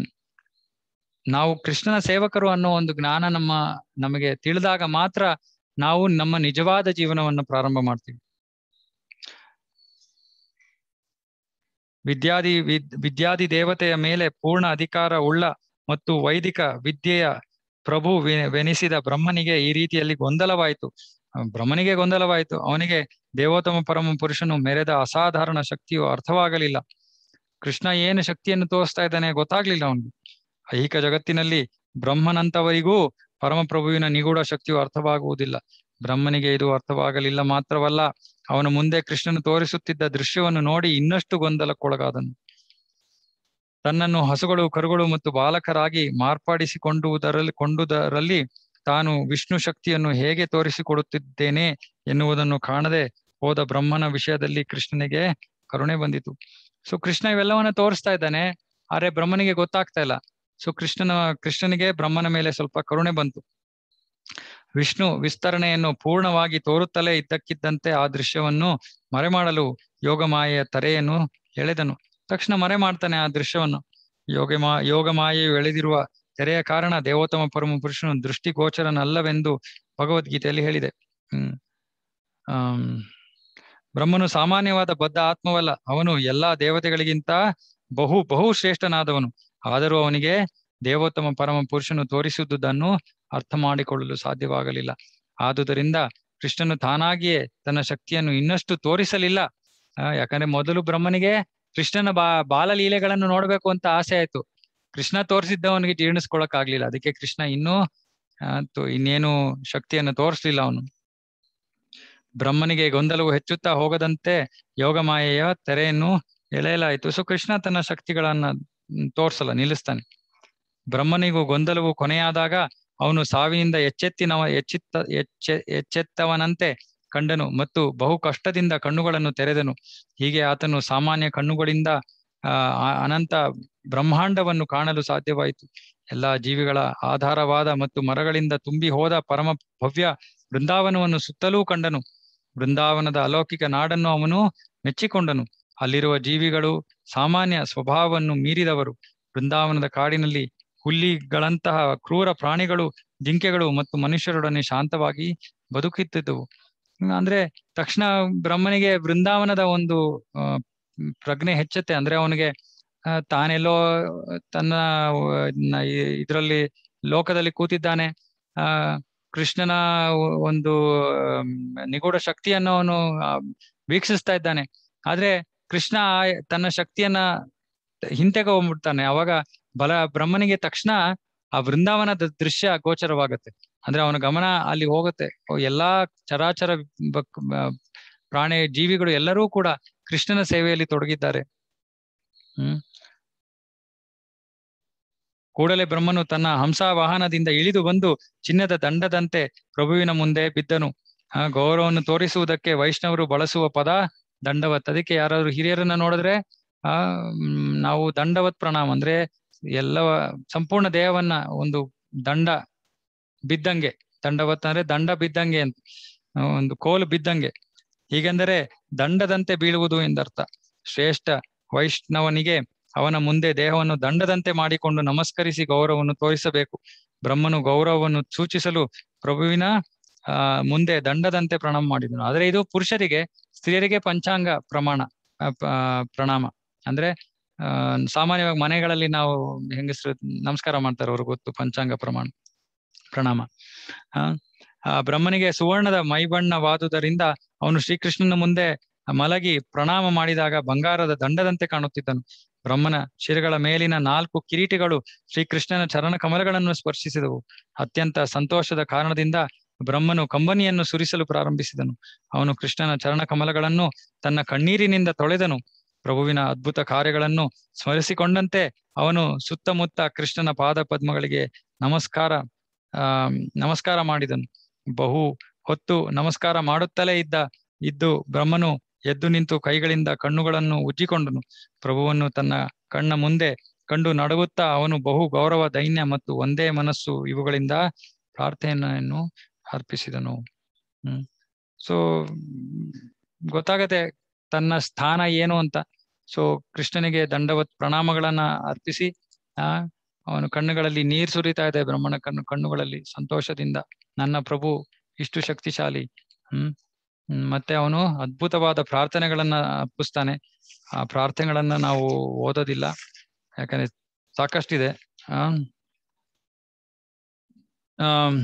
ನಾವು ಕೃಷ್ಣನ ಸೇವಕರು ಅನ್ನೋ ಒಂದು ಜ್ಞಾನ ನಮ್ಮ ನಮಗೆ ತಿಳಿದಾಗ ಮಾತ್ರ ನಾವು ನಮ್ಮ ನಿಜವಾದ ಜೀವನವನ್ನು ಪ್ರಾರಂಭ ಮಾಡ್ತೀವಿ ವಿದ್ಯಾದಿ ವಿದ್ ವಿದ್ಯಾದಿ ದೇವತೆಯ ಮೇಲೆ ಪೂರ್ಣ ಅಧಿಕಾರ ಉಳ್ಳ ಮತ್ತು ವೈದಿಕ ವಿದ್ಯೆಯ ಪ್ರಭು ವೆ- ವೆನಿಸಿದ ಬ್ರಹ್ಮನಿಗೆ ಈ ರೀತಿಯಲ್ಲಿ ಗೊಂದಲವಾಯಿತು ಆ, ಬ್ರಹ್ಮನಿಗೆ ಗೊಂದಲವಾಯಿತು ಅವನಿಗೆ ದೇವೋತ್ತಮ ಪರಮ ಪುರುಷನು ಮೆರೆದ ಅಸಾಧಾರಣ ಶಕ್ತಿಯು ಅರ್ಥವಾಗಲಿಲ್ಲ ಕೃಷ್ಣ ಏನು ಶಕ್ತಿಯನ್ನು ತೋರಿಸ್ತಾ ಇದ್ದಾನೆ ಗೊತ್ತಾಗ್ಲಿಲ್ಲ ಅವನಿಗೆ ಐಹಿಕ ಜಗತ್ತಿನಲ್ಲಿ ಬ್ರಹ್ಮನಂತವರಿಗೂ ಪರಮಪ್ರಭುವಿನ ನಿಗೂಢ ಶಕ್ತಿಯು ಅರ್ಥವಾಗುವುದಿಲ್ಲ ಬ್ರಹ್ಮನಿಗೆ ಇದು ಅರ್ಥವಾಗಲಿಲ್ಲ ಮಾತ್ರವಲ್ಲ ಅವನ ಮುಂದೆ ಕೃಷ್ಣನು ತೋರಿಸುತ್ತಿದ್ದ ದೃಶ್ಯವನ್ನು ನೋಡಿ ಇನ್ನಷ್ಟು ಗೊಂದಲಕ್ಕೊಳಗಾದನು ತನ್ನನ್ನು ಹಸುಗಳು ಕರುಗಳು ಮತ್ತು ಬಾಲಕರಾಗಿ ಮಾರ್ಪಡಿಸಿಕೊಂಡುವುದರಲ್ಲಿ ಕೊಂಡುದರಲ್ಲಿ ತಾನು ವಿಷ್ಣು ಶಕ್ತಿಯನ್ನು ಹೇಗೆ ತೋರಿಸಿಕೊಡುತ್ತಿದ್ದೇನೆ ಎನ್ನುವುದನ್ನು ಕಾಣದೆ ಹೋದ ಬ್ರಹ್ಮನ ವಿಷಯದಲ್ಲಿ ಕೃಷ್ಣನಿಗೆ ಕರುಣೆ ಬಂದಿತು ಸೊ ಕೃಷ್ಣ ಇವೆಲ್ಲವನ್ನ ತೋರಿಸ್ತಾ ಇದ್ದಾನೆ ಆದ್ರೆ ಬ್ರಹ್ಮನಿಗೆ ಗೊತ್ತಾಗ್ತಾ ಇಲ್ಲ ಸೊ ಕೃಷ್ಣನ ಕೃಷ್ಣನಿಗೆ ಬ್ರಹ್ಮನ ಮೇಲೆ ಸ್ವಲ್ಪ ಕರುಣೆ ಬಂತು ವಿಷ್ಣು ವಿಸ್ತರಣೆಯನ್ನು ಪೂರ್ಣವಾಗಿ ತೋರುತ್ತಲೇ ಇದ್ದಕ್ಕಿದ್ದಂತೆ ಆ ದೃಶ್ಯವನ್ನು ಮರೆಮಾಡಲು ಯೋಗಮಾಯೆಯ ತರೆಯನ್ನು ಎಳೆದನು ತಕ್ಷಣ ಮರೆ ಮಾಡ್ತಾನೆ ಆ ದೃಶ್ಯವನ್ನು ಯೋಗ ಮಾ ಯೋಗ ಮಾಯೆಯು ಎಳೆದಿರುವ ತೆರೆಯ ಕಾರಣ ದೇವೋತ್ತಮ ಪರಮ ಪುರುಷನು ದೃಷ್ಟಿಗೋಚರನಲ್ಲವೆಂದು ಭಗವದ್ಗೀತೆಯಲ್ಲಿ ಹೇಳಿದೆ ಹ್ಮ್ ಆಮ್, ಬ್ರಹ್ಮನು ಸಾಮಾನ್ಯವಾದ ಬದ್ಧ ಆತ್ಮವಲ್ಲ ಅವನು ಎಲ್ಲಾ ದೇವತೆಗಳಿಗಿಂತ ಬಹು ಬಹು ಶ್ರೇಷ್ಠನಾದವನು ಆದರೂ ಅವನಿಗೆ ದೇವೋತ್ತಮ ಪರಮ ಪುರುಷನು ತೋರಿಸುವುದನ್ನು ಅರ್ಥ ಮಾಡಿಕೊಳ್ಳಲು ಸಾಧ್ಯವಾಗಲಿಲ್ಲ ಆದುದರಿಂದ ಕೃಷ್ಣನು ತಾನಾಗಿಯೇ ತನ್ನ ಶಕ್ತಿಯನ್ನು ಇನ್ನಷ್ಟು ತೋರಿಸಲಿಲ್ಲ ಆ, ಯಾಕಂದ್ರೆ ಮೊದಲು ಬ್ರಹ್ಮನಿಗೆ ಕೃಷ್ಣನ ಬಾ ಬಾಲಲೀಲೆಗಳನ್ನು ನೋಡ್ಬೇಕು ಅಂತ ಆಸೆ ಆಯ್ತು ಕೃಷ್ಣ ತೋರಿಸಿದ್ದವನಿಗೆ ಜೀರ್ಣಿಸ್ಕೊಳಕ್ ಆಗ್ಲಿಲ್ಲ ಅದಕ್ಕೆ ಕೃಷ್ಣ ಇನ್ನೂ ಆ, ತೋ- ಇನ್ನೇನು ಶಕ್ತಿಯನ್ನು ತೋರಿಸ್ಲಿಲ್ಲ ಅವನು ಬ್ರಹ್ಮನಿಗೆ ಗೊಂದಲವು ಹೆಚ್ಚುತ್ತಾ ಹೋಗದಂತೆ ಯೋಗಮಾಯೆಯ ತೆರೆಯನ್ನು ಎಳೆಯಲಾಯಿತು ಸೊ ಕೃಷ್ಣ ತನ್ನ ಶಕ್ತಿಗಳನ್ನ ಮ್, ತೋರ್ಸಲ್ಲ ನಿಲ್ಲಿಸ್ತಾನೆ ಬ್ರಹ್ಮನಿಗೂ ಗೊಂದಲವು ಕೊನೆಯಾದಾಗ ಅವನು ಸಾವಿನಿಂದ ಎಚ್ಚೆತ್ತಿನವ ಎಚ್ಚಿತ್ತ ಎಚ್ಚೆ ಎಚ್ಚೆತ್ತವನಂತೆ ಕಂಡನು ಮತ್ತು ಬಹು ಕಷ್ಟದಿಂದ ಕಣ್ಣುಗಳನ್ನು ತೆರೆದನು ಹೀಗೆ ಆತನು ಸಾಮಾನ್ಯ ಕಣ್ಣುಗಳಿಂದ ಆ ಆ- ಅನಂತ ಬ್ರಹ್ಮಾಂಡವನ್ನು ಕಾಣಲು ಸಾಧ್ಯವಾಯಿತು ಎಲ್ಲಾ ಜೀವಿಗಳ ಆಧಾರವಾದ ಮತ್ತು ಮರಗಳಿಂದ ತುಂಬಿ ಹೋದ ಪರಮ ಭವ್ಯ ಬೃಂದಾವನವನ್ನು ಸುತ್ತಲೂ ಕಂಡನು ಬೃಂದಾವನದ ಅಲೌಕಿಕ ನಾಡನ್ನು ಅವನು ಮೆಚ್ಚಿಕೊಂಡನು ಅಲ್ಲಿರುವ ಜೀವಿಗಳು ಸಾಮಾನ್ಯ ಸ್ವಭಾವವನ್ನು ಮೀರಿದವರು ಬೃಂದಾವನದ ಕಾಡಿನಲ್ಲಿ ಹುಲ್ಲಿಗಳಂತಹ ಕ್ರೂರ ಪ್ರಾಣಿಗಳು ಜಿಂಕೆಗಳು ಮತ್ತು ಮನುಷ್ಯರೊಡನೆ ಶಾಂತವಾಗಿ ಬದುಕುತ್ತಿದ್ದವು ಹ್ಮ್, ಅಂದ್ರೆ ತಕ್ಷಣ ಬ್ರಹ್ಮನಿಗೆ ಬೃಂದಾವನದ ಒಂದು ಆ, ಮ್, ಪ್ರಜ್ಞೆ ಹೆಚ್ಚುತ್ತೆ ಅಂದ್ರೆ ಅವನಿಗೆ ಆ, ತಾನೆಲ್ಲೋ ತನ್ನ ಇದರಲ್ಲಿ ಲೋಕದಲ್ಲಿ ಕೂತಿದ್ದಾನೆ ಆ ಕೃಷ್ಣನ ಒಂದು ಆಮ್, ನಿಗೂಢ ಶಕ್ತಿಯನ್ನು ಅವನು ಆ, ವೀಕ್ಷಿಸ್ತಾ ಇದ್ದಾನೆ ಆದ್ರೆ ಕೃಷ್ಣ ಆ- ತನ್ನ ಶಕ್ತಿಯನ್ನ ಹಿಂತೆಗೆ ಹೋಗ್ಬಿಡ್ತಾನೆ ಅವಾಗ ಬಲ ಬ್ರಹ್ಮನಿಗೆ ತಕ್ಷಣ ಆ ಬೃಂದಾವನದ ದೃಶ್ಯ ಗೋಚರವಾಗತ್ತೆ ಅಂದ್ರೆ ಅವನ ಗಮನ ಅಲ್ಲಿ ಹೋಗುತ್ತೆ ಓ, ಎಲ್ಲಾ ಚರಾಚರ ಬಕ್- ಬ- ಪ್ರಾಣಿ ಜೀವಿಗಳು ಎಲ್ಲರೂ ಕೂಡ ಕೃಷ್ಣನ ಸೇವೆಯಲ್ಲಿ ತೊಡಗಿದ್ದಾರೆ ಹ್ಮ್ ಕೂಡಲೇ ಬ್ರಹ್ಮನು ತನ್ನ ಹಂಸ ವಾಹನದಿಂದ ಇಳಿದು ಬಂದು ಚಿನ್ನದ ದಂಡದಂತೆ ಪ್ರಭುವಿನ ಮುಂದೆ ಬಿದ್ದನು ಆ ಗೌರವವನ್ನು ತೋರಿಸುವುದಕ್ಕೆ ವೈಷ್ಣವರು ಬಳಸುವ ಪದ ದಂಡವತ್ ಅದಕ್ಕೆ ಯಾರಾದ್ರೂ ಹಿರಿಯರನ್ನ ನೋಡಿದ್ರೆ ಆ ಮ್, ನಾವು ದಂಡವತ್ ಪ್ರಣಾಮ ಅಂದ್ರೆ ಎಲ್ಲ ಸಂಪೂರ್ಣ ದೇಹವನ್ನ ಒಂದು ದಂಡ ಬಿದ್ದಂಗೆ ದಂಡವತ್ ಅಂದ್ರೆ ದಂಡ ಬಿದ್ದಂಗೆ ಅಂತ ಆ, ಒಂದು ಕೋಲು ಬಿದ್ದಂಗೆ ಹೀಗೆಂದರೆ ದಂಡದಂತೆ ಬೀಳುವುದು ಎಂದರ್ಥ ಶ್ರೇಷ್ಠ ವೈಷ್ಣವನಿಗೆ ಅವನ ಮುಂದೆ ದೇಹವನ್ನು ದಂಡದಂತೆ ಮಾಡಿಕೊಂಡು ನಮಸ್ಕರಿಸಿ ಗೌರವವನ್ನು ತೋರಿಸಬೇಕು ಬ್ರಹ್ಮನು ಗೌರವವನ್ನು ಸೂಚಿಸಲು ಪ್ರಭುವಿನ ಆ ಮುಂದೆ ದಂಡದಂತೆ ಪ್ರಣಾಮ ಮಾಡಿದನು ಆದ್ರೆ ಇದು ಪುರುಷರಿಗೆ ಸ್ತ್ರೀಯರಿಗೆ ಪಂಚಾಂಗ ಪ್ರಮಾಣ ಆ, ಪ- ಪ್ರಣಾಮ ಅಂದ್ರೆ ಆ ಸಾಮಾನ್ಯವಾಗಿ ಮನೆಗಳಲ್ಲಿ ನಾವು ಹೆಂಗಸರು ನಮಸ್ಕಾರ ಮಾಡ್ತಾರೆ ಅವ್ರಿಗೆ ಗೊತ್ತು ಪಂಚಾಂಗ ಪ್ರಮಾಣ ಪ್ರಣಾಮ ಆ ಆ ಬ್ರಹ್ಮನಿಗೆ ಸುವರ್ಣದ ಮೈಬಣ್ಣವಾದುದರಿಂದ ಅವನು ಶ್ರೀಕೃಷ್ಣನ ಮುಂದೆ ಮಲಗಿ ಪ್ರಣಾಮ ಮಾಡಿದಾಗ ಬಂಗಾರದ ದಂಡದಂತೆ ಕಾಣುತ್ತಿದ್ದನು ಬ್ರಹ್ಮನ ಶಿರಗಳ ಮೇಲಿನ ನಾಲ್ಕು ಕಿರೀಟಿಗಳು ಶ್ರೀಕೃಷ್ಣನ ಚರಣ ಕಮಲಗಳನ್ನು ಸ್ಪರ್ಶಿಸಿದವು ಅತ್ಯಂತ ಸಂತೋಷದ ಕಾರಣದಿಂದ ಬ್ರಹ್ಮನು ಕಂಬನಿಯನ್ನು ಸುರಿಸಲು ಪ್ರಾರಂಭಿಸಿದನು ಅವನು ಕೃಷ್ಣನ ಚರಣ ಕಮಲಗಳನ್ನು ತನ್ನ ಕಣ್ಣೀರಿನಿಂದ ತೊಳೆದನು ಪ್ರಭುವಿನ ಅದ್ಭುತ ಕಾರ್ಯಗಳನ್ನು ಸ್ಮರಿಸಿಕೊಂಡಂತೆ ಅವನು ಸುತ್ತಮುತ್ತ ಕೃಷ್ಣನ ಪಾದ ಪದ್ಮಗಳಿಗೆ ನಮಸ್ಕಾರ ಆ ನಮಸ್ಕಾರ ಮಾಡಿದನು ಬಹು ಹೊತ್ತು ನಮಸ್ಕಾರ ಮಾಡುತ್ತಲೇ ಇದ್ದ ಇದ್ದು ಬ್ರಹ್ಮನು ಎದ್ದು ನಿಂತು ಕೈಗಳಿಂದ ಕಣ್ಣುಗಳನ್ನು ಉಜ್ಜಿಕೊಂಡನು ಪ್ರಭುವನ್ನು ತನ್ನ ಕಣ್ಣ ಮುಂದೆ ಕಂಡು ನಡುಗುತ್ತಾ ಅವನು ಬಹು ಗೌರವ ದೈನ್ಯ ಮತ್ತು ಒಂದೇ ಮನಸ್ಸು ಇವುಗಳಿಂದ ಪ್ರಾರ್ಥನೆಯನ್ನು ಅರ್ಪಿಸಿದನು ಹ್ಮ್ ಸೊ ಗೊತ್ತಾಗತ್ತೆ ತನ್ನ ಸ್ಥಾನ ಏನು ಅಂತ ಸೊ ಕೃಷ್ಣನಿಗೆ ದಂಡವತ್ ಪ್ರಣಾಮಗಳನ್ನ ಅರ್ಪಿಸಿ ಆ ಅವನು ಕಣ್ಣುಗಳಲ್ಲಿ ನೀರ್ ಸುರಿತಾ ಇದೆ ಬ್ರಹ್ಮಣ ಕಣ್ಣು ಕಣ್ಣುಗಳಲ್ಲಿ ಸಂತೋಷದಿಂದ ನನ್ನ ಪ್ರಭು ಇಷ್ಟು ಶಕ್ತಿಶಾಲಿ ಹ್ಮ್ ಹ್ಮ್, ಮತ್ತೆ ಅವನು ಅದ್ಭುತವಾದ ಪ್ರಾರ್ಥನೆಗಳನ್ನ ಅರ್ಪಿಸ್ತಾನೆ ಆ ಪ್ರಾರ್ಥನೆಗಳನ್ನ ನಾವು ಓದೋದಿಲ್ಲ ಯಾಕಂದ್ರೆ ಸಾಕಷ್ಟಿದೆ ಆ ಆಮ್,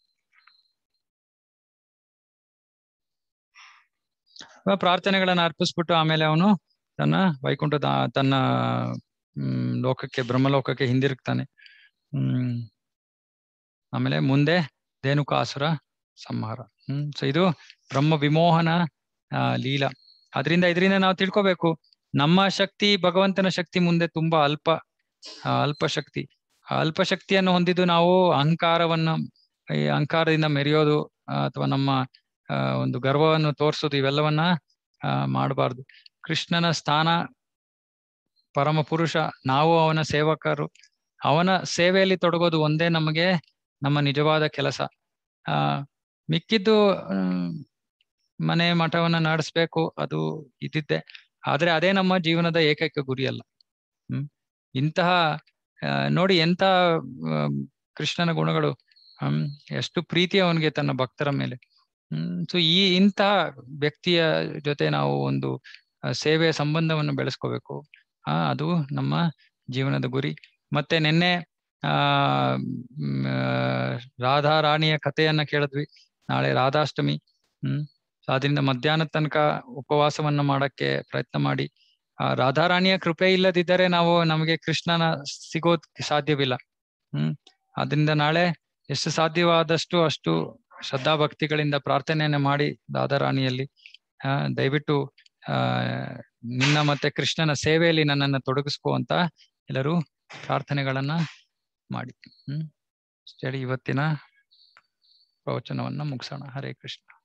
ಆ ಪ್ರಾರ್ಥನೆಗಳನ್ನ ಅರ್ಪಿಸ್ಬಿಟ್ಟು ಆಮೇಲೆ ಅವನು ತನ್ನ ವೈಕುಂಠದ ತನ್ನ ಹ್ಮ್ ಲೋಕಕ್ಕೆ ಬ್ರಹ್ಮಲೋಕಕ್ಕೆ ಹಿಂದಿರುಗ್ತಾನೆ ಹ್ಮ್ ಆಮೇಲೆ ಮುಂದೆ ಧೇನುಕಾಸುರ ಸಂಹಾರ ಹ್ಮ್ ಸೊ ಇದು ಬ್ರಹ್ಮ ವಿಮೋಹನ ಆ ಲೀಲಾ ಅದರಿಂದ ಇದರಿಂದ ನಾವು ತಿಳ್ಕೊಬೇಕು ನಮ್ಮ ಶಕ್ತಿ ಭಗವಂತನ ಶಕ್ತಿ ಮುಂದೆ ತುಂಬಾ ಅಲ್ಪ ಆ, ಅಲ್ಪ ಶಕ್ತಿ ಆ ಅಲ್ಪ ಶಕ್ತಿಯನ್ನು ಹೊಂದಿದ್ದು ನಾವು ಅಹಂಕಾರವನ್ನ ಈ ಅಹಂಕಾರದಿಂದ ಮೆರೆಯೋದು ಅಥವಾ ನಮ್ಮ ಆ, ಒಂದು ಗರ್ವವನ್ನು ತೋರಿಸೋದು ಇವೆಲ್ಲವನ್ನ ಆ ಮಾಡಬಾರ್ದು ಕೃಷ್ಣನ ಸ್ಥಾನ ಪರಮ ಪುರುಷ ನಾವು ಅವನ ಸೇವಕರು ಅವನ ಸೇವೆಯಲ್ಲಿ ತೊಡಗೋದು ಒಂದೇ ನಮಗೆ ನಮ್ಮ ನಿಜವಾದ ಕೆಲಸ ಆ ಮಿಕ್ಕಿದ್ದು ಹ್ಮ್, ಮನೆ ಮಠವನ್ನ ನಡೆಸ್ಬೇಕು ಅದು ಇದ್ದಿದ್ದೆ ಆದ್ರೆ ಅದೇ ನಮ್ಮ ಜೀವನದ ಏಕೈಕ ಗುರಿ ಅಲ್ಲ ಹ್ಮ್ ಇಂತಹ ಆ, ನೋಡಿ ಎಂತ ಆಮ್, ಕೃಷ್ಣನ ಗುಣಗಳು ಹ್ಮ್ ಎಷ್ಟು ಪ್ರೀತಿ ಅವನಿಗೆ ತನ್ನ ಭಕ್ತರ ಮೇಲೆ ಹ್ಮ್ ಸೊ ಈ ಇಂತಹ ವ್ಯಕ್ತಿಯ ಜೊತೆ ನಾವು ಒಂದು ಆ, ಸೇವೆಯ ಸಂಬಂಧವನ್ನು ಬೆಳೆಸ್ಕೋಬೇಕು ಆ ಅದು ನಮ್ಮ ಜೀವನದ ಗುರಿ ಮತ್ತೆ ನಿನ್ನೆ ಆ ಮ್, ಆ, ರಾಧಾ ರಾಣಿಯ ಕಥೆಯನ್ನ ಕೇಳಿದ್ವಿ ನಾಳೆ ರಾಧಾಷ್ಟಮಿ ಹ್ಮ್ ಸೊ ಅದರಿಂದ ಮಧ್ಯಾಹ್ನದ ತನಕ ಉಪವಾಸವನ್ನ ಮಾಡಕ್ಕೆ ಪ್ರಯತ್ನ ಮಾಡಿ ಆ ರಾಧಾರಾಣಿಯ ಕೃಪೆ ಇಲ್ಲದಿದ್ದರೆ ನಾವು ನಮಗೆ ಕೃಷ್ಣನ ಸಿಗೋದ್ ಸಾಧ್ಯವಿಲ್ಲ ಹ್ಮ್ ಅದರಿಂದ ನಾಳೆ ಎಷ್ಟು ಸಾಧ್ಯವಾದಷ್ಟು ಅಷ್ಟು ಶ್ರದ್ಧಾ ಭಕ್ತಿಗಳಿಂದ ಪ್ರಾರ್ಥನೆಯನ್ನ ಮಾಡಿ ರಾಧಾರಾಣಿಯಲ್ಲಿ ಆ ದಯವಿಟ್ಟು ಆ ನಿನ್ನ ಮತ್ತೆ ಕೃಷ್ಣನ ಸೇವೆಯಲ್ಲಿ ನನ್ನನ್ನು ತೊಡಗಿಸ್ಕೋ ಅಂತ ಎಲ್ಲರೂ ಪ್ರಾರ್ಥನೆಗಳನ್ನ ಮಾಡಿ ಹ್ಮ್ ಅಷ್ಟೇ ಹೇಳಿ ಇವತ್ತಿನ ಪ್ರವಚನವನ್ನ ಮುಗಿಸೋಣ ಹರೇ ಕೃಷ್ಣ